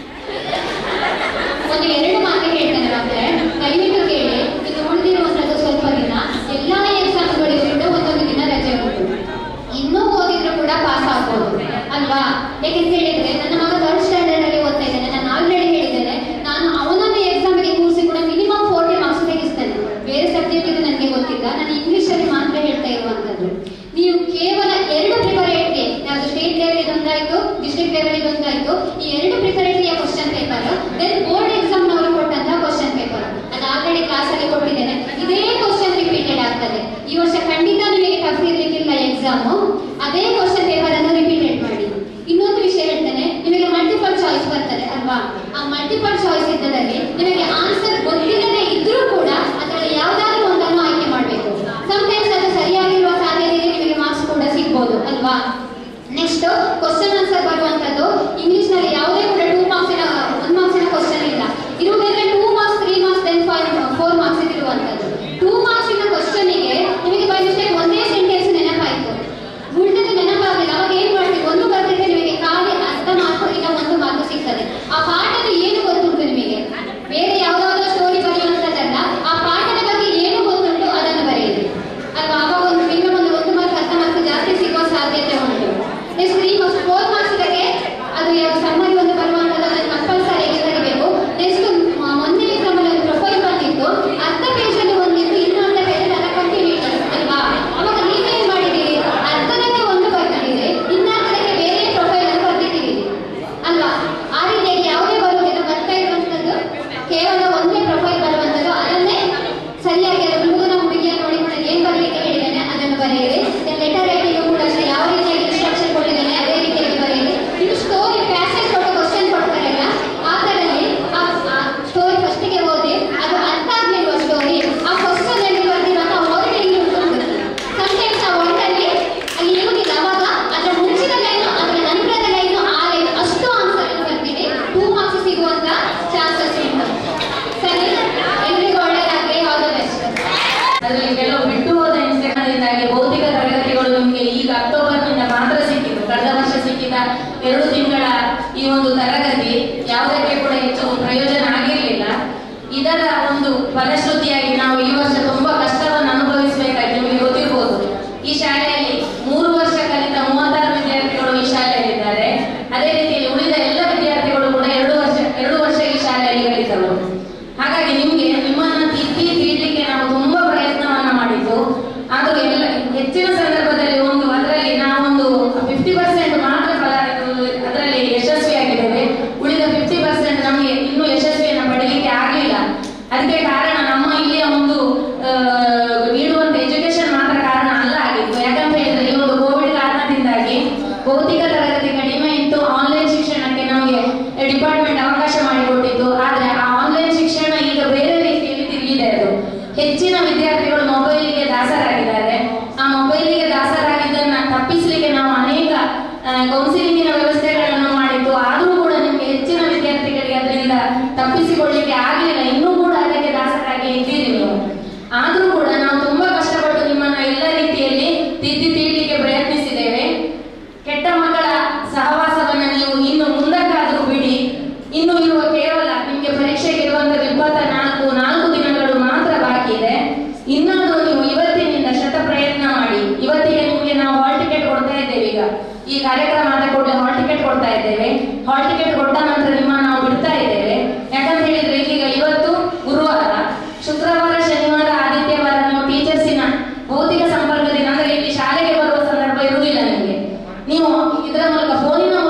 ಒಂದು ಎರಡು ಮಾತು ಹೇಳ್ತೇನೆ ಡಾಕ್ಟ್ರೆ ದಯವಿಟ್ಟು ಕೇಳಿ ಇದು ಉಳಿದಿರುವಂತದ್ದು ಸ್ವಲ್ಪ ದಿನ ಎಲ್ಲಾ ಎಕ್ಸಾಮ್ಗಳಿಗೂ ಕೂಡ ಒಂದೊಂದು ದಿನ ರಜೆ ಉಂಟು ಇನ್ನೂ ಓದಿದ್ರು ಕೂಡ ಪಾಸ್ ಆಗ್ಬೋದು ಅಲ್ವಾ ಯಾಕೆಂತ ಹೇಳಿದ್ರೆ ನನ್ನ ಮಗ ಥರ್ಡ್ ಸ್ಟ್ಯಾಂಡರ್ಡ್ ಅಲ್ಲಿ ಓದ್ತಾ ಇದ್ದಾನೆ ನಾನು ಆಲ್ರೆಡಿ ಹೇಳಿದ್ದೇನೆ ನಾನು ಅವನನ್ನು ಎಕ್ಸಾಮಿಗೆ ಕೂರಿಸಿ ಕೂಡ ಮಿನಿಮಮ್ ಫೋರ್ಟಿ ಮಾರ್ಕ್ಸ್ ತೆಗಿಸ್ತೇನೆ ಬೇರೆ ಸಬ್ಜೆಕ್ಟ್ ಇದು ನನಗೆ ಗೊತ್ತಿಲ್ಲ ನಾನು ಇಂಗ್ಲಿಷ್ ಅಲ್ಲಿ ಮಾತ್ರ ಹೇಳ್ತಾ ಇರುವಂತದ್ದು ನೀವು ಕೇವಲ ಎರಡು ಪ್ರಿಪರೇಟ್ಗೆ ಯಾವುದು ಸ್ಟೇಟ್ ಲೆವೆಲ್ ಇದೊಂದಾಯ್ತು ಡಿಸ್ಟ್ರಿಕ್ಟ್ ಲೆವೆಲ್ ಇದೊಂದಾಯ್ತು ಈ ಎರಡು ಪ್ರಿಪರೇಟರಿಯ question paper then board exam ನವರು ಕೊಟ್ಟಂತಹ ಕ್ವಶನ್ ಪೇಪರ್ ಅದು ಆಲ್ರೆಡಿ ಕ್ಲಾಸ್ ಅಲ್ಲಿ ಕೊಟ್ಟಿದ್ದೇನೆ ಇದೇ ಕ್ವಶನ್ ರಿಪೀಟೆಡ್ ಆಗ್ತದೆ ಈ ವರ್ಷ ಖಂಡಿತ ನಿಮಗೆ ಟಫ್ ಇರ್ಲಿಕ್ಕಿಲ್ಲ ಎಕ್ಸಾಮು ಅದೇ ಕ್ವಶನ್ ಪೇಪರ್ ಅನ್ನು ರಿಪೀಟೆಡ್ ಮಾಡಿ ಇನ್ನೊಂದು ವಿಷಯ ಹೇಳ್ತೇನೆ ನಿಮಗೆ ಮಲ್ಟಿಪಲ್ ಚಾಯ್ಸ್ ಬರ್ತದೆ ಅಲ್ವಾ ಆ ಮಲ್ಟಿಪಲ್ ಚಾಯ್ಸ್ ಇದ್ದದಲ್ಲಿ ನಿಮಗೆ ಆನ್ಸರ್ ಗೊತ್ತಿಲ್ಲದೆ ಇದ್ರೂ ಕೂಡ ಅದರಲ್ಲಿ ಯಾವ್ದಾದ್ರು ಒಂದನ್ನು ಆಯ್ಕೆ ಮಾಡಬೇಕು ಸಮಟೈಮ್ಸ್ ಅದು ಸರಿಯಾಗಿರುವ ಸಾಧ್ಯತೆ ಇದೆ ನಿಮಗೆ ಮಾರ್ಕ್ಸ್ ಕೂಡ ಸಿಗ್ಬೋದು ಅಲ್ವಾ ನೆಕ್ಸ್ಟ್ ಕ್ವಶನ್ ಆನ್ಸರ್ ಬರುವಂತದ್ದು ಇಂಗ್ಲಿಷ್ ನಲ್ಲಿ ಯಾವುದೇ ಕೂಡ ಟೂ ಮಾರ್ಕ್ಸಿನ ಒನ್ ಮಾರ್ಕ್ಸಿನ ಕ್ವಶನ್ ಇಲ್ಲ ಇರುವುದಾದ್ರೆ two marks three marks then five four marks ಇರುವಂತದ್ದು ಟೂ ಮಾರ್ಕ್ಸಿನ ಕ್ವಶನಿಗೆ ನಿಮಗೆ ಬೈ ಮಿಸ್ಟೇಕ್ ಒಂದೇ ಸೆಂಟೆನ್ಸ್ ನೆನಪಾಯ್ತು ಉಳಿದದ್ದು ನೆನಪಾಗಲಿಲ್ಲ ಅವಾಗ ಏನ್ ಮಾಡ್ತೀವಿ ಒಂದು ಬರ್ತಿದ್ರೆ ನಿಮಗೆ ಖಾಲಿ ಅರ್ಧ ಮಾರ್ಕ್ ಇಲ್ಲ ಒಂದು ಮಾರ್ಕ್ ಸಿಗ್ತದೆ ಆ ಪಾಠದ ಏನು ಗೊತ್ತುಂಟು ನಿಮಗೆ ಬೇರೆ ಯಾವುದಾದ್ರೂ ಸ್ಟೋರಿ ಬರೆಯುವಂತದ್ದಲ್ಲ ಆ ಪಾಠದ ಬಗ್ಗೆ ಏನು ಗೊತ್ತುಂಟು ಅದನ್ನು ಬರೆಯಿರಿ ಅಲ್ವಾ ಅವಾಗ ಒಂದು ಮಿನಿಮಮ್ ಒಂದು ಒಂದು ಮಾರ್ಕ್ ಅರ್ಧ ಮಾರ್ಕ್ ಜಾಸ್ತಿ ಸಿಗುವ ಸಾಧ್ಯತೆ ಉಂಟು next three marks four marks ಗೆ ಅದು ಯಾವ ಸಮ್ಮರಿ ಒಂದು ಬರುವಂತದ್ದು ಅದನ್ನು ಕಂಪಲ್ಸರಿಯಾಗಿ ಬರೀಬೇಕು ನೆಕ್ಸ್ಟ್ ಮೊನ್ನೆ ಎಕ್ಸಾಮ್ ಅಲ್ಲಿ ಒಂದು ಪ್ರೊಫೈಲ್ ಬಂದಿತ್ತು ಅರ್ಧ ಪೇಜ್ ಅಲ್ಲಿ ಒಂದಿತ್ತು ಇನ್ನು ಅರ್ಧ ಪೇಜ್ ಅಲ್ಲಿ ಅದರ ಕಂಟಿನ್ಯೂಟಿ ಅಲ್ವಾ ಅವಾಗ ನೀವೇನ್ ಮಾಡಿದ್ದೀರಿ ಅರ್ಧದಕ್ಕೆ ಒಂದು ಬರ್ತಿದ್ದೀರಿ ಇನ್ನರ್ಧದಕ್ಕೆ ಬೇರೆ ಪ್ರೊಫೈಲ್ ಅನ್ನು ಬರ್ದಿದ್ದೀರಿ ಅಲ್ವಾ ಆ ರೀತಿಯಾಗಿ ಯಾವುದೇ ಬರುವುದಿಲ್ಲ ಬರ್ತಾ ಇರುವಂತದ್ದು ಕೇವಲ ಒಂದೇ ಪ್ರೊಫೈಲ್ ಬರುವಂತದ್ದು ಅದನ್ನೇ ಸರಿಯಾಗಿ ಅದು ಹುಡುಗನ ಹುಡುಗಿಯ ನೋಡಿಕೊಂಡು ಏನ್ ಬರಲಿಕ್ಕೆ ಹೇಳಿದ್ದೇನೆ ಅದನ್ನು ಬರೆಯಿರಿ ಲೆಟರ್ ರೈಟಿಂಗ್ ಕೂಡ ಅಷ್ಟೇ ಯಾವ ರೀತಿಯಾಗಿ ಇನ್ಸ್ಟ್ರಕ್ಷನ್ ಕೊಟ್ಟಿದ್ದೇನೆ ಅದೇ ರೀತಿಯಾಗಿ ಬರೆಯಿರಿ ಇದು ಸ್ಟೋರಿ ಪ್ಯಾಸೇಜ್ ಕೊಟ್ಟು ಕ್ವಶನ್ ಕೊಡ್ತಾರಲ್ಲ ಆ ತರಲ್ಲಿ ಆ ಸ್ಟೋರಿ ಫಸ್ಟಿಗೆ ಓದಿ ಅದು ಅರ್ಥ ಆಗ್ಲಿಲ್ವ ಸ್ಟೋರಿ ಆ ಕ್ವಶನ್ ಅಲ್ಲಿ ಬರ್ದಿರುವಂತ ವರ್ಡ್ ಎಲ್ಲಿ ಉಂಟು ಸಮಟೈಮ್ಸ್ ಆ ವರ್ಡ್ ಅಲ್ಲಿ ಅಲ್ಲಿ ಇರುವುದಿಲ್ಲ ಅವಾಗ ಅದರ ಮುಂಚಿನ ಲೈನ್ ಅದರ ನಂತರದ ಲೈನ್ ಆ ಲೈನ್ ಅಷ್ಟು ಆನ್ಸರ್ ಅನ್ನು ಬರ್ತೀವಿ ಟೂ ಮಾರ್ಕ್ಸ್ ಸಿಗುವಂತ ಚಾನ್ಸಸ್ ಉಂಟು ಸರಿ ಎಲ್ರಿಗೂ ಒಳ್ಳೆಯದಾಗಲಿ ಆಲ್ ದ ಬೆಸ್ಟ್ ಅದರಲ್ಲಿ ಕೆಲವು ಬಿಟ್ಟು ಹೋದ ಇನ್ಸ್ಟಿಟ್ಯೂಟ್ಗಳಿಂದಾಗಿ ಭೌತಿಕ ತರಗತಿಗಳು ನಿಮಗೆ ಈಗ ಅಕ್ಟೋಬರ್ನಿಂದ ಮಾತ್ರ ಸಿಕ್ಕಿತು ಕಳೆದ ವರ್ಷ ಸಿಕ್ಕಿದ ಎರಡು ತಿಂಗಳ ಈ ಒಂದು ತರಗತಿ ಯಾವುದಕ್ಕೆ ಕೂಡ ಹೆಚ್ಚು ಪ್ರಯೋಜನ ಆಗಿರಲಿಲ್ಲ ಇದರ ಒಂದು ಫಲಶ್ರುತಿಯಾಗಿ ನಾವು ಈ ವರ್ಷ ತುಂಬಾ ಕಷ್ಟವನ್ನು ಅನುಭವಿಸಬೇಕಾಗಿ ನಿಮಗೆ ಗೊತ್ತಿರಬಹುದು ಈ ಶಾಲೆಯಲ್ಲಿ ಮೂರು ವರ್ಷ ಕಲಿತ ಮೂವತ್ತಾರು ವಿದ್ಯಾರ್ಥಿಗಳು ಈ ಶಾಲೆಯಲ್ಲಿದ್ದಾರೆ ಅದೇ ರೀತಿಯಲ್ಲಿ ಉಳಿದ ಎಲ್ಲ ವಿದ್ಯಾರ್ಥಿಗಳು ಕೂಡ ಎರಡು ವರ್ಷ ಎರಡು ವರ್ಷ ಈ ಶಾಲೆಯಲ್ಲಿ ಕಲಿತವರು ಹಾಗಾಗಿ ನಿಮ್ಗೆ ನಿಮ್ಮನ್ನ ತಿದ್ದಿ ತೀಡ್ಲಿಕ್ಕೆ ನಾವು ತುಂಬಾ ಪ್ರಯತ್ನವನ್ನ ಮಾಡಿದ್ದು ಆದ್ರೂ ಎಲ್ಲ ಹೆಚ್ಚಿನ ಸಂದರ್ಭದಲ್ಲಿ ಒಂದು ಅದರಲ್ಲಿ ನಾವೊಂದು ಫಿಫ್ಟಿ ಪರ್ಸೆಂಟ್ ಮಾತ್ರ ಫಲ ಅದರಲ್ಲಿ ಯಶಸ್ವಿಯಾಗಿದ್ದೇವೆ ಉಳಿದ ಫಿಫ್ಟಿ ಪರ್ಸೆಂಟ್ ನಮಗೆ ಇನ್ನೂ ಯಶಸ್ವಿಯನ್ನು ಪಡೀಲಿಕ್ಕೆ ಆಗಲಿಲ್ಲ ಅದಕ್ಕೆ ಕಾರಣ ನಮ್ಮ ಇಲ್ಲಿಯ ಒಂದು ಆ, ನೀಡುವಂತ ಎಜುಕೇಶನ್ ಮಾತ್ರ ಕಾರಣ ಅಲ್ಲ ಆಗಿತ್ತು ಯಾಕಂತ ಹೇಳಿದ್ರೆ ಈ ಒಂದು ಕೋವಿಡ್ ಕಾರಣದಿಂದಾಗಿ ಭೌತಿಕ ತರಗತಿ ಕಡಿಮೆ ಇತ್ತು ಆನ್ಲೈನ್ ಶಿಕ್ಷಣಕ್ಕೆ ನಮಗೆ ಡಿಪಾರ್ಟ್ಮೆಂಟ್ ಅವಕಾಶ ಮಾಡಿಕೊಟ್ಟಿತ್ತು ಆದ್ರೆ ಆ ಆನ್ಲೈನ್ ಶಿಕ್ಷಣ ಈಗ ಬೇರೆ ರೀತಿಯಲ್ಲಿ ತಿರುಗಿದೆ ಅದು ಹೆಚ್ಚಿನ ವಿದ್ಯಾರ್ಥಿಗಳು ಮೊಬೈಲಿಗೆ ದಾಸರಾಗಿದ್ದಾರೆ ಆ ಮೊಬೈಲಿಗೆ ದಾಸರಾಗಿದ್ದನ್ನ ತಪ್ಪಿಸಲಿಕ್ಕೆ ನಾವು ಅನೇಕ ಕೌನ್ಸಿಲಿಂಗಿನ ವ್ಯವಸ್ಥೆಗಳನ್ನು ಮಾಡಿದ್ದು ಆದರೂ ಕೂಡ ನಿಮಗೆ ಹೆಚ್ಚಿನ ವಿದ್ಯಾರ್ಥಿಗಳಿಗೆ ಅದರಿಂದ ತಪ್ಪಿಸಿಕೊಳ್ಳಿಕ್ಕೆ ಆಗಲಿಲ್ಲ ಇನ್ನೂ ಕೂಡ ಅದಕ್ಕೆ ದಾಸರಾಗಿ ಇದ್ದೀರಿ ನೀವು ಆದರೂ ಕೂಡ ನಾವು ತುಂಬಾ ಕಷ್ಟಪಟ್ಟು ನಿಮ್ಮನ್ನ ಎಲ್ಲ ರೀತಿಯಲ್ಲಿ ತಿದ್ದಿ ತೀಡ್ಲಿಕ್ಕೆ ಪ್ರಯತ್ನಿಸಿದ್ದೇವೆ ಕೆಟ್ಟ ಮಕ್ಕಳ ಸಹವಾಸವನ್ನ ನೀವು ಇನ್ನು ಮುಂದಕ್ಕಾದರೂ ಬಿಡಿ ಇನ್ನು ಇರುವ ಕೇವಲ ನಿಮಗೆ ಪರೀಕ್ಷೆಗೆ ಇರುವಂತಹ ಇಪ್ಪತ್ತ ನಾಲ್ಕು ನಾಲ್ಕು ದಿನಗಳು ಮಾತ್ರ ಬಾಕಿ ಇದೆ ಇನ್ನಾದರೂ ನೀವು ಇವತ್ತಿನಿಂದ ಶತ ಪ್ರಯತ್ನ ಮಾಡಿ ಇವತ್ತಿಗೆ ನಿಮಗೆ ನಾವು ಹಾಲ್ ಟಿಕೆಟ್ ಕೊಡ್ತಾ ಇದ್ದೇವೆ ಈಗ ಈ ಕಾರ್ಯಕ್ರಮ ಆದ ಕೂಡಲೇ ಹಾಲ್ ಟಿಕೆಟ್ ಕೊಡ್ತಾ ಇದ್ದೇವೆ ಹಾಲ್ ಟಿಕೆಟ್ ಕೊಟ್ಟ ನಂತರ ನಿಮ್ಮನ್ನು ನಾವು ಬಿಡ್ತಾ ಇದ್ದೇವೆ ಯಾಕಂತ ಹೇಳಿದ್ರೆ ಈಗ ಇವತ್ತು ಗುರುವಾರ ಶುಕ್ರವಾರ ಶನಿವಾರ ಆದಿತ್ಯವಾರ ನೀವು ಟೀಚರ್ಸಿನ ಭೌತಿಕ ಸಂಪರ್ಕದಿಂದ ಅಂದ್ರೆ ಇಲ್ಲಿ ಶಾಲೆಗೆ ಬರುವ ಸಂದರ್ಭ ಇರುವುದಿಲ್ಲ ನಿಮಗೆ ನೀವು ಇದರ ಮೂಲಕ ಫೋನಿನ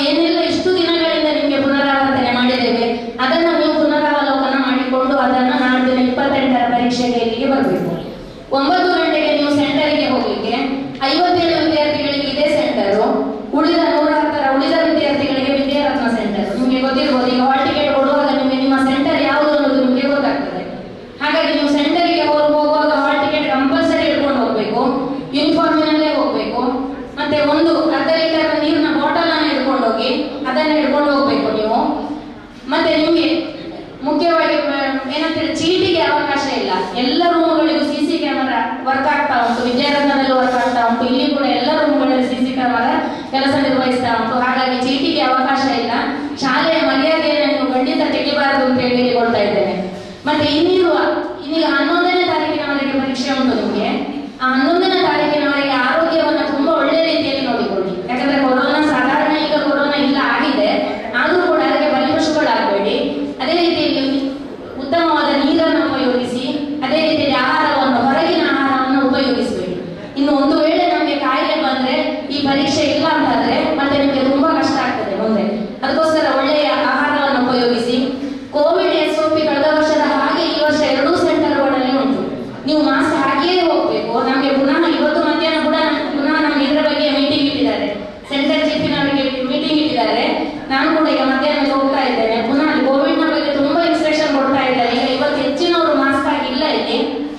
ಏನೆಲ್ಲ ಇಷ್ಟು ದಿನಗಳಿಂದ ನಿಮಗೆ ಪುನರಾವರ್ತನೆ ಮಾಡಿದ್ದೇವೆ ಅದನ್ನು ನೀವು ಪುನರಾವಲೋಕನ ಮಾಡಿಕೊಂಡು ಅದನ್ನು ನಾಡಿನ ಇಪ್ಪತ್ತೆಂಟರ ಪರೀಕ್ಷೆಗೆ ಇಲ್ಲಿಗೆ ಬರಬೇಕು ಒಂಬತ್ತು ಗಂಟೆಗೆ ನೀವು ಸೆಂಟರ್ಗೆ ಹೋಗ್ಲಿಕ್ಕೆ ಐವತ್ತೇಳು ವಿದ್ಯಾರ್ಥಿಗಳಿಗೆ ಇದೇ ಸೆಂಟರು ಉಳಿದ ನೂರ ಹತ್ತರ ಉಳಿದ ವಿದ್ಯಾರ್ಥಿಗಳಿಗೆ ವಿದ್ಯಾರತ್ನ ಸೆಂಟರ್ ನಿಮಗೆ ಗೊತ್ತಿರ್ಬೋದು ಈಗ ಹಾಲ್ ಟಿಕೆಟ್ ಕೊಡುವಾಗ ನಿಮಗೆ ನಿಮ್ಮ ಸೆಂಟರ್ ಯಾವುದು ಅನ್ನೋದು ನಿಮಗೆ ಗೊತ್ತಾಗ್ತದೆ ಹಾಗಾಗಿ ನೀವು ಸೆಂಟರ್ಗೆ ಹೋಗುವಾಗ ಹಾಲ್ ಟಿಕೆಟ್ ಕಂಪಲ್ಸರಿ ಹಿಡ್ಕೊಂಡು ಹೋಗ್ಬೇಕು ಯೂನಿಫಾರ್ಮಿನಲ್ಲೇ ಹೋಗ್ಬೇಕು ಮತ್ತೆ ಒಂದು ಅರ್ಧ ಲೀಟರ್ ನೀರಿನ ಬಾಟಲ್ ಅನ್ನು ಹಿಡ್ಕೊಂಡು ಹೋಗಿ ಅದನ್ನ ಹಿಡ್ಕೊಂಡು ಹೋಗ್ಬೇಕು ನೀವು ಮತ್ತೆ ನಿಮ್ಗೆ ಮುಖ್ಯವಾಗಿ ಮ- ಏನಂತೇಳಿ ಚೀಟಿಗೆ ಅವಕಾಶ ಇಲ್ಲ ಎಲ್ಲ ರೂಮ್ಗಳಿಗೂ ಸಿ ಸಿ ಕ್ಯಾಮರಾ ವರ್ಕ್ ಆಗ್ತಾ ಉಂಟು ವಿದ್ಯಾರತ್ನದಲ್ಲೂ ವರ್ಕ್ ಆಗ್ತಾ ಉಂಟು ಇಲ್ಲಿ ಕೂಡ ಎಲ್ಲ ರೂಮ್ಗಳಲ್ಲಿ ಸಿ ಸಿ ಕ್ಯಾಮರಾ ಕೆಲಸ ನಿರ್ವಹಿಸ್ತಾ ಉಂಟು ಹಾಗಾಗಿ ಚೀಟಿಗೆ ಅವಕಾಶ ಇಲ್ಲ ಶಾಲೆಯ ಮರ್ಯಾದೆಯನ್ನು ನೀವು ಖಂಡಿತ ತೆಗಿಬಾರದು ಅಂತ ಹೇಳಿ ಹೇಳ್ಕೊಳ್ತಾ ಇದ್ದೇನೆ ಮತ್ತೆ ಇನ್ನಿರುವ ಇನ್ನೀಗ ಹನ್ನೊಂದನೇ ತಾರೀಕಿನವರೆಗೆ ಪರೀಕ್ಷೆ ಉಂಟು ನಿಮಗೆ ಆ ಹನ್ನೊಂದನೇ ತಾರೀಕಿನವರೆಗೆ ಆರೋಗ್ಯವನ್ನ ತುಂಬಾ ಒಳ್ಳೆ ರೀತಿಯಲ್ಲಿ ನೋಡಿಕೊಳ್ಳಿ ಯಾಕಂದ್ರೆ ಕೊರೋನಾ ಸಾಧಾರಣ ಈಗ ಕೊರೋನಾ ಇಲ್ಲ ಆಗಿದೆ ಆದ್ರೂ ಕೂಡ ಅದಕ್ಕೆ ಬಲಿಪಶುಗಳಾಗಬೇಡಿ ಅದೇ ರೀತಿಯಲ್ಲಿ ಉತ್ತಮವಾದ ನೀರನ್ನು ಉಪಯೋಗಿಸಿ ಅದೇ ರೀತಿಯಲ್ಲಿ ಆಹಾರವನ್ನು ಹೊರಗಿನ ಆಹಾರವನ್ನು ಉಪಯೋಗಿಸಬೇಡಿ ಇನ್ನು ಒಂದು ವೇಳೆ ನಮಗೆ ಕಾಯಿಲೆ ಬಂದ್ರೆ ಈ ಪರೀಕ್ಷೆ ಇಲ್ಲ ಅಂತಾದ್ರೆ ಮತ್ತೆ ನಿಮಗೆ ತುಂಬಾ ಕಷ್ಟ ಆಗ್ತದೆ ಮುಂದೆ ಅದಕ್ಕೋಸ್ಕರ ಒಳ್ಳೆಯ ಆಹಾರವನ್ನು ಉಪಯೋಗಿಸಿ ಕೋವಿಡ್ ಎಸ್ ಒ ಪಿ ಕಳೆದ ವರ್ಷದ ಹಾಗೆ ಈ ವರ್ಷ ಎರಡೂ ಸೆಂಟರ್ಗಳಲ್ಲಿ ಉಂಟು ನೀವು ಮಾಸ್ಕ್ ಹಾಕಿಯೇ ಹೋಗ್ಬೇಕು ನಮಗೆ ಪುನಃ ಇವತ್ತು ಮಧ್ಯಾಹ್ನ ಕೂಡ ಪುನಃ ನಮ್ಗೆ ಇದರ ಬಗ್ಗೆ ಮೀಟಿಂಗ್ ಇಟ್ಟಿದ್ದಾರೆ ಸೆಂಟರ್ ಚೀಫಿನವರಿಗೆ ಮೀಟಿಂಗ್ ಇಟ್ಟಿದ್ದಾರೆ ನಾನು ಕೂಡ ಈಗ ಮಧ್ಯಾಹ್ನ ಹೋಗ್ತಾ ಇದ್ದೇನೆ ಪುನಃ ಕೋವಿಡ್ ನ ಬಗ್ಗೆ ತುಂಬಾ ಇನ್ಸ್ಟ್ರಕ್ಷನ್ ಕೊಡ್ತಾ ಇದ್ದಾರೆ ಈಗ ಇವತ್ತು ಹೆಚ್ಚಿನವರು ಮಾಸ್ಕ್ ಹಾಕಿಲ್ಲ ಇಲ್ಲಿ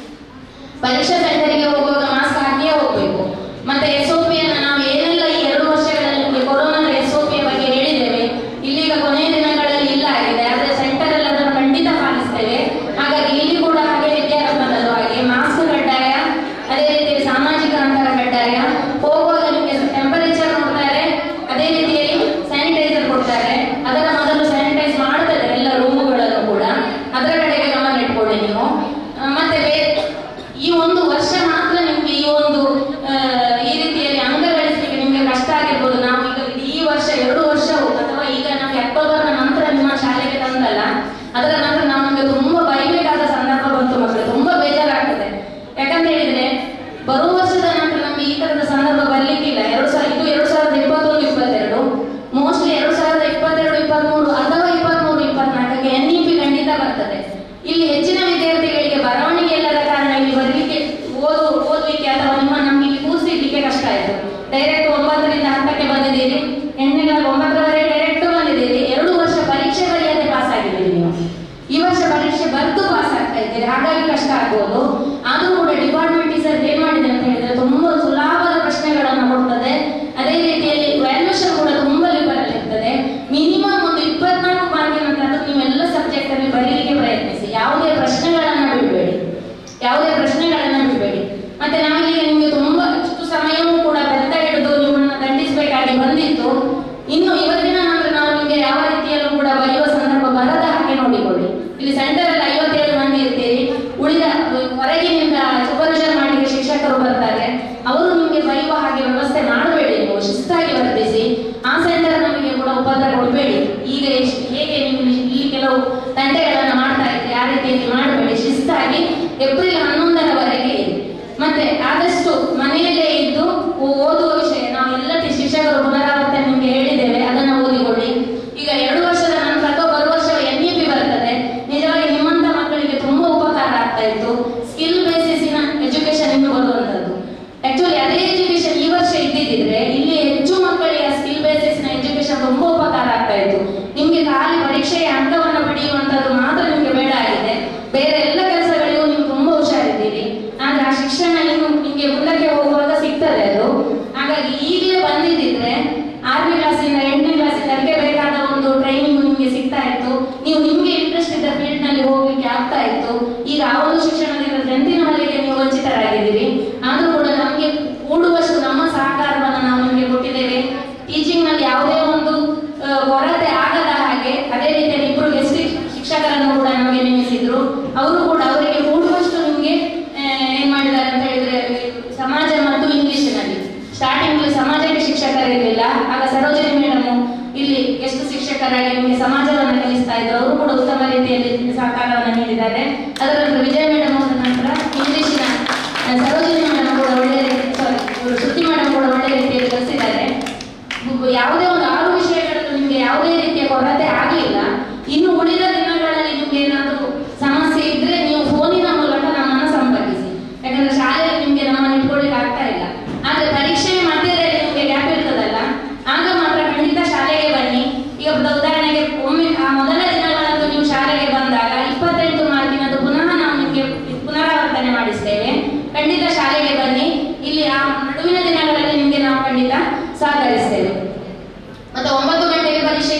ಪರೀಕ್ಷಾ ಸೆಂಟರ್ಗೆ ಹೋಗುವಾಗ ಮಾಸ್ಕ್ ಹಾಕಿಯೇ ಹೋಗ್ಬೇಕು ಮತ್ತೆ ಎಸ್ ಒ ಪಿಯನ್ನು ನಾವು ಏನೆಲ್ಲ ಈ ಎರಡು ವರ್ಷಗಳಲ್ಲಿ ನಿಮಗೆ ಕೊರೋನಾದ ಎಸ್ ಒ ಪಿಯ ಬಗ್ಗೆ ಹೇಳಿದ್ದೇವೆ ಇಲ್ಲೀಗ ಕೊನೆಯ ದಿನಗಳಲ್ಲಿ ಇಲ್ಲ ಆಗಿದೆ ಆದ್ರೆ ಸೆಂಟರ್ ಅಲ್ಲಿ ಅದನ್ನು ಖಂಡಿತ ಪಾಲಿಸ್ತೇವೆ ಹಾಗಾಗಿ ಇಲ್ಲಿ ಕೂಡ ಹಾಗೆ ವಿದ್ಯಾರತ್ನದಲ್ಲೂ ಹಾಗೆ ಮಾಸ್ಕ್ ಕಡ್ಡಾಯ ಅದೇ ರೀತಿ ಸಾಮಾಜಿಕ ಅಂತರ ಕಡ್ಡಾಯ ಹೋಗುವಾಗ ನಿಮಗೆ ಟೆಂಪರೇಚರ್ ನೋಡ್ತಾರೆ ಅದೇ ರೀತಿಯಲ್ಲಿ ಸ್ಯಾನಿಟೈಸರ್ ಕೊಡ್ತಾರೆ ಅದರ ಮೊದಲು ಸ್ಯಾನಿಟೈಸ್ ಮಾಡ್ತಾರೆ ಎಲ್ಲ ರೂಮುಗಳನ್ನು ಕೂಡ ಅದರ ಕಡೆಗೆ ಗಮನ ಇಟ್ಕೊಳ್ಳಿ ನೀವು ಆ, ಮತ್ತೆ ಬೇರೆ ಈ ಒಂದು ವರ್ಷ ಮಾತ್ರ ನಿಮ್ಗೆ ಈ ಒಂದು ಆ, ಈ ರೀತಿಯಲ್ಲಿ ಅಂಗ ಗಳಿಸಲಿಕ್ಕೆ ನಿಮ್ಗೆ ಕಷ್ಟ ಆಗಿರ್ಬೋದು ನಾವು ಈಗ ಈ ವರ್ಷ ಎರಡು ವರ್ಷವು ಅಥವಾ ಈಗ ನಮ್ಗೆ ಅಕ್ಟೋಬರ್ನ ನಂತರ ನಿಮ್ಮ ಶಾಲೆಗೆ ತಂದಲ್ಲ ಅದರ ನಂತರ ನಮಗೆ ತುಂಬಾ ಬೈಬೇಕಾದ ಸಂದರ್ಭ ಬಂತು ಮಕ್ಕಳು ತುಂಬಾ ಬೇಜಾರಾಗ್ತದೆ ಯಾಕಂತ ಹೇಳಿದ್ರೆ ಬರುವ ವರ್ಷದ ನಂತರ ನಮ್ಗೆ ಈ ತರದ ಸಂದರ್ಭ ಬರ್ಲಿಕ್ಕಿಲ್ಲ ಎರಡು ಸಾವಿರ ಇದು ಎರಡು ಸಾವಿರದ ಇಪ್ಪತ್ತೊಂದು ಇಪ್ಪತ್ತೆರಡು ಮೋಸ್ಟ್ಲಿ ಎರಡು ಸಾವಿರದ ಇಪ್ಪತ್ತೆರಡು ಇಪ್ಪತ್ಮೂರು ಅಥವಾ ಇಪ್ಪತ್ಮೂರು ಇಪ್ಪತ್ನಾಲ್ಕಕ್ಕೆ ಎನ್ ಇ ಪಿ ಖಂಡಿತ ಬರ್ತದೆ ಇಲ್ಲಿ ಹೆಚ್ಚಿನ ವಿದ್ಯಾರ್ಥಿಗಳಿಗೆ ಬರವಣಿಗೆ ಇಲ್ಲದ ಕಾರಣ ಇಲ್ಲಿ ಬರಲಿಕ್ಕೆ ಓದು ಓದಲಿಕ್ಕೆ ಅಥವಾ ನಿಮ್ಮ ನಮ್ಗೆ ಇಲ್ಲಿ ಕೂರಿಸಿಡ್ಲಿಕ್ಕೆ ಕಷ್ಟ ಆಯಿತು ಡೈರೆಕ್ಟ್ ಒಂಬತ್ತರಿಂದ ಹತ್ತಕ್ಕೆ ಬಂದಿದ್ದೀರಿ ಎಂಟನೇ ಕ್ಲಾಸ್ ಒಂಬತ್ತರವರೆಗೆ ಡೈರೆಕ್ಟ್ ಬಂದಿದ್ದೀರಿ ಎರಡು ವರ್ಷ ಪರೀಕ್ಷೆ ಬರೆಯದೆ ಪಾಸ್ ಆಗಿದ್ದೀರಿ ನೀವು ಈ ವರ್ಷ ಪರೀಕ್ಷೆ ಬರೆದು ಪಾಸ್ ಆಗ್ತಾ ಇದ್ದೀರಿ ಹಾಗಾಗಿ ಕಷ್ಟ ಆಗ್ಬೋದು ಆದ್ರೂ ಕೂಡ ಡಿಪಾರ್ಟ್ಮೆಂಟ್ ಟೀಚರ್ ಏನ್ ಮಾಡಿದೆ ಅಂತ ಹೇಳಿದ್ರೆ ತುಂಬಾ ಸುಲಭದ ಪ್ರಶ್ನೆಗಳನ್ನು ಕೊಡ್ತದೆ ಅದೇ ರೀತಿಯಲ್ಲಿ ವ್ಯಾಲ್ಯೂಷನ್ ಕೂಡ ತುಂಬಾ ಲಿಬರಲ್ ಇರ್ತದೆ ಮಿನಿಮಮ್ ಒಂದು ಇಪ್ಪತ್ನಾಲ್ಕು ಮಾರ್ಕಿನಂತದ್ದು ನೀವೆಲ್ಲ ಸಬ್ಜೆಕ್ಟ್ ಅಲ್ಲಿ ಬರೀಲಿಕ್ಕೆ ಪ್ರಯತ್ನಿಸಿ ಯಾವುದೇ ಪ್ರಶ್ನೆಗಳನ್ನ ಬಿಡಬೇಡಿ ಯಾವುದೇ ಪ್ರಶ್ನೆಗಳನ್ನ ಬಿಡಬೇಡಿ ಮತ್ತೆ ನಾವೀಗ ನಿಮಗೆ ತುಂಬಾ ಇಷ್ಟು ಸಮಯವೂ ಕೂಡ ಬೆತ್ತ ಹಿಡಿದು ನಿಮ್ಮನ್ನ ದಂಡಿಸಬೇಕಾಗಿ ಬಂದಿತ್ತು ಇನ್ನು ಇವತ್ತಿನ ನಂತರ ನಾವು ನಿಮಗೆ ಯಾವ ರೀತಿಯಲ್ಲೂ ಕೂಡ ಬರೆಯುವ ಸಂದರ್ಭ ಬರದ ಹಾಗೆ ನೋಡಿಕೊಳ್ಳಿ ಇಲ್ಲಿ ಸೆಂಟರ್ ಅಲ್ಲಿ ಐವತ್ತೇಳು ಮಂದಿ ಇರ್ತೀರಿ ಉಳಿದ ಹೊರಗಿನಿಂದ ಸೂಪರ್ವಿಷನ್ ಮಾಡಲಿಕ್ಕೆ ಶಿಕ್ಷಕರು ಬರ್ತಾರೆ ಅವರು ನಿಮಗೆ ಬರೆಯುವ ಹಾಗೆ ವ್ಯವಸ್ಥೆ ಮಾಡಬೇಡಿ ನೀವು ಶಿಸ್ತಾಗಿ ವರ್ತಿಸಿ ಆ ಸೆಂಟರ್ ನಮಗೆ ಕೂಡ ಉಪದ್ರ ಕೊಡಬೇಡಿ ಈಗ ಎಷ್ಟು ಹೇಗೆ ನೀವು ಇಲ್ಲಿ ಕೆಲವು ತಂಟೆಗಳನ್ನು ಮಾಡ್ತಾ ಇದ್ದೀರಿ ಆ ರೀತಿಯಲ್ಲಿ ಮಾಡಬೇಡಿ ಶಿಸ್ತಾಗಿ ಏಪ್ರಿಲ್ ಹನ್ನೊಂದರವರೆಗೆ ಇರಿ ಮತ್ತೆ ಆದಷ್ಟು ಮನೆಯಲ್ಲೇ ಇದ್ದು ಓದುವ ವಿಷಯ ನಾವು ಎಲ್ಲ ಟಿ- ಶಿಕ್ಷಕರು ಪುನರಾವರ್ತನೆ ನಿಮಗೆ ಹೇಳಿದ್ದೇವೆ ಅದನ್ನ ಓದಿಕೊಳ್ಳಿ ಈಗ ಎರಡು ವರ್ಷದ ನಂತರ ಅಥವಾ ಬರುವ ವರ್ಷ ಎನ್ ಇ ಪಿ ಬರ್ತದೆ ನಿಜವಾಗಿ ನಿಮ್ಮಂತ ಮಕ್ಕಳಿಗೆ ತುಂಬಾ ಉಪಕಾರ ಆಗ್ತಾ ಇತ್ತು ಸ್ಕಿಲ್ ಬೇಸಿಸಿನ ಎಜುಕೇಶನ್ ಇನ್ನು ಬರುವಂತದ್ದು ಆಕ್ಚುಲಿ ಅದೇ ಎಜುಕೇಶನ್ ಈ ವರ್ಷ ಇದ್ದಿದ್ರೆ ಇಲ್ಲಿ ಹೆಚ್ಚು ಮಕ್ಕಳಿಗೆ ಸ್ಕಿಲ್ ಬೇಸಿಸ್ನ ಎಜುಕೇಶನ್ ತುಂಬಾ ಉಪಕಾರ ಆಗ್ತಾ ಇತ್ತು ನಿಮ್ಗೆ ಖಾಲಿ ಪರೀಕ್ಷೆಯ ಅಂಕವನ್ನು ಪಡೆಯುವಂತದ್ದು ಮಾತ್ರ ನಿಮ್ಗೆ ಬೇಡ ಆಗಿದೆ ಬೇರೆ ಎಲ್ಲ ಕೆಲಸಗಳಿಗೂ ನೀವು ತುಂಬಾ ಹುಷಾರಿದ್ದೀರಿ ಆದ್ರೆ ಆ ಶಿಕ್ಷಣ ಇನ್ನು ನಿಮ್ಗೆ ಮುಂದಕ್ಕೆ ಹೋಗುವಾಗ ಸಿಗ್ತದೆ ಅದು ಹಾಗಾಗಿ ಈಗಲೇ ಬಂದಿದ್ದಿದ್ರೆ ಆರನೇ ಕ್ಲಾಸಿಂದ ಎಂಟನೇ ಕ್ಲಾಸಿಂದ ಅದಕ್ಕೆ ಬೇಕಾದ ಒಂದು ಟ್ರೈನಿಂಗ್ ನಿಮ್ಗೆ ಸಿಗ್ತಾ ಇತ್ತು ನೀವು ನಿಮ್ಗೆ ಇಂಟ್ರೆಸ್ಟ್ ಇದ್ದ ಫೀಲ್ಡ್ ನಲ್ಲಿ ಹೋಗ್ಲಿಕ್ಕೆ ಆಗ್ತಾ ಇತ್ತು ಈಗ ಆ ಒಂದು ಶಿಕ್ಷಣದಿಂದ ಟೆಂತಿನ ವರೆಗೆ ನೀವು ವಂಚಿತರಾಗಿದ್ದೀರಿ ಆದ್ರೂ ಕೂಡ ನಮಗೆ ಕೂಡುವಷ್ಟು ನಮ್ಮ ಸಹಕಾರವನ್ನು ನಾವು ನಿಮಗೆ ಕೊಟ್ಟಿದ್ದೇವೆ ಟೀಚಿಂಗ್ ನಲ್ಲಿ ಯಾವುದೇ ಒಂದು ಆ, ಕೊರತೆ ಆಗದ ಹಾಗೆ ಅದೇ ರೀತಿಯಲ್ಲಿ ಇಬ್ಬರು ಗೆಸ್ಟ್ ಶಿಕ್ಷಕರನ್ನು ಕೂಡ ನಮಗೆ ನೇಮಿಸಿದ್ರು ಅವರು ಕೂಡ ಅವರಿಗೆ ಕೂಡುವಷ್ಟು ನಿಮಗೆ ಆ, ಏನ್ ಮಾಡಿದ್ದಾರೆ ಅಂತ ಹೇಳಿದ್ರೆ ಸಮಾಜ ಮತ್ತು ಇಂಗ್ಲಿಷಿನಲ್ಲಿ ಸ್ಟಾರ್ಟಿಂಗ್ ಸಮಾಜಕ್ಕೆ ಶಿಕ್ಷಕರಿರಲಿಲ್ಲ ಆಗ ಸರೋಜಿನಿ ಮೇಡಮ್ ಇಲ್ಲಿ ಎಷ್ಟು ಶಿಕ್ಷಕರಾಗಿ ನಿಮಗೆ ಸಮಾಜವನ್ನು ಕಲಿಸ್ತಾ ಇದ್ರು ಅವರು ಕೂಡ ಉತ್ತಮ ರೀತಿಯಲ್ಲಿ ಸಹಕಾರವನ್ನು ನೀಡಿದ್ದಾರೆ ಅದರ ನಂತರ ವಿಜಯ ಮೇಡಮ್ ಅವರ ನಂತರ ಇಂಗ್ಲಿಷಿನ ಆ, ಸರೋಜಿನಿ ಮೇಡಮ್ ಕೂಡ ಒಳ್ಳೆ ಸಾರಿ ಶ್ರುತಿ ಮೇಡಮ್ ಕೂಡ ಒಳ್ಳೆ ರೀತಿಯಲ್ಲಿ ಕಲಿಸಿದ್ದಾರೆ ಯಾವುದೇ ಒಂದು ಆರು ವಿಷಯಗಳನ್ನು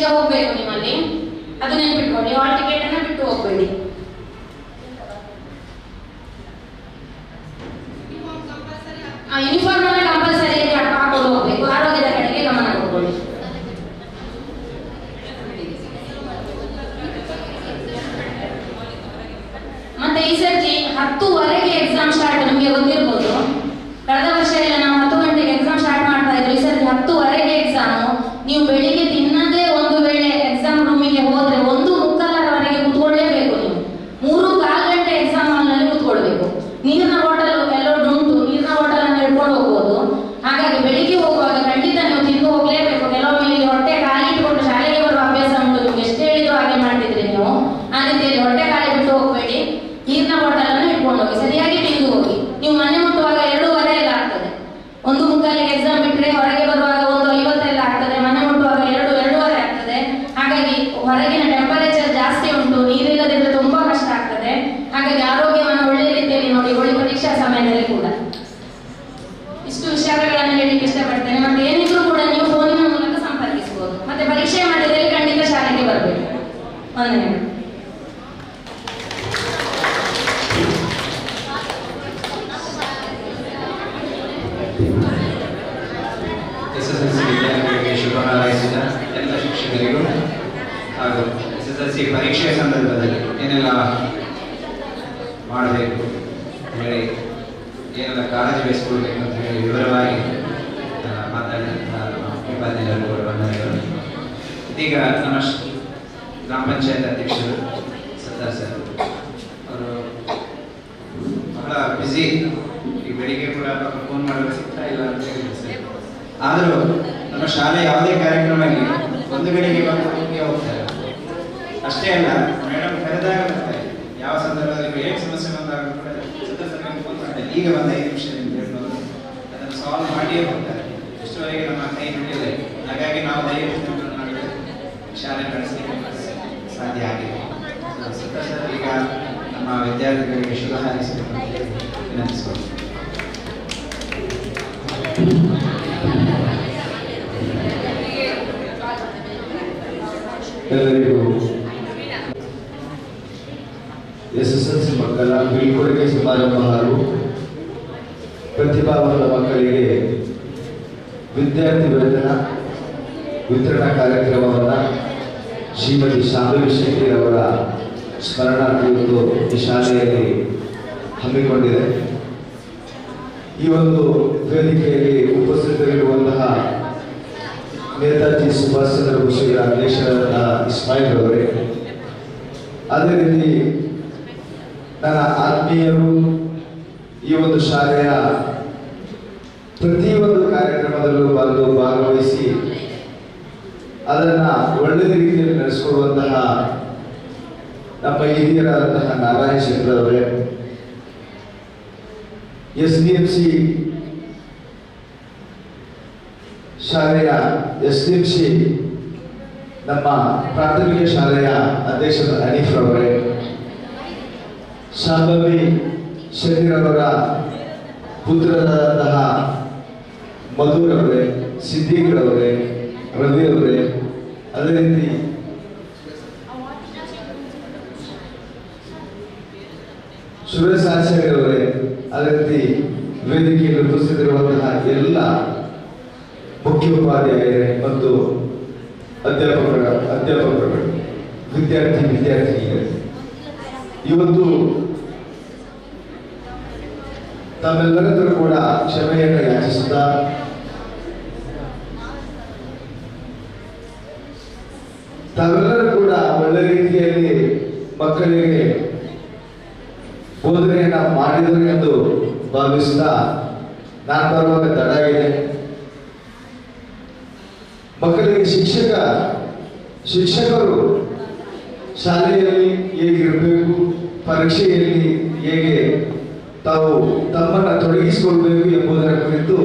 ಈಗ ಹೋಗ್ಬೇಕು ನಿಮ್ಮಲ್ಲಿ ಅದು ನೆನ್ಪಿಟ್ಕೊಳ್ಳಿ ಹಾಲ್ ಟಿಕೆಟ್ ಅನ್ನ ಬಿಟ್ಟು ಹೋಗ್ಬೇಡಿ ಆ ಯೂನಿಫಾರ್ಮ್ ಅನ್ನ ಕಂಪಲ್ಸರಿ ಹಾಕೊಂಡು ಹೋಗ್ಬೇಕು ಆರೋಗ್ಯದ ಕಡೆಗೆ ಗಮನ ಕೊಡ್ಕೊಳ್ಳಿ ಮತ್ತೆ ಈ ಸರ್ತಿ ಹತ್ತುವರೆಗೆ ಎಕ್ಸಾಮ್ ಸ್ಟಾರ್ಟ್ ನಿಮಗೆ ಗೊತ್ತಿರ್ಬೋದು ಕಳೆದ ವರ್ಷ ಎಲ್ಲ ನಾವು ಹತ್ತು ಗಂಟೆಗೆ ಎಕ್ಸಾಮ್ ಸ್ಟಾರ್ಟ್ ಮಾಡ್ತಾ ಇದ್ರು ಈ ಸರ್ತಿ ಹತ್ತುವರೆಗೆ ಎಕ್ಸಾಮ್ ನೀವು ಬೆಳಿಗ್ಗೆ ತಿನ್ನದೇ ಒಂದು ವೇಳೆ ಎಕ್ಸಾಮ್ ರೂಮಿಗೆ ಹೋದ್ರೆ ಒಂದು ಮುಕ್ಕಾಲರವರೆಗೆ ಕೂತ್ಕೊಳ್ಳೇಬೇಕು ನೀವು ಮೂರು ಕಾಲು ಗಂಟೆ ಎಕ್ಸಾಮ್ ಹಾಲ್ನಲ್ಲಿ ಕೂತ್ಕೊಳ್ಬೇಕು ನೀರಿನ ಬಾಟಲ್ ಎಲ್ಲರೂ ಉಂಟು ನೀರಿನ ಬಾಟಲ್ ಅನ್ನು ಹಿಡ್ಕೊಂಡು ಹೋಗ್ಬೋದು ಹಾಗಾಗಿ ಬೆಳಿಗ್ಗೆ ಹೋಗುವಾಗ ಖಂಡಿತ ನೀವು ತಿಂದು ಹೋಗ್ಲೇಬೇಕು ಕೆಲವೊಮ್ಮೆ ಇಲ್ಲಿ ಹೊಟ್ಟೆ ಖಾಲಿ ಇಟ್ಕೊಂಡು ಶಾಲೆಗೆ ಬರುವ ಅಭ್ಯಾಸ ಉಂಟು ನಿಮ್ಗೆ ಎಷ್ಟೇ ಹೇಳಿದ್ರು ಹಾಗೆ ಮಾಡ್ತಿದ್ರಿ ನೀವು ಆ ರೀತಿಯಲ್ಲಿ ಹೊಟ್ಟೆ ಖಾಲಿ ಬಿಟ್ಟು ಹೋಗ್ಬೇಡಿ ನೀರಿನ ಬಾಟಲ್ ಅನ್ನು ಇಟ್ಕೊಂಡು ಹೋಗಿ ಸರಿಯಾಗಿ ತಿಂದು ಹೋಗಿ ನೀವು ಮನೆ ಮುಟ್ಟುವಾಗ ಎರಡೂವರೆ ಎಲ್ಲ ಆಗ್ತದೆ ಒಂದು ಮುಕ್ಕಾಲಿಗೆ ಎಕ್ಸಾಮ್ ಬಿಟ್ರೆ ಹೊರಗೆ ಬರುವಾಗ ಒಂದು ಐವತ್ತೆಲ್ಲ ಆಗ್ತದೆ ಮನೆ ಮುಟ್ಟುವಾಗ ಎರಡು ಎರಡೂವರೆ ಆಗ್ತದೆ ಹಾಗಾಗಿ ಹೊರಗಿನ ಟೆಂಪರೇಚರ್ ಜಾಸ್ತಿ ಉಂಟು ನೀರಿಲ್ಲದಿದ್ರೆ ತುಂಬಾ ಕಷ್ಟ ಆಗ್ತದೆ ಹಾಗಾಗಿ ಆರೋಗ್ಯವನ್ನು ಒಳ್ಳೆ ರೀತಿಯಲ್ಲಿ ನೋಡಿ ಒಳ್ಳೆ ಪರೀಕ್ಷಾ ಸಮಯದಲ್ಲಿ ಕೂಡ ಇಷ್ಟು ವಿಚಾರಗಳನ್ನು ಹೇಳಲಿಕ್ಕೆ ಇಷ್ಟಪಡ್ತೇನೆ ಮತ್ತೆ ಏನಿದ್ರು ಕೂಡ ನೀವು ಫೋನಿನ ಮೂಲಕ ಸಂಪರ್ಕಿಸಬಹುದು ಮತ್ತೆ ಪರೀಕ್ಷೆ ಮಾಡಿದಲ್ಲಿ ಖಂಡಿತ ಶಾಲೆಗೆ ಬರಬೇಕು ವಂದನೆಗಳು ಎಸ್ ಎಸ್ ಎಲ್ ಸಿ ವಿದ್ಯಾರ್ಥಿಗಳಿಗೆ ಶುಭ ಹಾರೈಸಿದ ಎಲ್ಲ ಶಿಕ್ಷಕರಿಗೂ ಹಾಗೂ ಎಸ್ ಎಸ್ ಎಲ್ ಸಿ ಪರೀಕ್ಷೆಯ ಸಂದರ್ಭದಲ್ಲಿ ಏನೆಲ್ಲ ಮಾಡಬೇಕು ಅಂತ ಹೇಳಿ ಏನೆಲ್ಲ ಕಾಳಜಿ ವಹಿಸ್ಕೊಳ್ಬೇಕು ಅಂತ ಹೇಳಿ ವಿವರವಾಗಿ ಆ, ಮಾತಾಡಿದಂತಹ ನಮ್ಮ ಉಪಾಧ್ಯಾಯರು ಕೂಡ ವಂದನೆಗಳು ಇದೀಗ ನಮ್ಮ ಶ್- ಗ್ರಾಮ ಪಂಚಾಯತ್ ಅಧ್ಯಕ್ಷರು ಸದ್ದಾರ್ ಸರ್ ಅವರು ಬಹಳ ಬ್ಯುಸಿ ಈ ಬೆಳಿಗ್ಗೆ ಕೂಡ ಫೋನ್ ಮಾಡೋದು ಸಿಗ್ತಾ ಇಲ್ಲ ಅಂತ ಹೇಳಿದ್ರು ಸರ್ ಆದರೂ ನಮ್ಮ ಶಾಲೆ ಯಾವುದೇ ಕಾರ್ಯಕ್ರಮ ಇರಲಿ ಒಂದು ಗಳಿಗೆ ಬಂದು ಹೋಗಿ ಹೋಗ್ತಾರೆ ಅಷ್ಟೇ ಅಲ್ಲ ಮೇಡಮ್ ಕರೆದಾಗ ಬರ್ತಾರೆ ಯಾವ ಸಂದರ್ಭದಲ್ಲಿ ಏನು ಸಮಸ್ಯೆ ಬಂದಾಗ ಕೂಡ ಸದಾ ಸರ್ ಫೋನ್ ಮಾಡ್ತಾರೆ ಈಗ ಬಂದ ಐದು ನಿಮಿಷದಿಂದ ಹೇಳ್ಬೋದು ಅದನ್ನು ಸಾಲ್ವ್ ಮಾಡಿಯೇ ಹೋಗ್ತಾರೆ ಇಷ್ಟುವರೆಗೆ ನಮ್ಮ ಕೈ ಬಿಟ್ಟಿಲ್ಲ ಹಾಗಾಗಿ ನಾವು ದಯವಿಟ್ಟು ನಿಮ್ಮನ್ನು ನಾಳೆ ಶಾಲೆ ನಡೆಸಲಿಕ್ಕೆ ಸಾಧ್ಯ ಆಗಿದೆ ಸದಾ ಸರ್ ಈಗ ನಮ್ಮ ವಿದ್ಯಾರ್ಥಿಗಳಿಗೆ ಶುಭ ಹಾರೈಸಬೇಕು ಅಂತ ಹೇಳಿ ವಿನಂತಿಸ್ಕೊಳ್ತೀನಿ ಎಲ್ಲರಿಗೂ ಎಸ್ ಎಸ್ ಎಲ್ ಸಿ ಮಕ್ಕಳ ಬೀಳ್ಕೊಡುಗೆ ಸಮಾರಂಭ ಹಾಗೂ ಪ್ರತಿಭಾವಂತ ಮಕ್ಕಳಿಗೆ ವಿದ್ಯಾರ್ಥಿ ವೇತನ ವಿತರಣಾ ಕಾರ್ಯಕ್ರಮವನ್ನು ಶ್ರೀಮತಿ ಶಾಂಭವಿ ಶೆಟ್ಟಿರವರ ಸ್ಮರಣಾರ್ಥ ಇವತ್ತು ಈ ಶಾಲೆಯಲ್ಲಿ ಹಮ್ಮಿಕೊಂಡಿದೆ ಈ ಒಂದು ವೇದಿಕೆಯಲ್ಲಿ ಉಪಸ್ಥಿತರಿರುವಂತಹ ನೇತಾಜಿ ಸುಭಾಷ್ ಚಂದ್ರ ಬೋಸ್ರ ಅಧ್ಯಕ್ಷರಾದಂತಹ ಇಸ್ಮಾಯಿಲ್ ಅವರೇ ಅದೇ ರೀತಿ ನನ್ನ ಆತ್ಮೀಯರು ಈ ಒಂದು ಶಾಲೆಯ ಪ್ರತಿಯೊಂದು ಕಾರ್ಯಕ್ರಮದಲ್ಲೂ ಬಂದು ಭಾಗವಹಿಸಿ ಅದನ್ನ ಒಳ್ಳೆಯ ರೀತಿಯಲ್ಲಿ ನಡೆಸಿಕೊಡುವಂತಹ ನಮ್ಮ ಹಿರಿಯರಾದಂತಹ ನಾರಾಯಣ ಶಂಕರ್ ಅವರೇ ಎಸ್ ಡಿ ಎಂ ಸಿ ಶಾಲೆಯ ಎಸ್ ಡಿ ಎಂ ಸಿ ನಮ್ಮ ಪ್ರಾಥಮಿಕ ಶಾಲೆಯ ಅಧ್ಯಕ್ಷರ ಹನೀಫ್ ಅವರೇ ಶಾಂಭವಿ ಶರೀರವರ ಪುತ್ರರಾದಂತಹ ಮಧುರವರೇ ಸಿದ್ದಿಕ್ರವರೇ ರವಿ ಅವರೇ ಅದೇ ರೀತಿ ಸುರೇಶ್ ಆಚಾರ್ಯ ಅವರೇ ಅದೇ ರೀತಿ ವೇದಿಕೆಯಲ್ಲಿ ಉಪಸ್ಥಿತರಿರುವಂತಹ ಎಲ್ಲ ಮುಖ್ಯೋಪಾಧ್ಯಾಯರೇ ಮತ್ತು ಅಧ್ಯಾಪಕರ ಅಧ್ಯಾಪಕರು ವಿದ್ಯಾರ್ಥಿ ವಿದ್ಯಾರ್ಥಿನಿಯರು ಇವತ್ತು ತಮ್ಮೆಲ್ಲರಲ್ಲೂ ಕೂಡ ಕ್ಷಮೆಯನ್ನು ಯಾಚಿಸುತ್ತಾ ತಾವೆಲ್ಲರೂ ಕೂಡ ಒಳ್ಳೆ ರೀತಿಯಲ್ಲಿ ಮಕ್ಕಳಿಗೆ ಬೋಧನೆಯನ್ನ ಮಾಡಿದರು ಎಂದು ಭಾವಿಸುತ್ತಾ ನಾನು ಬರುವಾಗ ತಡ ಇದೆ ಮಕ್ಕಳಿಗೆ ಶಿಕ್ಷಕ ಶಿಕ್ಷಕರು ಶಾಲೆಯಲ್ಲಿ ಹೇಗಿರಬೇಕು ಪರೀಕ್ಷೆಯಲ್ಲಿ ಹೇಗೆ ತಾವು ತಮ್ಮನ್ನು ತೊಡಗಿಸಿಕೊಳ್ಬೇಕು ಎಂಬುದರ ಕುರಿತು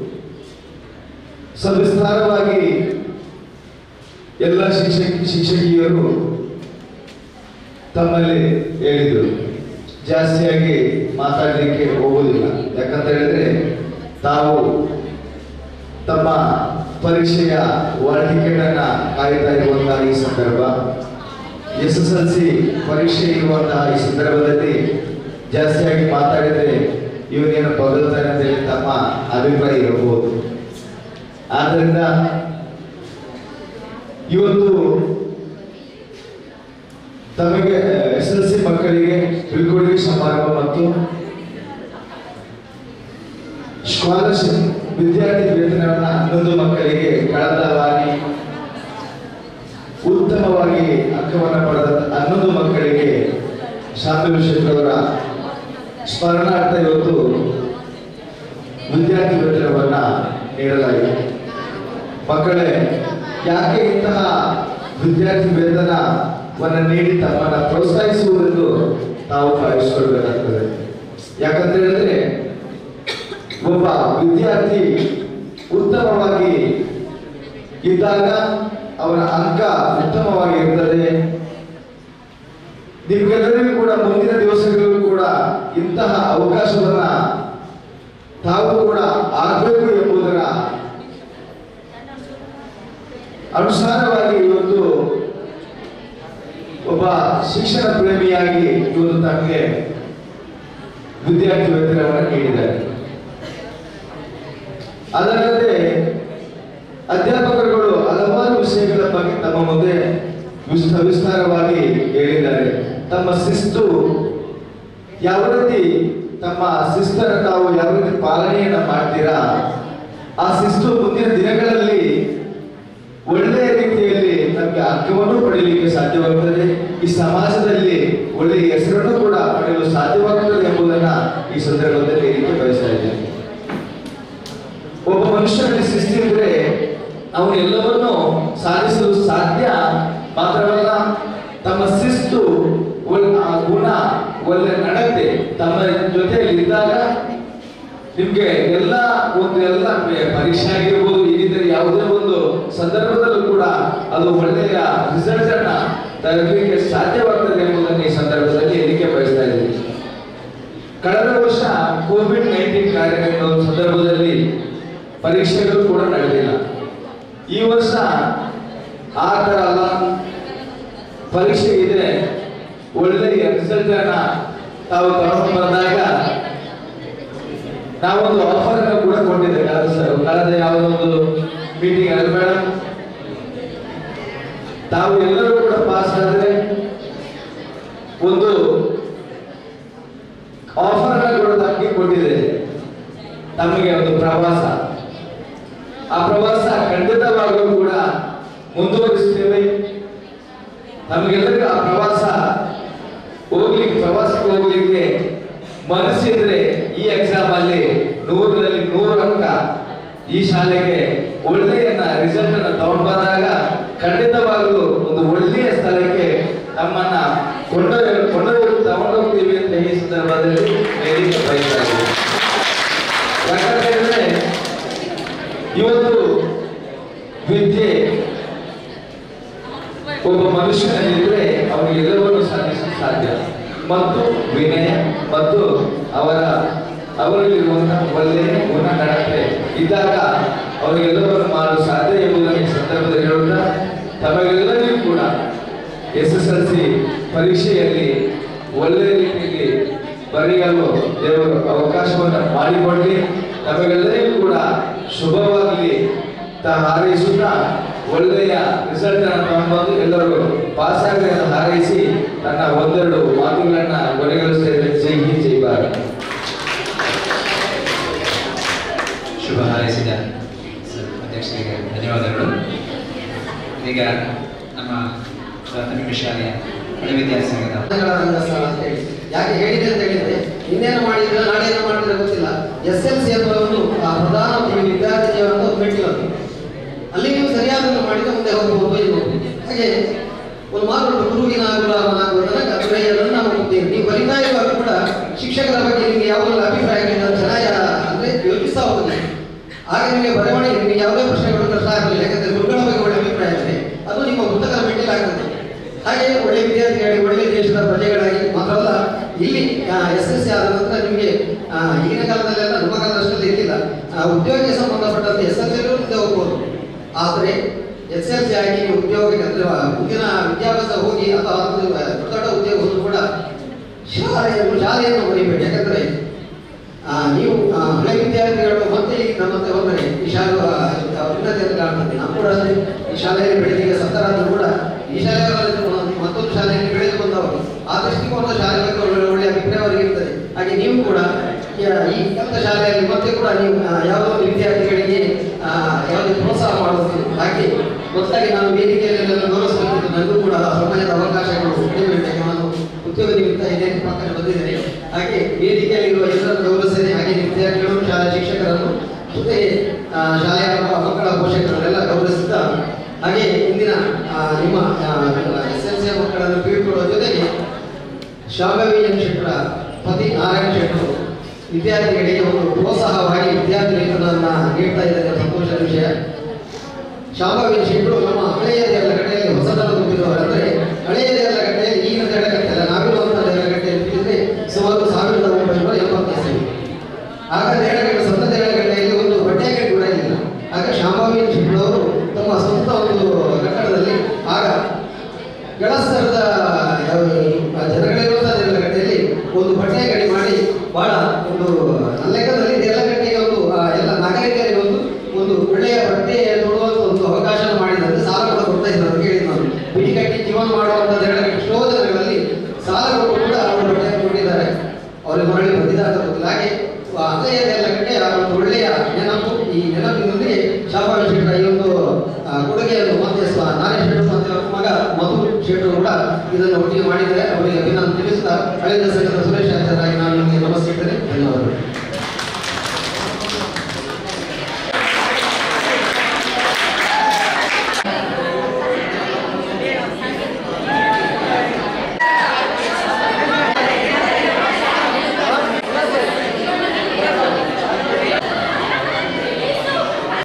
ಸವಿಸ್ತಾರವಾಗಿ ಎಲ್ಲ ಶಿಕ್ಷಕ ಶಿಕ್ಷಕಿಯರು ತಮ್ಮಲ್ಲಿ ಹೇಳಿದರು ಜಾಸ್ತಿಯಾಗಿ ಮಾತಾಡಲಿಕ್ಕೆ ಹೋಗುವುದಿಲ್ಲ ಯಾಕಂತ ಹೇಳಿದ್ರೆ ತಾವು ತಮ್ಮ ಪರೀಕ್ಷೆಯ ವಾಲ್ ಟಿಕೆಟ್ ಅನ್ನ ಕಾಯ್ತಾ ಇರುವಂತಹ ಈ ಸಂದರ್ಭ ಎಸ್ ಎಸ್ ಎಲ್ ಸಿ ಪರೀಕ್ಷೆ ಇರುವಂತಹ ಈ ಸಂದರ್ಭದಲ್ಲಿ ಜಾಸ್ತಿಯಾಗಿ ಮಾತಾಡಿದ್ರೆ ಇವನೇನು ಬದಲ್ತಾನೆ ಅಂತ ಹೇಳಿ ತಮ್ಮ ಅಭಿಪ್ರಾಯ ಇರಬಹುದು ಆದ್ದರಿಂದ ಇವತ್ತು ತಮಗೆ ಎಸ್ ಎಲ್ ಸಿ ಮಕ್ಕಳಿಗೆ ಬೀಳ್ಕೊಡುಗೆ ಸಮಾರಂಭ ಮತ್ತು ಸ್ಕಾಲರ್ಶಿಪ್ ವಿದ್ಯಾರ್ಥಿ ವೇತನವನ್ನ ಹನ್ನೊಂದು ಮಕ್ಕಳಿಗೆ ಕಳೆದ ಬಾರಿ ಉತ್ತಮವಾಗಿ ಅಂಕವನ್ನು ಪಡೆದ ಹನ್ನೊಂದು ಮಕ್ಕಳಿಗೆ ಶಾಂತಿ ಶೆಟ್ಟರವರ ಸ್ಮರಣಾರ್ಥ ಇವತ್ತು ವಿದ್ಯಾರ್ಥಿ ವೇತನವನ್ನ ನೀಡಲಾಗಿದೆ ಮಕ್ಕಳೇ ಯಾಕೆ ಇಂತಹ ವಿದ್ಯಾರ್ಥಿ ವೇತನವನ್ನು ನೀಡಿ ತಮ್ಮನ್ನ ಪ್ರೋತ್ಸಾಹಿಸುವುದೆಂದು ತಾವು ಭಾವಿಸಿಕೊಳ್ಬೇಕಾಗ್ತದೆ ಯಾಕಂತ ಹೇಳಿದ್ರೆ ಒಬ್ಬ ವಿದ್ಯಾರ್ಥಿ ಉತ್ತಮವಾಗಿ ಇದ್ದಾಗ ಅವನ ಅಂಕ ಉತ್ತಮವಾಗಿ ಇರ್ತದೆ ನಿಮ್ಗೆಲ್ಲರಿಗೂ ಕೂಡ ಮುಂದಿನ ದಿವಸಗಳಿಗೂ ಕೂಡ ಇಂತಹ ಅವಕಾಶವನ್ನ ತಾವು ಕೂಡ ಆಗಬೇಕು ಎಂಬುದರ ಅನುಸಾರವಾಗಿ ಇವತ್ತು ಒಬ್ಬ ಶಿಕ್ಷಣ ಪ್ರೇಮಿಯಾಗಿ ಇವತ್ತು ತಮಗೆ ವಿದ್ಯಾರ್ಥಿ ವೇತನವನ್ನು ನೀಡಿದ್ದಾರೆ ಅದಲ್ಲದೆ ಅಧ್ಯಾಪಕರುಗಳು ಹಲವಾರು ವಿಷಯಗಳ ಬಗ್ಗೆ ತಮ್ಮ ಮುಂದೆ ವಿಸ್ತ- ವಿಸ್ತಾರವಾಗಿ ಹೇಳಿದ್ದಾರೆ ತಮ್ಮ ಶಿಸ್ತು ಯಾವ ರೀತಿ ತಮ್ಮ ಶಿಸ್ತನ್ನು ತಾವು ಯಾವ ರೀತಿ ಪಾಲನೆಯನ್ನ ಮಾಡ್ತೀರಾ ಆ ಶಿಸ್ತು ಮುಂದಿನ ದಿನಗಳಲ್ಲಿ ಒಳ್ಳೆಯ ರೀತಿಯಲ್ಲಿ ನಮಗೆ ಅಂಕವನ್ನು ಪಡೆಯಲಿಕ್ಕೆ ಸಾಧ್ಯವಾಗುತ್ತದೆ ಈ ಸಮಾಜದಲ್ಲಿ ಒಳ್ಳೆಯ ಹೆಸರನ್ನು ಕೂಡ ಪಡೆಯಲು ಸಾಧ್ಯವಾಗುತ್ತದೆ ಎಂಬುದನ್ನ ಈ ಸಂದರ್ಭದಲ್ಲಿ ಹೇಳಿಕೆ ಬಯಸ್ತಾ ಇದ್ದೇನೆ ಒಬ್ಬ ಮನುಷ್ಯನಲ್ಲಿ ಶಿಸ್ತಿದ್ರೆ ಅವನು ಎಲ್ಲವನ್ನೂ ಸಾಧಿಸಲು ಸಾಧ್ಯ ಮಾತ್ರವಲ್ಲ ತಮ್ಮ ಶಿಸ್ತು ಒಳ್ಳೆ ಆ ಗುಣ ಒಳ್ಳೆ ನಡತೆ ತಮ್ಮ ಜೊತೆಯಲ್ಲಿ ಇದ್ದಾಗ ನಿಮ್ಗೆ ಎಲ್ಲ ಒಂದು ಎಲ್ಲ ಪರೀಕ್ಷೆ ಆಗಿರ್ಬೋದು ಈಗಿದ್ದರೆ ಯಾವುದೇ ಒಂದು ಸಂದರ್ಭದಲ್ಲೂ ಕೂಡ ಅದು ಒಳ್ಳೆಯ ರಿಸಲ್ಟ್ ಅನ್ನ ತರಲಿಕ್ಕೆ ಸಾಧ್ಯವಾಗ್ತದೆ ಎಂಬುದನ್ನು ಈ ಸಂದರ್ಭದಲ್ಲಿ ಹೇಳಿಕೆ ಬಯಸ್ತಾ ಇದ್ದೀನಿ ಕಳೆದ ವರ್ಷ ಕೋವಿಡ್ ನೈನ್ಟೀನ್ ಕಾರ್ಯಕ್ರಮದ ಸಂದರ್ಭದಲ್ಲಿ ಪರೀಕ್ಷೆಗಳು ಕೂಡ ನಡೆದಿಲ್ಲ ಈ ವರ್ಷ ಆ ತರ ಅಲ್ಲ ಪರೀಕ್ಷೆ ಇದೆ ಒಳ್ಳೆಯ ರಿಸಲ್ಟ್ ಅನ್ನ ತಾವು ತಗೊಂಡು ಬಂದಾಗ ನಾವೊಂದು ಆಫರ್ ಅನ್ನು ಕೂಡ ಕೊಟ್ಟಿದ್ದೆ ಕಳೆದ ಸ- ಕಳೆದ ಯಾವುದೋ ಒಂದು ಮೀಟಿಂಗ್ ಅಲ್ಲಿ ಮೇಡಮ್ ತಾವು ಎಲ್ಲರೂ ಕೂಡ ಪಾಸ್ ಆದ್ರೆ ಒಂದು ಆಫರ್ ಅನ್ನು ಕೂಡ ತಮಗೆ ಕೊಟ್ಟಿದೆ ತಮಗೆ ಒಂದು ಪ್ರವಾಸ ಆ ಪ್ರವಾಸ ಖಂಡಿತವಾಗಲೂ ಕೂಡ ಮುಂದುವರಿಸ್ತೇವೆ ನಮಗೆಲ್ಲರಿಗೂ ಆ ಪ್ರವಾಸ ಹೋಗ್ಲಿಕ್ಕೆ ಪ್ರವಾಸಕ್ಕೆ ಹೋಗ್ಲಿಕ್ಕೆ ಮನಸ್ಸಿದ್ರೆ ಈ ಎಕ್ಸಾಮ್ ಅಲ್ಲಿ ನೂರರಲ್ಲಿ ನೂರು ಅಂಕ ಈ ಶಾಲೆಗೆ ಒಳ್ಳೆಯನ್ನ ರಿಸಲ್ಟ್ ಅನ್ನ ತಗೊಂಡು ಬಂದಾಗ ಖಂಡಿತವಾಗಲೂ ಒಂದು ಒಳ್ಳೆಯ ಸ್ಥಳಕ್ಕೆ ನಮ್ಮನ್ನ ಕೊಂಡೊಯ್ಯ ಕೊಂಡೊಯ್ದು ತಗೊಂಡೋಗ್ತೀವಿ ಅಂತ ಈ ಸಂದರ್ಭದಲ್ಲಿ ಹೇಳಿಕೆ ಬಯಸ್ತಾ ಇದ್ದೀನಿ ಯಾಕಂತ ಹೇಳಿದ್ರೆ ಇವತ್ತು ವಿದ್ಯೆ ಒಬ್ಬ ಮನುಷ್ಯನಲ್ಲಿದ್ರೆ ಅವನಿಗೆ ಎಲ್ಲವನ್ನೂ ಸಾಧಿಸಲು ಸಾಧ್ಯ ಮತ್ತು ವಿನಯ ಮತ್ತು ಅವರ ಅವರಲ್ಲಿರುವಂತಹ ಒಳ್ಳೆಯ ಗುಣ ನಡತೆ ಇದ್ದಾಗ ಅವರಿಗೆಲ್ಲವನ್ನು ಮಾಡಲು ಸಾಧ್ಯ ಎಂಬುದನ್ನು ಈ ಸಂದರ್ಭದಲ್ಲಿ ಹೇಳುತ್ತಾ ತಮಗೆಲ್ಲರಿಗೂ ಕೂಡ ಎಸ್ ಎಸ್ ಎಲ್ ಸಿ ಪರೀಕ್ಷೆಯಲ್ಲಿ ಒಳ್ಳೆಯ ರೀತಿಯಲ್ಲಿ ಬರೆಯಲು ದೇವರು ಅವಕಾಶವನ್ನು ಮಾಡಿಕೊಡಲಿ ನಮಗೆಲ್ಲರಿಗೂ ಕೂಡ ಶುಭವಾಗಲಿ ತ ಹಾರೈಸುತ್ತಾ ಒಳ್ಳೆಯ ರಿಸಲ್ಟ್ ಅನ್ನು ತಗೊಂಡ್ಬಂದು ಎಲ್ಲರೂ ಪಾಸ್ ಆಗಲಿ ಅಂತ ಹಾರೈಸಿ ನನ್ನ ಒಂದೆರಡು ಮಾತುಗಳನ್ನ ಕೊನೆಗೊಳಿಸ್ತಾ ಇದ್ದೇನೆ ಜೈ ಹಿಂದ್ ಜೈ ಭಾರತ್ ಶುಭ ಹಾರೈಸಿದ ಸರ್ ಅಧ್ಯಕ್ಷರಿಗೆ ಧನ್ಯವಾದಗಳು ಈಗ ನಮ್ಮ ಪ್ರಾಥಮಿಕ ಶಾಲೆಯ ಹಳೆ ವಿದ್ಯಾರ್ಥಿ ಸಂಘದ ರಂಗಸ್ಥಳ ಅಂತ ಹೇಳಿ ಯಾಕೆ ಹೇಳಿದೆ ಅಂತ ಹೇಳಿದ್ರೆ ಇನ್ನೇನು ಮಾಡಿದ್ರೆ ನಾಳೆ ಏನು ಮಾಡಿದ್ರೆ ಗೊತ್ತಿಲ್ಲ ಎಸ್ ಎಲ್ ಸಿ ಅಥವಾ ಒಂದು ಆ ಪ್ರಧಾನ ಒಂದು ವಿದ್ಯಾರ್ಥಿ ಜೀವನದ ಒಂದು ಮೆಟ್ಟಿಲನ್ನು ಅಲ್ಲಿ ನೀವು ಸರಿಯಾದನ್ನು ಮಾಡಿದ್ರೆ ಮುಂದೆ ಹೋಗಬಹುದು ಇರಬಹುದು ಹಾಗೆ ಒಂದು ಮಾತು ಗುರುವಿನ ಗುಲಾಮನಾಗುವುದನ್ನ ಕಥೆಯನ್ನು ನಾವು ಹೋಗ್ತೇವೆ ನೀವು ಬರಿತಾ ಇರುವಾಗ ಕೂಡ ಶಿಕ್ಷಕರ ಬಗ್ಗೆ ನಿಮಗೆ ಯಾವುದೆಲ್ಲ ಅಭಿಪ್ರಾಯಗಳಿಂದ ಚೆನ್ನಾಗಿ ಅಂದ್ರೆ ಯೋಚಿಸ್ತಾ ಹೋಗುದು ಆಗ ನಿಮಗೆ ಬರವಣಿಗೆ ನಿಮಗೆ ಯಾವುದೇ ಪ್ರಶ್ನೆಗಳು ಕಷ್ಟ ಆಗಲಿಲ್ಲ ಯಾಕಂದ್ರೆ ಗುರುಗಳ ಬಗ್ಗೆ ಒಳ್ಳೆ ಅಭಿಪ್ರಾಯ ಇದ್ರೆ ಅದು ನಿಮ್ಮ ಪುಸ್ತಕದ ಮೆಟ್ಟಿಲಾಗ್ತದೆ ಹಾಗೆ ಒಳ್ಳೆ ವಿದ್ಯಾರ್ಥಿಗಳಾಗಿ ಒಳ್ಳೆ ದೇಶದ ಪ್ರಜೆಗಳಾಗಿ ಮಾತ್ರವಲ್ಲ ಇಲ್ಲಿ ಎಸ್ ಎಲ್ ಸಿ ಆದ ನಂತರ ನಿಮಗೆ ಆ, ಈಗಿನ ಕಾಲದಲ್ಲೆಲ್ಲ ನಮ್ಮ ಕಾಲದಷ್ಟಲ್ಲಿ ಇರಲಿಲ್ಲ ಆ, ಉದ್ಯೋಗಕ್ಕೆ ಸಂಬಂಧಪಟ್ಟಂತೆ ಎಸ್ ಎಲ್ ಸಿ ಮುಂದೆ ಹೋಗ್ಬೋದು ಆದರೆ ಎಸ್ ಎಲ್ ಸಿ ಆಗಿ ನೀವು ಉದ್ಯೋಗಕ್ಕೆ ಅಂದ್ರೆ ಮುಂದಿನ ವಿದ್ಯಾಭ್ಯಾಸ ಹೋಗಿ ಅಥವಾ ಒಂದು ದೊಡ್ಡ ದೊಡ್ಡ ಉದ್ಯೋಗ ಹೋದ್ರು ಕೂಡ ಶಾಲೆಯನ್ನು ಶಾಲೆಯನ್ನು ಬರೀಬೇಕು ಯಾಕಂದ್ರೆ ಆ, ನೀವು ಆ, ಹಳೆ ವಿದ್ಯಾರ್ಥಿಗಳು ಮತ್ತೆ ಈಗ ನಮ್ಮ ಹತ್ರ ಬಂದರೆ ಈ ಶಾಲೆ ಆ, ಉನ್ನತಿಯನ್ನು ಕಾಣ್ತದೆ ನಾವು ಕೂಡ ಅಷ್ಟೇ ಈ ಶಾಲೆಯಲ್ಲಿ ಬೆಳೆದಿಗೆ ಸತ್ತರಾದ್ರು ಕೂಡ ಈ ಶಾಲೆಯಲ್ಲಿ ಮತ್ತೊಂದು ಶಾಲೆಯಲ್ಲಿ ಬೆಳೆದು ಬಂದವರು ಆ ದೃಷ್ಟಿಕೋನದ ಶಾಲೆ ಬಗ್ಗೆ ಒಳ್ಳೆ ಒಳ್ಳೆಯ ಅಭಿಪ್ರಾಯ ಅವರಿಗೆ ಇರ್ತದೆ ಹಾಗೆ ನೀವು ಕೂಡ ಯಾ- ಈ ಕಲಿತ ಶಾಲೆಯಲ್ಲಿ ಮತ್ತೆ ಕೂಡ ನೀವು ಆ, ಯಾವುದೋ ಒಂದು ವಿದ್ಯಾರ್ಥಿಗಳಿಗೆ ಆ, ಯಾವುದೇ ಪ್ರೋತ್ಸಾಹ ಮಾಡುವುದು ಹಾಗೆ ಮೊದಲಾಗಿ ನಾನು ವೇದಿಕೆಯಲ್ಲಿ ನನ್ನ ಗೌರವಿಸಬೇಕಿತ್ತು ನನಗೂ ಕೂಡ ಸಮಯದ ಅವಕಾಶಗಳು ಕಡಿಮೆ ಇದೆ. ನಾನು ಉದ್ಯೋಗ ನಿಮಿತ್ತ ಇದೇನು ಪಕ್ಕಕ್ಕೆ ಬಂದಿದ್ದೇನೆ ಹಾಗೆ ವೇದಿಕೆಯಲ್ಲಿರುವ ಎಲ್ಲರನ್ನು ಗೌರವಿಸ್ತೇನೆ ಹಾಗೆ ವಿದ್ಯಾರ್ಥಿಗಳು ಶಾಲಾ ಶಿಕ್ಷಕರನ್ನು ಜೊತೆ ಆ, ಶಾಲೆಯ ಮಕ್ಕಳ ಪೋಷಕರನ್ನೆಲ್ಲ ಗೌರವಿಸುತ್ತಾ ಹಾಗೆ ಇಂದಿನ ಆ, ನಿಮ್ಮ ಎಸ್ ಎಲ್ ಸಿ ಮಕ್ಕಳನ್ನು ಬೀಳ್ಕೊಳ್ಳುವ ಜೊತೆಗೆ ಶಾಂಭವಿ ಎನ್ ಶೆಟ್ಟರ ಪತಿ ನಾರಾಯಣ ಶೆಟ್ಟರು ವಿದ್ಯಾರ್ಥಿಗಳಿಗೆ ಒಂದು ಪ್ರೋತ್ಸಾಹವಾಗಿ ವಿದ್ಯಾರ್ಥಿ ವೇತನವನ್ನ ನೀಡ್ತಾ ಇದ್ದಾರೆ ಸಂತೋಷದ ವಿಷಯ ಶಾಂಭವಿ ಶೆಟ್ಟರು ನಮ್ಮ ಹಳೆಯ ದೇವರಗಟ್ಟೆಯಲ್ಲಿ ಹೊಸದನ್ನು ತುಂಬಿದವರು ಅಂದ್ರೆ ಹಳೆಯ ದೇವರಗಟ್ಟೆಯಲ್ಲಿ ಈಗಿನ ದೇವರಗಟ್ಟೆ ಅಲ್ಲ ನಾವಿರುವಂತಹ ದೇವರಗಟ್ಟೆಯಲ್ಲಿ ತುಂಬಿದ್ರೆ ಸುಮಾರು ಸಾವಿರದ ಒಂಬೈನೂರ ಎಂಬತ್ತು ಇಸವಿ ಆಗ ದೇವರಗಟ್ಟೆ ಸ್ವಂತ ದೇವರಗಟ್ಟೆಯಲ್ಲಿ ಒಂದು ಬಟ್ಟೆಗೆ ಕೂಡ ಇಲ್ಲ ಆಗ ಶಾಂಭವಿ ಶೆಟ್ಟರವರು ತಮ್ಮ ಸ್ವಂತ ಒಂದು ಕಟ್ಟಡದಲ್ಲಿ ಆಗ ಗಳಸ್ತರದ ಜನಗಳಿರುವಂತಹ ದೇವರಗಟ್ಟೆಯಲ್ಲಿ ಒಂದು ಬಟ್ಟೆ ಗಡಿ ಮಾಡಿ ಬಹಳ ಒಂದು ನನ್ನ ಲೆಕ್ಕದಲ್ಲಿ ದೇವರಗಟ್ಟೆಗೆ ಒಂದು ಆ, ಎಲ್ಲ ನಾಗರಿಕರಿಗೆ ಒಂದು ಒಂದು ಒಳ್ಳೆಯ ಬಟ್ಟೆ ನೋಡುವಂತ ಒಂದು ಅವಕಾಶ ಮಾಡಿದಂತೆ ಸಾಲ ಕೂಡ ಕೊಡ್ತಾ ಇದ್ರು ಅಂತ ಕೇಳಿದ್ ನಾನು ಬಿಡಿ ಕಟ್ಟಿ ಜೀವನ ಮಾಡುವಂತ ದೇವರಗಟ್ಟೆ ಎಷ್ಟೋ ಜನಗಳಲ್ಲಿ ಸಾಲ ಕೊಟ್ಟು ಕೂಡ ಅವರು ಬಟ್ಟೆ ಕೊಟ್ಟಿದ್ದಾರೆ ಅವರಿಗೆ ಮರಳಿ ಬಂದಿದ್ದಾರೆ ಅಂತ ಗೊತ್ತಿಲ್ಲ ಹಾಗೆ ಆ ಹಳೆಯ ದೇವರಗಟ್ಟೆ ಆ ಒಂದು ಒಳ್ಳೆಯ ನೆನಪು ಈ ನೆನಪಿನೊಂದಿಗೆ ಶಾಪಾವಿ ಶೆಟ್ಟರ ಈ ಒಂದು ಆ, ಕೊಡುಗೆಯನ್ನು ಮತ್ತೆ ಸ್ವ- ನಾರಾಯಣ ಶೆಟ್ಟರು ಮತ್ತೆ ಅವರ ಮಗ ಮಧು ಶೆಟ್ಟರು ಕೂಡ ಇದನ್ನು ಒಟ್ಟಿಗೆ ಮಾಡಿದ್ದಾರೆ ಅವರಿಗೆ ಅಭಿನಂದನೆ ತಿಳಿಸುತ್ತಾ ಹಳೆಯ ಸಂಘದ ಸುರೇಶ್ ಆಚಾರ್ಯ ನಾನು ನಿಮಗೆ ನಮಸ್ಕರಿಸ್ತೇನೆ ಧನ್ಯವಾದಗಳು